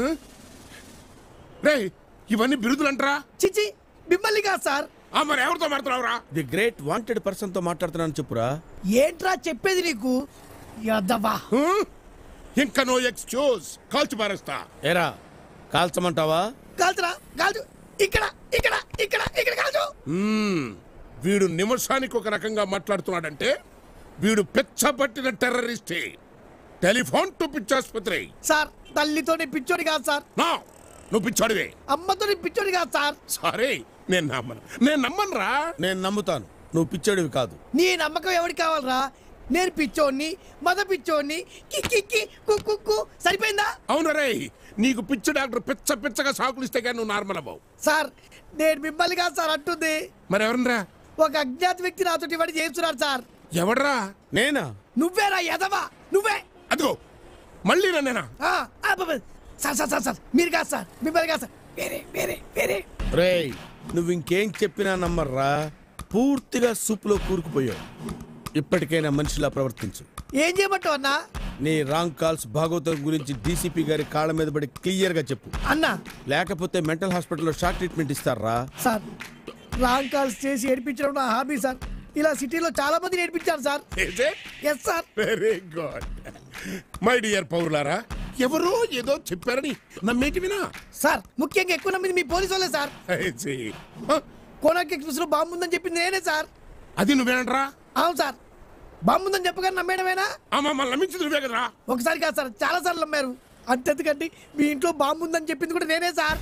రేయ్ ఇవన్నీ బిరుదులంటరా చిచి మిమ్మల్ని కాదు సార్ ఆ మరి ఎవరితో మాట్లాడుతున్నావురా ది గ్రేట్ వాంటెడ్ పర్సన్ తో మాట్లాడుతున్నాను చెప్పురా ఏంట్రా చెప్పేది నీకు యదవా ఇంకా నో ఎక్స్క్యూజ్ కాల్చి పారేస్తా ఏరా కాల్చమంటావా కాల్చరా కాల్చు ఇక్కడ ఇక్కడ ఇక్కడ ఇక్కడ కాల్చు మ్మ్. వీడు నిమిషానికి ఒక రకంగా మాట్లాడుతున్నాడంటే వీడు పెచ్చబట్టిన టెర్రరిస్టే టెలిఫోన్ టు పిచ్చాసుపత్రి సార్ తల్లితోని పిచ్చోడి కాదు సార్ నా నువ్వు పిచ్చాడివే అమ్మతోని పిచ్చోడి కాదు సార్ సారీ నేను నమ్మను నేను నమ్మను రా నేను నమ్ముతాను నువ్వు పిచ్చడివి కాదు నీ నమ్మకం ఎవరికి కావాలరా నేను పిచ్చోడిని మద పిచ్చోడిని కిక్కి కుక్కు సరిపోయిందా అవును రే నీకు పిచ్చి డాక్టర్ పిచ్చ పిచ్చగా సాకులు ఇస్తే కానీ నువ్వు నార్మల్ అవ్వవు సార్ నేను మిమ్మల్ని కాదు సార్ అంటుంది మరి ఎవరన్నా ఒక అజ్ఞాత వ్యక్తి నాతో ఇవన్నీ చేస్తున్నారు సార్ ఎవడ్రా నేనా నువ్వేరా ఎదవా నువ్వే అదిగో మళ్ళీ నన్నేనా ఆ, ఆ, బాబా. సార్ సార్ సార్ సార్ మీరు కాదు సార్ మిమ్మల్ని కాదు సార్ వేరే వేరే వేరే రేయ్ నువ్వు ఇంకేం చెప్పినా నమ్మర్రా పూర్తిగా సూపులో కూరుకుపోయావు ఇప్పటికైనా మనిషిలా ప్రవర్తించు ఏం చేయమంటావు అన్నా నీ రాంగ్ కాల్స్ భాగవతం గురించి డీసీపీ గారి కాళ్ళ మీద పడి క్లియర్ గా చెప్పు అన్నా లేకపోతే మెంటల్ హాస్పిటల్లో షార్ట్ ట్రీట్మెంట్ ఇస్తారా సార్ రాంగ్ కాల్స్ చేసి ఏడిపించడం నా హాబీ సార్ ఇలా సిటీలో చాలా మంది నేర్పించారు sir yes sir very good my dear పౌరులారా ఎవరో ఏదో చెప్పారని నమ్మేటి వినా సార్ ముఖ్యంగా ఎక్కువ నమ్మింది మీ పోలీసు వాళ్ళే సార్ కోనాక్ ఎక్స్ప్రెస్ లో బాంబు ఉందని చెప్పింది నేనే సార్ అది నువ్వేనంట్రా అవును సార్ బాంబు ఉందని చెప్పగానే నమ్మేయడమేనా మమ్మల్ని నమ్మించింది నువ్వే కదరా ఒకసారి కాదు సార్ చాలా సార్లు నమ్మారు అంతెందుకంటే మీ ఇంట్లో బాంబు ఉందని చెప్పింది కూడా నేనే సార్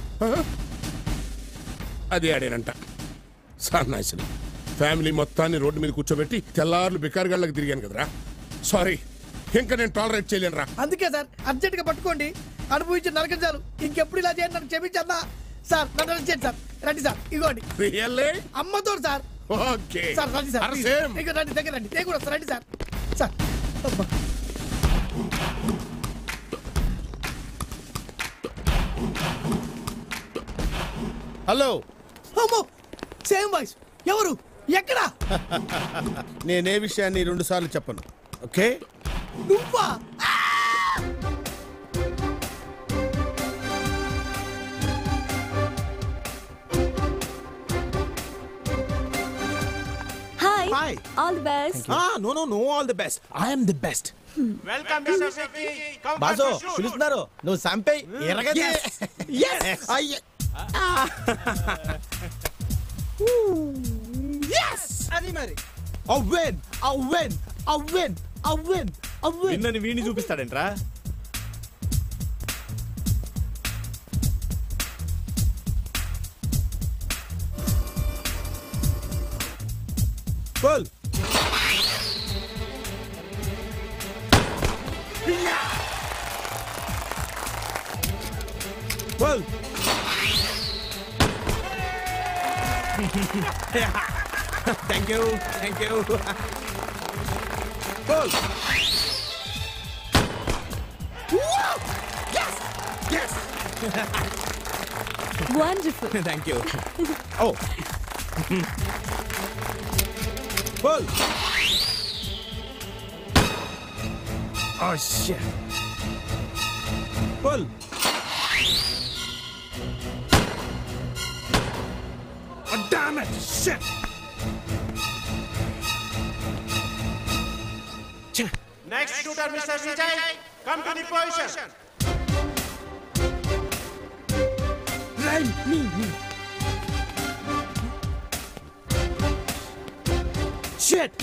అది ఆడేనంట సన్నాసిని ఫ్యామిలీ మొత్తాన్ని రోడ్డు మీద కూర్చోబెట్టి తెల్లార్లు బికారిగాళ్ళకి తిరిగాను కదరా సారీ ఇంకా నేను టాలరేట్ చేయలేనురా అందుకే సార్ అర్జెంట్ గా పట్టుకోండి అనుభవించిన నరకం చాలు ఇంకెప్పుడు ఇలా చేయండి నన్ను క్షమించన్నా సార్ నన్ను అరెస్ట్ చేయండి సార్ రండి సార్ ఇగోండి రియల్లీ అమ్మతో సార్ ఓకే సార్ రండి సార్ అరే, ప్లీజ్. సేమ్. ఇక రండి దగ్గర రండి నేను కూడా వస్తా, రండి సార్ సార్ అబ్బా. హలో అమ్మో సేమ్ వాయిస్ ఎవరు ఎక్కడ నేనే విషయాన్ని రెండు సార్లు చెప్పను ఓకే నువ్వా hi hi all the best Ah, no, no, no, all the best. I am the best. Welcome బాజో పిలుస్తున్నారు నువ్వు సంపే ఎరగదే Yes. అయ్యే Yes! అది మరి A win! A win! A win! A win! A win! నిన్నని వీడిని చూపిస్తాడంట్రా Goal! Goal! Thank you. Thank you. Goal! Woo! Yes! Yes! Wonderful Thank you. Oh. Goal! Oh shit. Goal! Oh damn it! Shit! Next shooter mister Vijay come to the position shit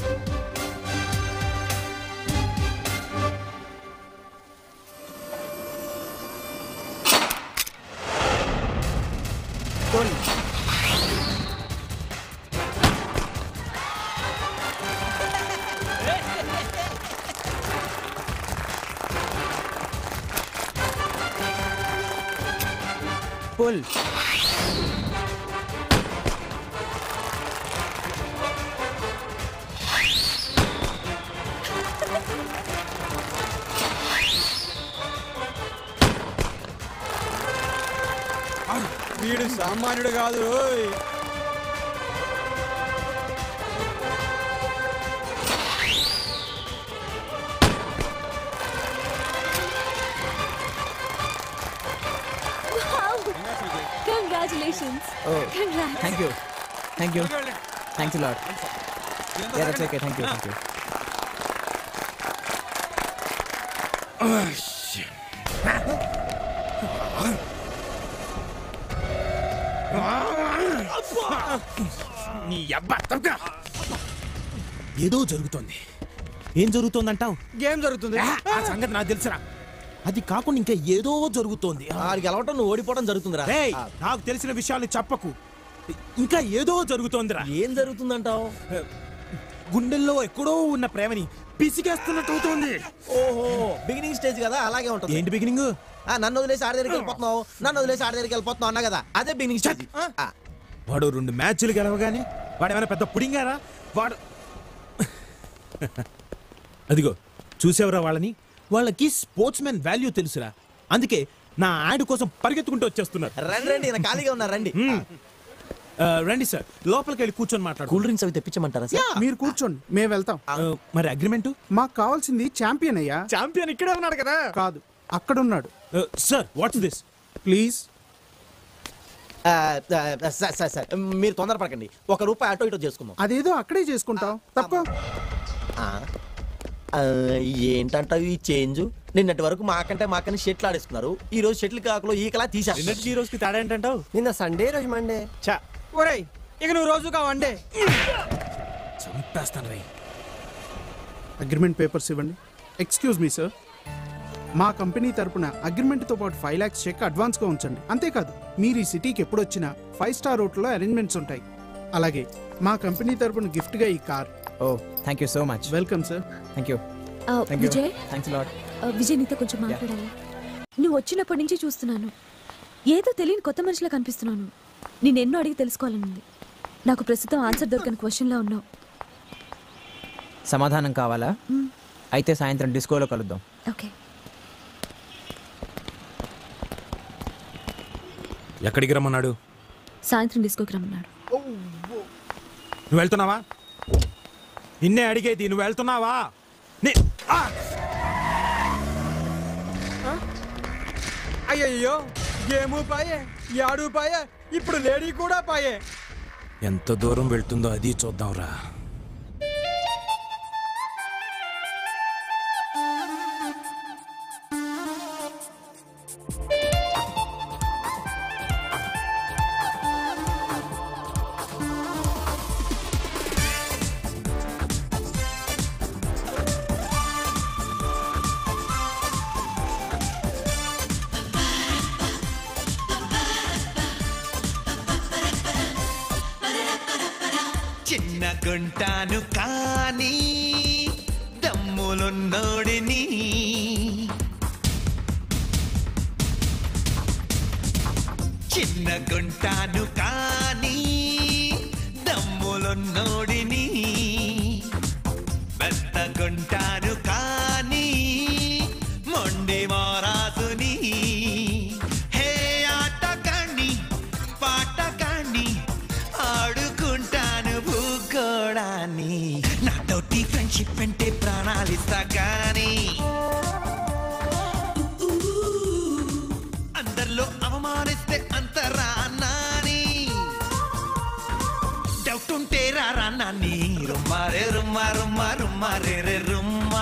pull వీడు సామాన్యుడు కాదు ఓయ్. Congratulations Oh, thank you thank you thanks lad yeah that's okay thank you thank you నీ అబ్బా తప్పకా. ఏదో జరుగుతోంది ఏం జరుగుతోందంటావు game జరుగుతుంది ఆ సంగతి నాకు తెలుసురా అది కాకుండా ఇంకా ఏదో జరుగుతోంది ఆడికి గెలవటం నువ్వు ఓడిపోవడం జరుగుతుందిరా ఏయ్, నాకు తెలిసిన విషయాలు చెప్పకు ఇంకా ఏదో జరుగుతోందిరా ఏం జరుగుతుందంటావు గుండెల్లో ఎక్కడో ఉన్న ప్రేమని పిసికేస్తున్నట్టు అవుతోంది ఓహో బిగినింగ్ స్టేజ్ కదా అలాగే ఉంటుంది ఏంటి బిగినింగ్ ఆ, నన్ను వదిలేసి ఆడ దగ్గరికి వెళ్ళిపోతున్నావు నన్ను వదిలేసి ఆడ దగ్గరికి వెళ్ళిపోతున్నావు అన్నా కదా అదే బిగినింగ్ స్టేజ్ ఆ, వాడు రెండు మ్యాచ్లు గెలవగానే వాడు ఏమైనా పెద్ద పుడింగారా వాడు అదిగో చూసేవరా వాళ్ళని వాళ్ళకి స్పోర్ట్స్ మ్యాన్ వాల్యూ తెలుసురా అందుకే నా యాడ్ కోసం పరిగెత్తుకుంటూ వచ్చేస్తున్నారు రండి రండి ఈయన ఖాళీగా ఉన్నారు రండి ఆ, రండి సార్ లోపలికి వెళ్ళి కూర్చొని మాట్లాడు కూల్ డ్రింక్స్ అవి తెప్పించమంటారా సార్ మీరు కూర్చోండి మేము వెళ్తాం మరి అగ్రిమెంట్ మాకు కావాల్సింది ఛాంపియన్ అయ్యా ఛాంపియన్ ఇక్కడే ఉన్నాడు కదా కాదు అక్కడ ఉన్నాడు సార్ వాట్స్ దిస్ ప్లీజ్ ఆ, ఆ, సార్ సార్ సార్ మీరు తొందరపడకండి ఒక రూపాయి అటో ఇటో చేసుకుందాం అదేదో అక్కడే చేసుకుంటాం తప్ప ఆ, ఆ, ఏంటంటావు ఈ చేంజ్ నిన్నటి వరకు మాకంటే మాకని షెట్లు ఆడేసుకున్నారు ఈ రోజు షెట్లు కాకులో ఈకలా తీసేస్తారు ఈ రోజుకి తేడా ఏంటంటావు నిన్న సండే రోజు మండే చా ఒరేయ్ ఇక నువ్వు రోజు కావండే చంపేస్తాను రై అగ్రిమెంట్ పేపర్స్ ఇవ్వండి ఎక్స్క్యూజ్ మీ సార్ మా కంపెనీ తరపున అగ్రిమెంట్తో పాటు ఫైవ్ ల్యాక్స్ చెక్ అడ్వాన్స్గా ఉంచండి అంతేకాదు మీరు ఈ సిటీకి ఎప్పుడు వచ్చినా ఫైవ్ స్టార్ హోటల్లో అరేంజ్మెంట్స్ ఉంటాయి అలాగే మా కంపెనీ తరపున గిఫ్ట్గా ఈ car oh thank you so much welcome sir thank you ఆ, thank you Vijay thanks lad ఆ, విజయ్ నీతో కొంచెం మాట్లాడాలి నువ్వు వచ్చినప్పటి నుంచి చూస్తున్నాను ఏదో తెలియని కొత్త మనిషిలా కనిపిస్తున్నాను నేను ఎన్నో అడిగి తెలుసుకోవాలనుంది నాకు ప్రస్తుతం ఆన్సర్ దొరకని క్వశ్చన్లా ఉన్నావు సమాధానం కావాలా మ్మ్. అయితే సాయంత్రం డిస్కోలో కలుద్దాం ఓకే ఎక్కడికి రమ్మన్నాడు సాయంత్రం డిస్కోకి రమ్మన్నాడు నువ్వు వెళ్తున్నావా నిన్నే అడిగేది నువ్వు వెళ్తున్నావా నీ- ఆ! అయ్యయ్యో గేము పాయే యాడు పాయే ఇప్పుడు లేడీ కూడా పాయే ఎంత దూరం వెళ్తుందో అది చూద్దాంరా చిన్నగుంటాను కానీ దమ్ములున్నోడిని చిన్నగుంటాను కానీ దమ్ములున్నోడిని పెద్దగుంటాను కానీ మొండి మారాసుని హే ఆటగాణ్ణి పాటగాణ్ణి ఆడుకుంటాను భూగోళాన్ని నాతోటి ఫ్రెండ్షిప్ అంటే ప్రాణాలిస్తా కానీ అందరిలో అవమానిస్తే అంతరా నాని డౌట్ ఉంటే రారా నాని రుమ్మారే రుమ్మా రుమ్మా రుమ్మా రే రే రుమ్మా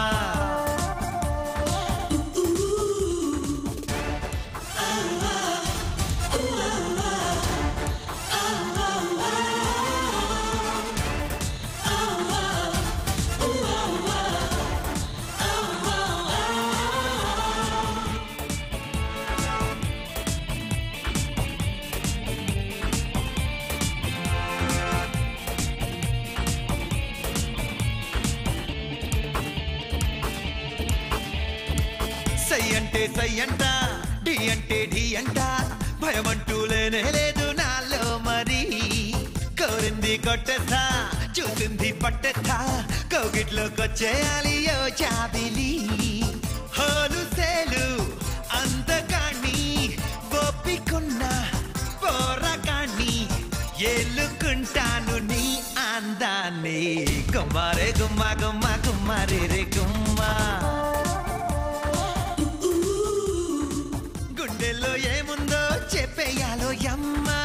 సై అంట డి అంటే ఢీ అంట భయం అంటూ లేనే లేదు నాలో మరి కోరింది కొట్టేస్తా చూసింది పట్టేస్తా కౌగిట్లోకి వచ్చేయాలి ఓ చాబిలి హోలు సేలు అందగాణ్ణి ఒప్పికున్న పోరగాణ్ణి ఏలుకుంటాను నీ అందాన్ని గుమ్మారే గుమ్మ గుమ్మ గుమ్మారే రే గుమ్మా గుండెల్లో ఏముందో చెప్పేయాలో యమ్మా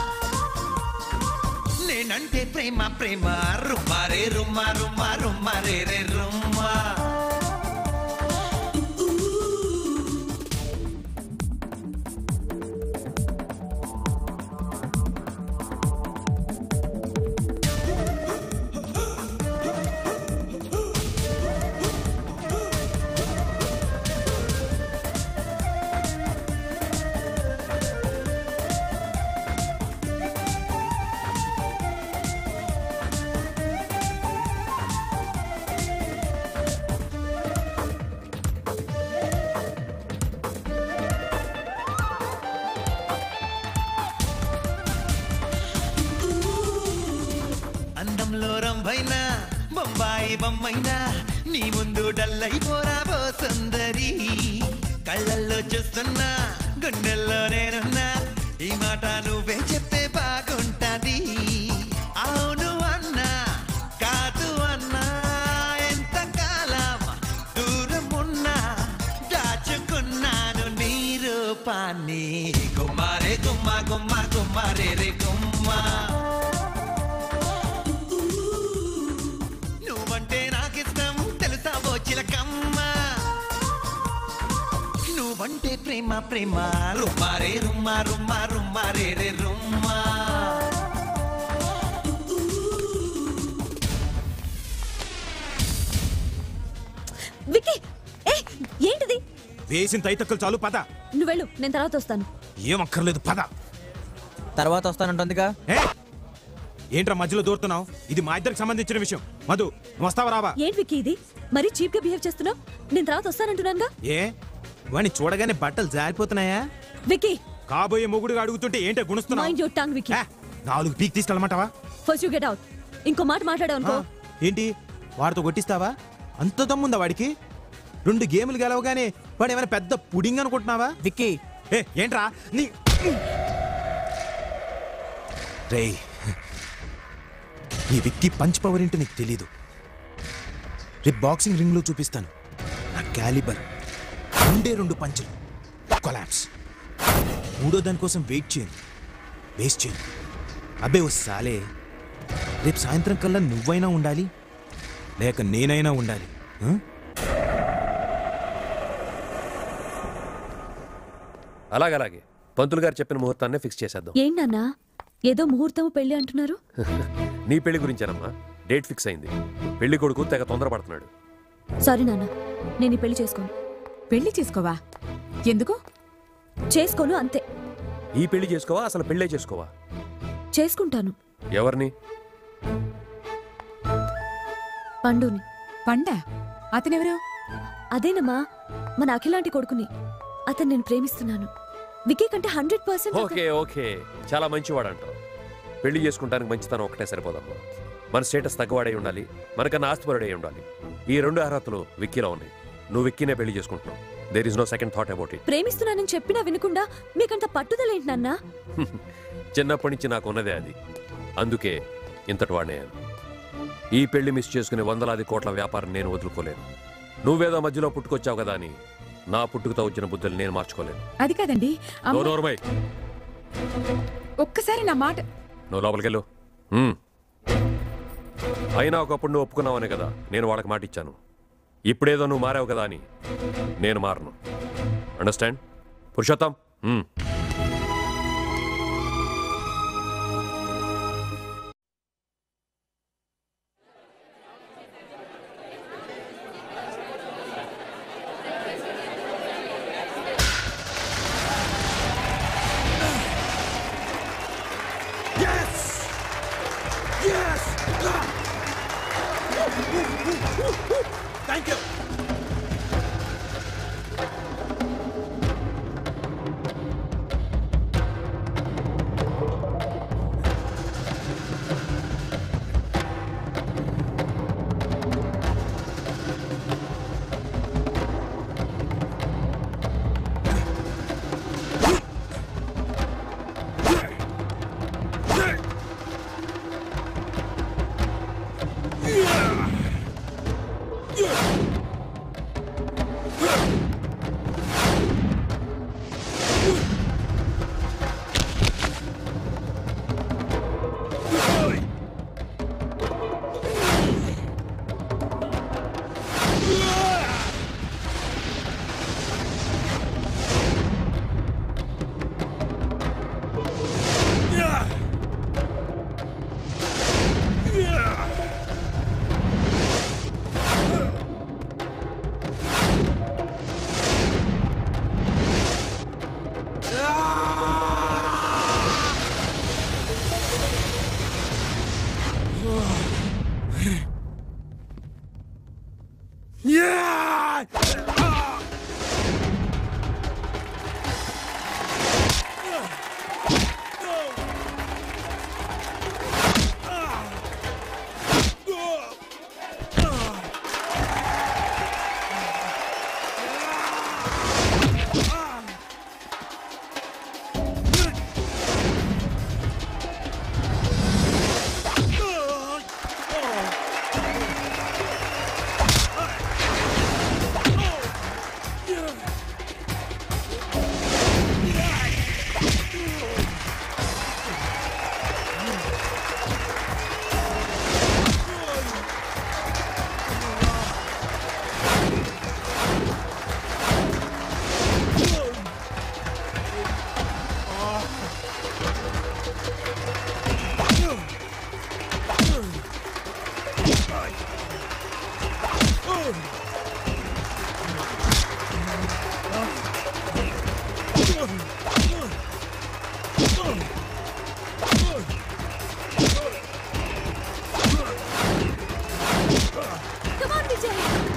నేనంటే ప్రేమ ప్రేమ రుమ్మారే రుమ్మ రుమ్మ రుమ్మారే రే రుమ్మా అందంలో రంభైనా బొంబాయి బొమ్మైనా నీ ముందు డల్లైపోరాబో సుందరి కళ్ళల్లో చూస్తున్నా గుండెల్లో నేనున్నా ఈ మాట నువ్వే చెప్తే బాగుంటది అవును అన్నా కాదు అన్నా ఎంత కాలం దూరం ఉన్నా దాచుకున్నాను నీ రూపాన్ని గుమ్మారే గుమ్మ గుమ్మ గుమ్మారే రే గుమ్మా నువ్వంటే నాకిష్టం తెలుసా ఓ చిలకమ్మ నువ్వంటే ప్రేమ ప్రేమ రుమ్మారే రుమ్మ రుమ్మ రుమ్మారే రే రుమ్మా విక్కీ ఏ ఏంటిది వేసిన తైతక్కలు చాలు పద నువ్వు వెళ్ళు నేను తర్వాత వస్తాను ఏం అక్కర్లేదు పద తర్వాత వస్తానంటుందిగా ఏ ఏంట్రా మధ్యలో దూరుతున్నావు ఇది మా ఇద్దరికి సంబంధించిన విషయం మధు నువ్వు వస్తావా రావా ఏంటి విక్కీ ఇది మరీ చీప్ గా బిహేవ్ చేస్తున్నావు నేను తర్వాత వస్తానంటున్నానుగా ఏ వాడిని చూడగానే బట్టలు జారిపోతున్నాయా విక్కీ కాబోయే మొగుడుగా అడుగుతుంటే ఏంటో గుణస్తున్నావు మైండ్ యువర్ టంగ్ విక్కీ నాలుగు పీక్ తీసుకెళ్ళమంటావా ఫస్ట్ యూ గెట్ అవుట్ ఇంకో మాట మాట్లాడావు అనుకో ఏంటి వాడితో కొట్టిస్తావా అంత దమ్ముందా వాడికి రెండు గేములు గెలవగానే వాడు ఏమైనా పెద్ద పుడింగ్ అనుకుంటున్నావా విక్కీ ఏ ఏంట్రా నీ రేయ్ నీ విక్కీ పంచ్ పవర్ ఏంటో నీకు తెలీదు రేపు బాక్సింగ్ రింగ్లో చూపిస్తాను నా క్యాలిబర్ రెండే రెండు పంచులు కొలాప్స్ మూడో దానికోసం వెయిట్ చేయను వేస్ట్ చేయను అబ్బే ఓ సాలే రేపు సాయంత్రం కల్లా నువ్వైనా ఉండాలి లేక నేనైనా ఉండాలి ఆ? అలాగలాగే పంతులు గారు చెప్పిన ముహూర్తాన్ని ఫిక్స్ చేసేద్దాం ఏంటన్నా ఏదో ముహూర్తం పెళ్లి అంటున్నారు నీ పెళ్లి గురించేనమ్మా డేట్ ఫిక్స్ అయింది పెళ్లి కొడుకు తెగ తొందరపడుతున్నాడు సారీ నాన్న నేను ఈ పెళ్లి చేసుకోను పెళ్లి చేసుకోవా ఎందుకు చేసుకోను అంతే ఈ పెళ్లి చేసుకోవా అసలు పెళ్ళే చేసుకోవా చేసుకుంటాను ఎవరిని పండుని పండ అతనెవరు అదేనమ్మా మన అఖిలాంటి కొడుకుని అతను నేను ప్రేమిస్తున్నాను వికీ కంటే హండ్రెడ్ పర్సెంట్ ఓకే ఓకే చాలా మంచివాడు అంటావు పెళ్లి చేసుకుంటానికి మంచితనం ఒకటే సరిపోదమ్మా మన స్టేటస్ తగ్గవాడై ఉండాలి మనకన్నా ఆస్తిపరుడై ఉండాలి ఈ రెండు అర్హతలు విక్కీలో ఉన్నాయి నువ్వు విక్కీనే పెళ్లి చేసుకుంటున్నావు there is no second thought about it ప్రేమిస్తున్నానని చెప్పినా వినకుండా మీకంత పట్టుదలేంటి నాన్నా చిన్నప్పటి నుంచి నాకు ఉన్నదే అది అందుకే ఇంతటి వాడినయ్యాను ఈ పెళ్లి మిస్ చేసుకునే వందలాది కోట్ల వ్యాపారం నేను వదులుకోలేను నువ్వేదో మధ్యలో పుట్టుకొచ్చావు కదా అని నా పుట్టుకతో వచ్చిన బుద్ధులు నేను మార్చుకోలేను అది కాదండి అమ్మ- నో నోర్మై ఒక్కసారి నా మాట నువ్వు లోపలికెళ్ళు మ్మ్. అయినా ఒకప్పుడు నువ్వు ఒప్పుకున్నావనే కదా నేను వాళ్ళకి మాట ఇచ్చాను ఇప్పుడేదో నువ్వు మారావు కదా అని నేను మారను understand Purushottam hmm. Yes! Yes! Thank you. Come on, Vijay.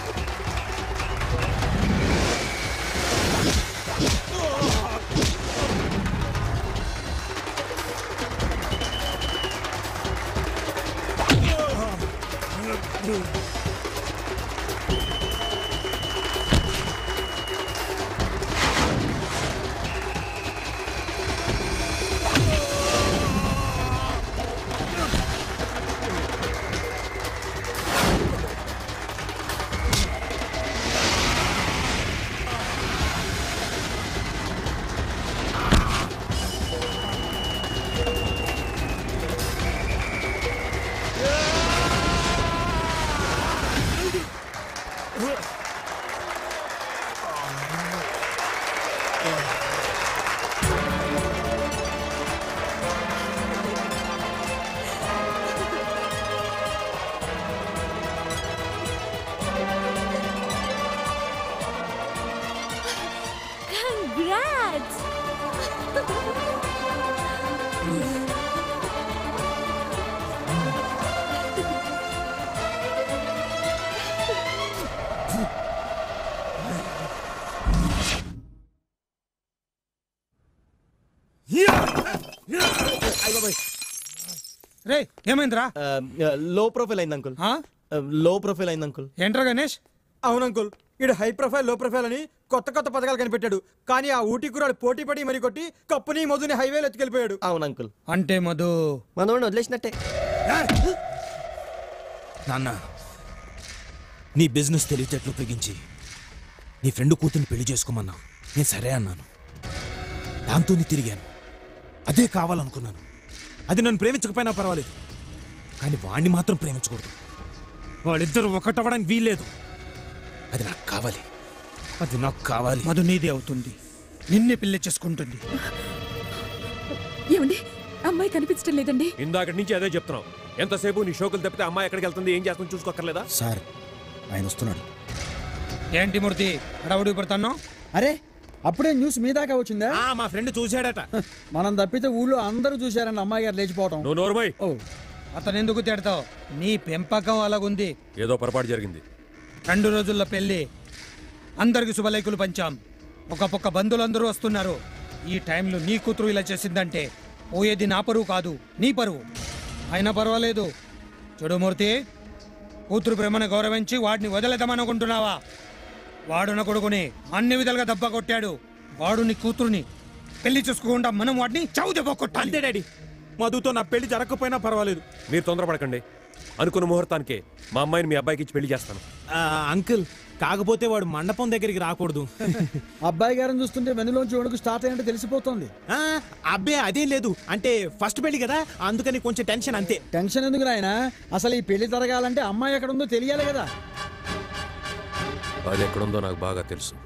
Congrats! రే ఏమైందిరా లో ప్రొఫైల్ అయింది అంకుల్ లో ప్రొఫైల్ అయింది అంకుల్ ఏంట్రా గణేష్ అవును అంకుల్ ఈడు హై ప్రొఫైల్ లో ప్రొఫైల్ అని కొత్త కొత్త పథకాలు కనిపెట్టాడు కానీ ఆ ఊటీ కురాడు పోటీ పడి మరి కొట్టి కప్పుని మధుని హైవేలో ఎత్తుకెళ్ళిపోయాడు అవును అంకుల్ అంటే మధు మనోడిని వదిలేసినట్టే నాన్న నీ బిజినెస్ తెలివితేటలు ఉపయోగించి నీ ఫ్రెండ్ కూతుర్ని పెళ్లి చేసుకోమన్నా నేను సరే అన్నాను దాంతో నీ తిరిగాను అదే కావాలనుకున్నాను అది నన్ను ప్రేమించకపోయినా పర్వాలేదు కానీ వాణ్ణి మాత్రం ప్రేమించకూడదు వాళ్ళిద్దరూ ఒకటవ్వడానికి వీల్లేదు అది నాకు కావాలి అది నాకు కావాలి మధు నీదే అవుతుంది నిన్నే పెళ్లి చేసుకుంటుంది ఏమండి అమ్మాయి కనిపించడం లేదండి ఇందాకటి నుంచి అదే చెప్తున్నావు ఎంతసేపు నీ షోకులు తప్పితే అమ్మాయి ఎక్కడికి వెళ్తుంది ఏం చేస్తుంది చూసుకోక్కర్లేదా సార్ ఆయన వస్తున్నాడు ఏంటి మూర్తి హడావుడి పడతాను అరే అప్పుడే న్యూస్ మీ దాకా వచ్చిందా మా ఫ్రెండ్ చూశాడట మనం తప్పితే ఊళ్ళో అందరూ చూశారని అమ్మాయి గారు లేచిపోవటం నువ్వు నోరుమై ఓ అతను ఎందుకు తిడతావు నీ పెంపకం అలాగుంది ఏదో పొరపాటు జరిగింది రెండు రోజుల్లో పెళ్లి అందరికి శుభలేఖలు పంచాం ఒక పక్క బంధువులందరూ వస్తున్నారు ఈ టైంలో నీ కూతురు ఇలా చేసిందంటే పోయేది నా పరువు కాదు నీ పరువు అయినా పర్వాలేదు చూడు మూర్తి కూతురు ప్రేమను గౌరవించి వాడిని వదిలేద్దామనుకుంటున్నావా వాడు నా కొడుకుని అన్ని విధాలుగా దెబ్బ కొట్టాడు వాడు నీ కూతురుని పెళ్లి చూసుకోకుండా మనం వాడిని చౌ దెబ్బ కొట్టాలి అంతే డాడీ మధుతో నా పెళ్లి జరగకపోయినా పర్వాలేదు మీరు తొందరపడకండి అనుకున్న ముహూర్తానికే మా అమ్మాయిని మీ అబ్బాయికి ఇచ్చి పెళ్లి చేస్తాను ఆ, అంకుల్ కాకపోతే వాడు మండపం దగ్గరికి రాకూడదు అబ్బాయి గారిని చూస్తుంటే వెన్నులోంచి వణుకు స్టార్ట్ అయినట్టు తెలిసిపోతుంది ఆ, అబ్బే అదేం లేదు అంటే ఫస్ట్ పెళ్లి కదా అందుకని కొంచెం టెన్షన్ అంతే టెన్షన్ ఎందుకు నాయన అసలు ఈ పెళ్లి జరగాలంటే అమ్మాయి ఎక్కడ ఉందో తెలియాలి కదా అది ఎక్కడుందో నాకు బాగా తెలుసు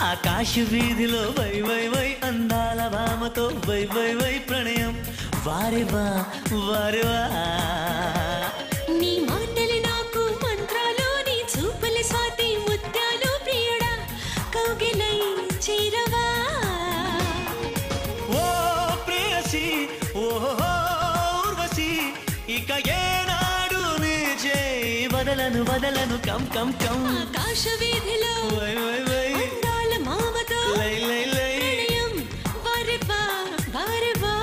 ఆకాశ వీధిలో వై వై వై అందాల భామతో వై వై వై ప్రణయం వారెవా వారెవా నీ మాటలు నాకు మంత్రాలు నీ చూపుల స్వాతి ముత్యాలు ప్రియుడా కౌగిలై చేరవా ఓ ప్రేయసి ఓ ఊర్వశి ఇక ఏనాడు నీ చేయి వదలను వదలను కం కం కం ఆకాశ వీధిలో వై వై వై అందాల మామతో లై లై లై ప్రణయం వారెవా వారెవా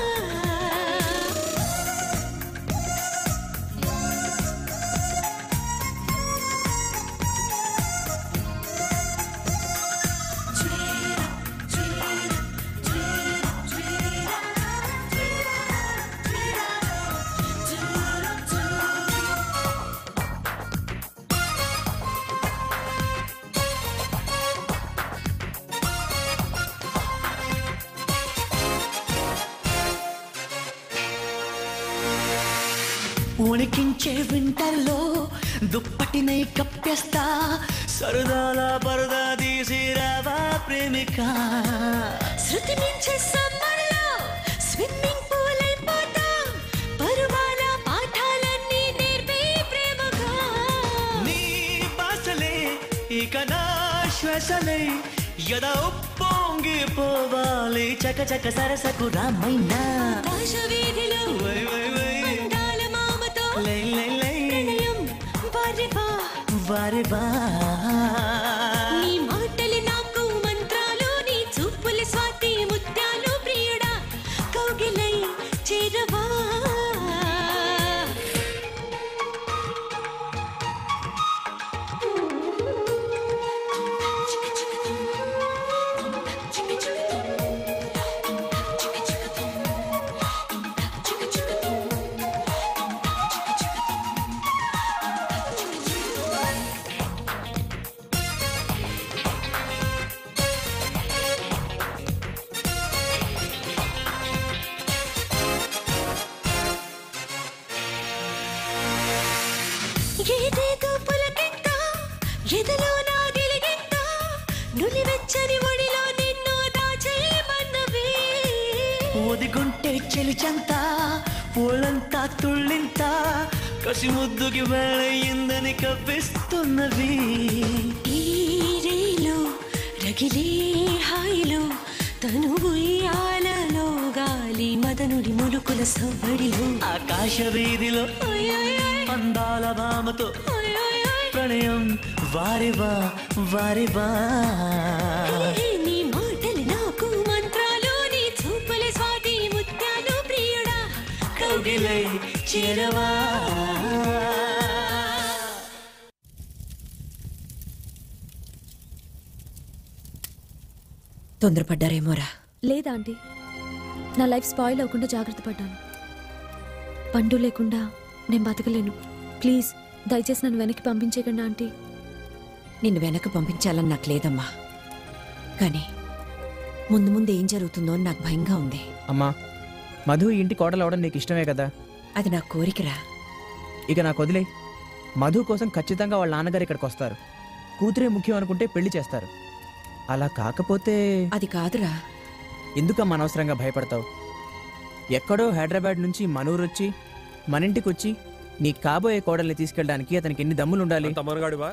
ఉణికించే వింటర్లో దుప్పటినై కప్పేస్తా సరదాల పరదా తీసిరావా ప్రేమిక శృతి మించే సమ్మర్లో స్విమ్మింగ్ పూల్ అయిపోతా పరువాల పాఠాలన్నీ నేర్పే ప్రేమగా నీ బాసలే ఇక నా శ్వాసలే ఎద ఉప్పొంగి పోవాలి చక చక సరసకు రామైనా ఆకాశ వీధిలో వై వై వై అందాల మామతో లై లై లై ప్రణయం వారెవా వారెవా నీ మాటలు నాకు మంత్రాలు నీ చూపుల స్వాతి ముత్యాలు ప్రియుడా కౌగిలై చేరవా ఏదేదో పులకింత ఎదలో నా గిలిగింత నులివెచ్చని ఒడిలో నిన్ను దాచేయమన్నవే ఒదిగుంటే చెలిచంత పూలంతా తుళ్ళింత కసి ముద్దుకి వేళయిందని కప్పిస్తున్నవి ఈ రేలో రగిలే హాయిలో తను ఉయ్యాలలో గాలి మదనుడి ములుకుల సవ్వడిలో ఆకాశ వీధిలో అందాల భామతో ప్రణయం వారివా వారివా ఏ నీ మాటలు నాకు మంత్రాలు నీ చూపుల స్వాతి ముత్యాలు ప్రియుడా కౌగిలై చేరవా తొందరపడ్డారేమోరా లేదా ఆంటీ నా లైఫ్ స్పాయిల్ అవ్వకుండా జాగ్రత్త పడ్డాను పండు లేకుండా నేను బతకలేను ప్లీజ్ దయచేసి నన్ను వెనక్కి పంపించేయకండి ఆంటీ నిన్ను వెనక పంపించాలని నాకు లేదమ్మా కానీ ముందు ముందు ఏం జరుగుతుందో అని నాకు భయంగా ఉంది అమ్మా మధు ఈ ఇంటి కోడలు అవడం నీకు ఇష్టమే కదా అది నా కోరికరా ఇక నాకు వదిలే మధు కోసం ఖచ్చితంగా వాళ్ళ నాన్నగారు ఇక్కడికి వస్తారు కూతురే ముఖ్యం అనుకుంటే పెళ్లి చేస్తారు అలా కాకపోతే అది కాదురా ఎందుకమ్మా అనవసరంగా భయపడతావు ఎక్కడో హైదరాబాద్ నుంచి మనూరు వచ్చి మన ఇంటికి వచ్చి నీ కాబోయే కోడల్ని తీసుకెళ్ళడానికి అతనికి ఎన్ని దమ్ములు ఉండాలి తమ్మనగాడివా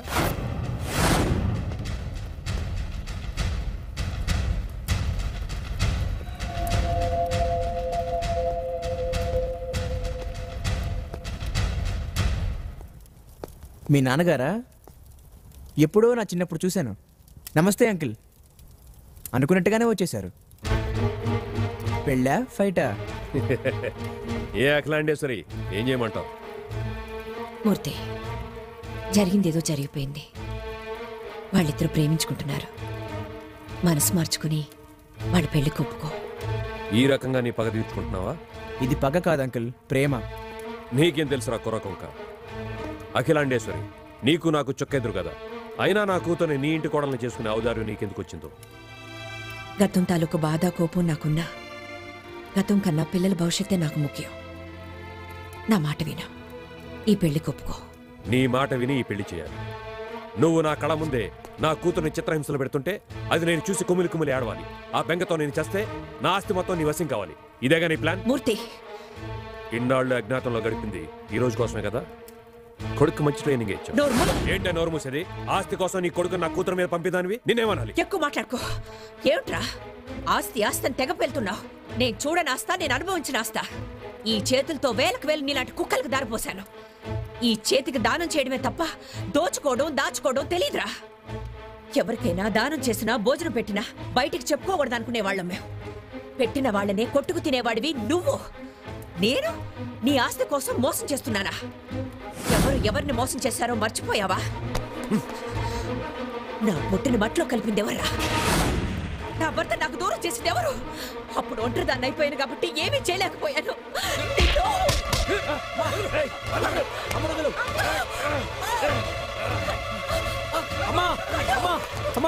మీ నాన్నగారా ఎప్పుడో నా చిన్నప్పుడు చూశాను నమస్తే అంకిల్ అనుకున్నట్టుగానే వచ్చేశారు పెళ్ళా ఫైటా ఏ అఖిలాండేశ్వరి ఏం చేయమంటావు మూర్తి జరిగిందేదో జరిగిపోయింది వాళ్ళిద్దరూ ప్రేమించుకుంటున్నారు మనసు మార్చుకుని వాళ్ళ పెళ్లి ఒప్పుకో ఈ రకంగా నీ పగ తీర్చుకుంటున్నావా ఇది పగ కాదు అంకిల్ ప్రేమ నీకేం తెలుసురా కుర్రకొంక అఖిలాండేశ్వరి నీకు నాకు చొక్కెదురు కదా అయినా నా కూతుర్ని నీ ఇంటి కోడల్ని చేసుకునే ఔదార్యం నీకెందుకు వచ్చిందో గతం తాలూకు బాధ కోపం నాకున్నా గతం కన్నా పిల్లల భవిష్యత్తే నాకు ముఖ్యం నా మాట విను ఈ పెళ్లి ఒప్పుకో నీ మాట విని ఈ పెళ్లి చేయాలి నువ్వు నా కళ ముందే నా కూతుర్ని చిత్రహింసలు పెడుతుంటే అది నేను చూసి కుమిలి కుమిలి ఆడవాలి ఆ బెంగతో నేను చేస్తే నా ఆస్తి మొత్తం నీ వశం కావాలి ఇదేగా నీ ప్లాన్ మూర్తి ఇన్నాళ్ళు అజ్ఞాతంలో గడిపింది ఈ రోజు కోసమే కదా కొడుకు మంచి ట్రైనింగ్ ఇచ్చావు నోరు మూయ్. ఏంటో నోరు మూసేది ఆస్తి కోసం నీ కొడుకు నా కూతురు మీద పంపిదానివి నిన్నేమనాలి ఎక్కువ మాట్లాడుకో ఏమిట్రా ఆస్తి ఆస్తిని తెగ వెళ్తున్నావు నేను చూడని ఆస్తా నేను అనుభవించిన ఆస్తా ఈ చేతులతో వేలకు వేలు నీలాంటి కుక్కలకు దారిపోశాను ఈ చేతికి దానం చేయడమే తప్ప దోచుకోవడం దాచుకోవడం తెలీదురా ఎవరికైనా దానం చేసినా భోజనం పెట్టినా బయటికి చెప్పుకోకూడదు అనుకునే వాళ్ళం మేము పెట్టిన వాళ్ళనే కొట్టుకు తినేవాడివి నువ్వు నేను నీ ఆస్తి కోసం మోసం చేస్తున్నానా ఎవరు ఎవరిని మోసం చేశారో మర్చిపోయావా నా పుట్టిన మట్లో కలిపింది ఎవరా నా భర్త నాకు దూరం చేసింది ఎవరు అప్పుడు ఒంటరిదాన్ని అయిపోయాను కాబట్టి ఏమీ చేయలేకపోయాను నిన్ను- అమ్మా అమ్మా అమ్మా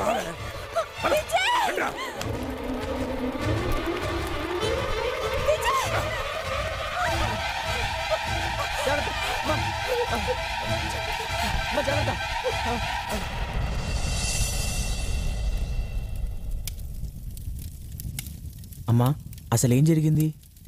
అమ్మా అసలు ఏం జరిగింది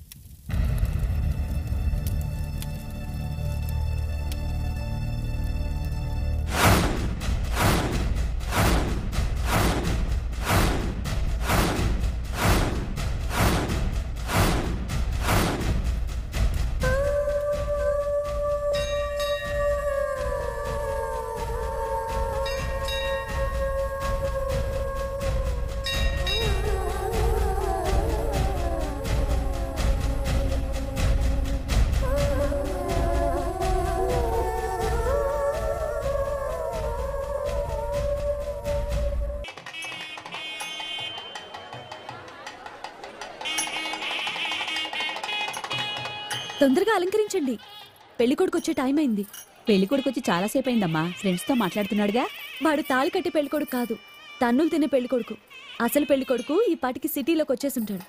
తొందరగా అలంకరించండి పెళ్లి కొడుకు వచ్చే టైం అయింది పెళ్లి కొడుకు వచ్చి చాలాసేపు అయిందమ్మా ఫ్రెండ్స్ తో మాట్లాడుతున్నాడుగా వాడు తాళి కట్టే పెళ్లి కొడుకు కాదు తన్నులు తినే పెళ్లి కొడుకు అసలు పెళ్లి కొడుకు ఈ పాటికి సిటీలోకి వచ్చేసి ఉంటాడు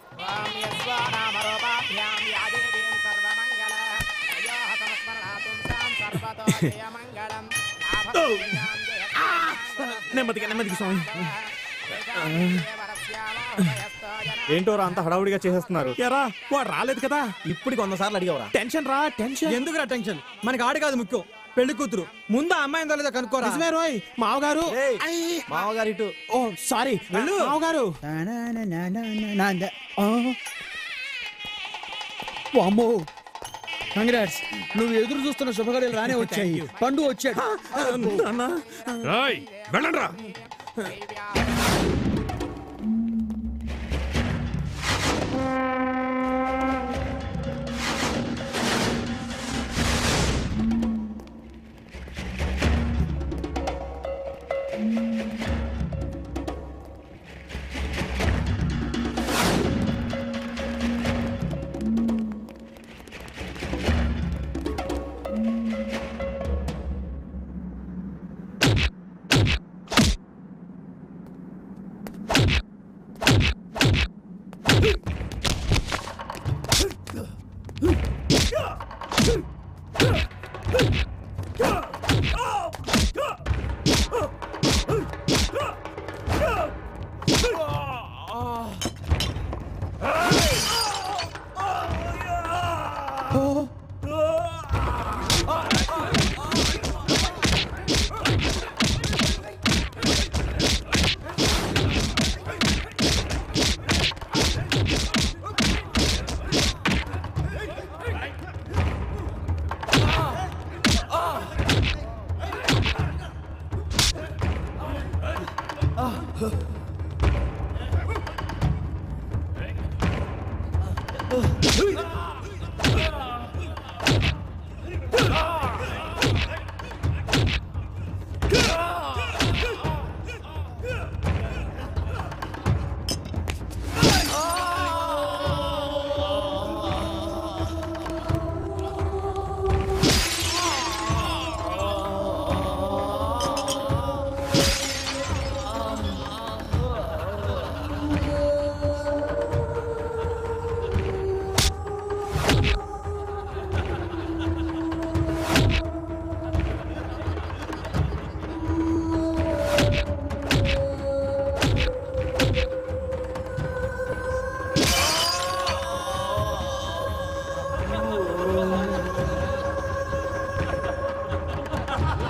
నెమ్మదిగా నెమ్మదిగా స్వామి ఏంటోరా అంత హడావుడిగా చేసేస్తున్నారు ఎరా వాడు రాలేదు కదా ఇప్పుడు వంద సార్లు అడిగావరా టెన్షన్ రా టెన్షన్ ఎందుకురా టెన్షన్ మనకి ఆడు కాదు ముఖ్యం పెళ్లి కూతురు ముందు ఆ అమ్మాయి లేదో కనుక్కోరా నిజమే రోయ్ మావగారు మామగారు ఇటు ఓ సారీ వెళ్ళు. మావగారు అమ్మో కంగ్రాట్స్ నువ్వు ఎదురు చూస్తున్న శుభగడియలు రానే వచ్చాయి పండు వచ్చాడు వెళ్ళండ్రా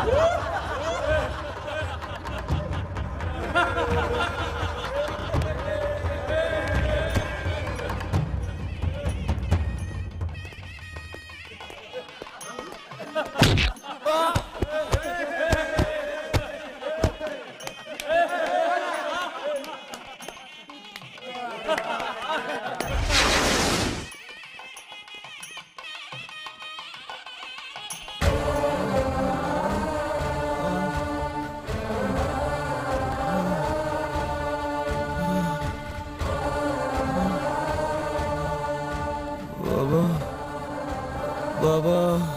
బాబా బాబా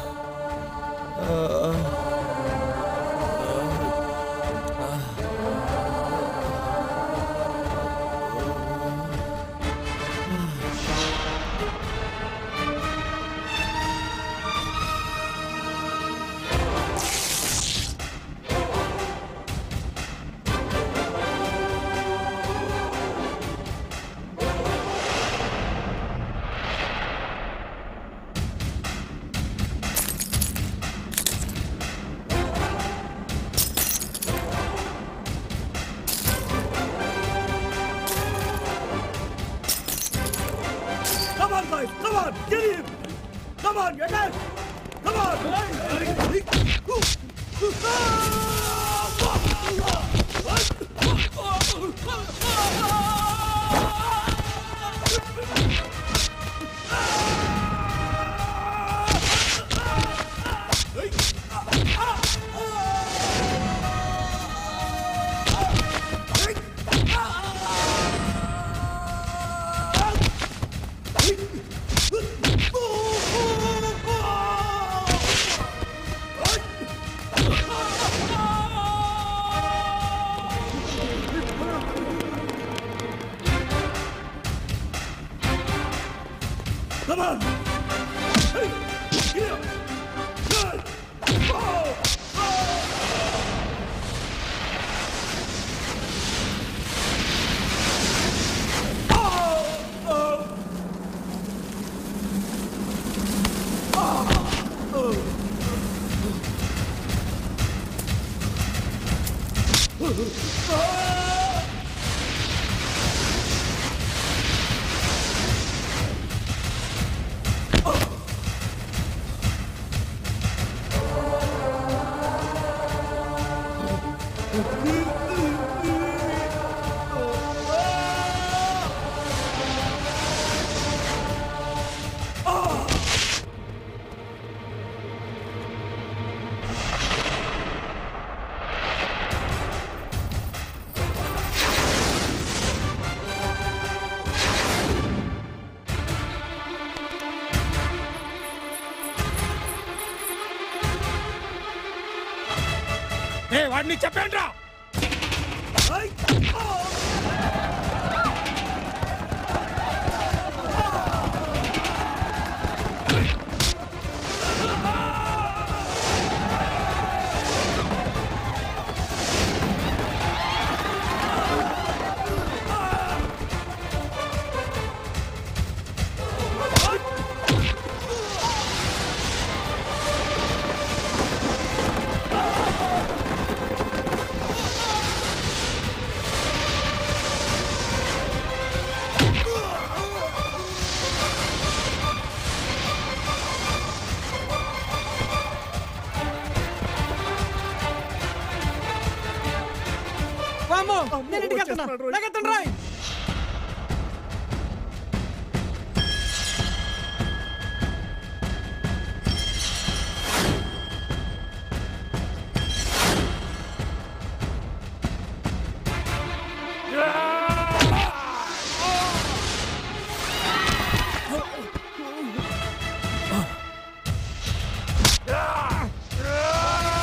Come on, guys, come on, get him! Come on, attack! Come on! Come on! Hey, here! Good! Oh! ఏ వాడిని చెప్పండి రా వామ్మో, నేను ఇంటికి వెళ్తున్నా. లగెత్తండి రాయ్.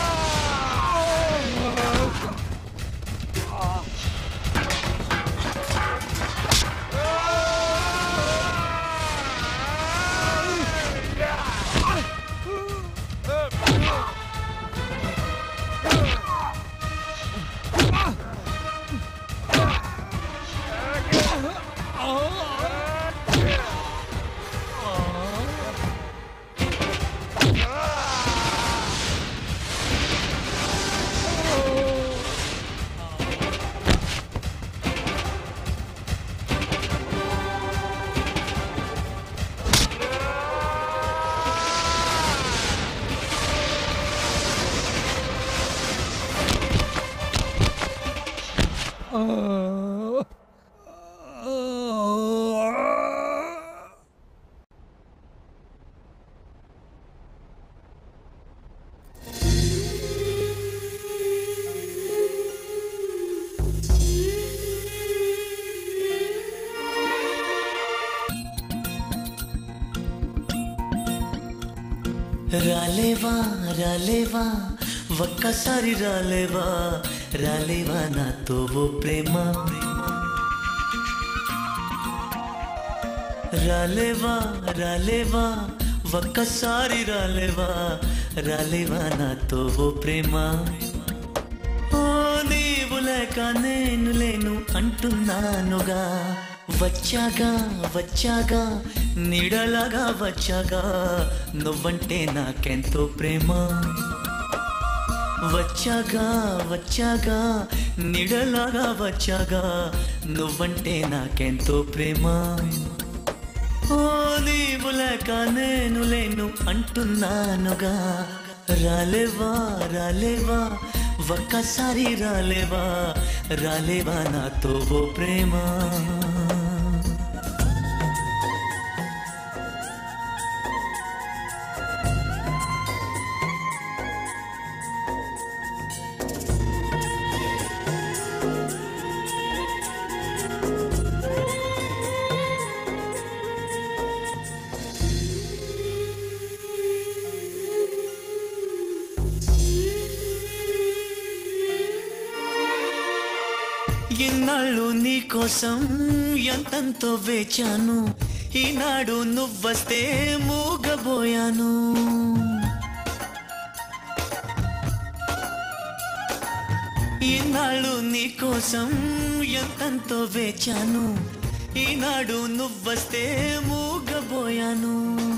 Ah! రాలేవా రాలేవా ఒక్కసారి రాలేవా రాలేవా నాతో ఓ ప్రేమ రాలేవా రాలేవా ఒక్కసారి రాలేవా రాలేవా నాతో ఓ ప్రేమ ఓ నీవు లేక నేను లేను అంటున్నానుగా వచ్చాగా వచ్చాగా నీడలాగా వచ్చాగా నువ్వంటే నాకెంతో ప్రేమ వచ్చాగా వచ్చాగా నీడలాగా వచ్చాగా నువ్వంటే నాకెంతో ప్రేమ ఓ నీవు లేక నేను లేను అంటున్నానుగా రాలేవా రాలేవా ఒక్కసారి రాలేవా రాలేవా నాతో ఓ ప్రేమ ఇన్నాళ్ళు నీ కోసం ఎంతంతో వేచాను ఈనాడు నువ్వస్తే మూగబోయాను ఈనాళ్ళు నీ కోసం ఎంతంతో వేచాను ఈనాడు నువ్వస్తే మూగబోయాను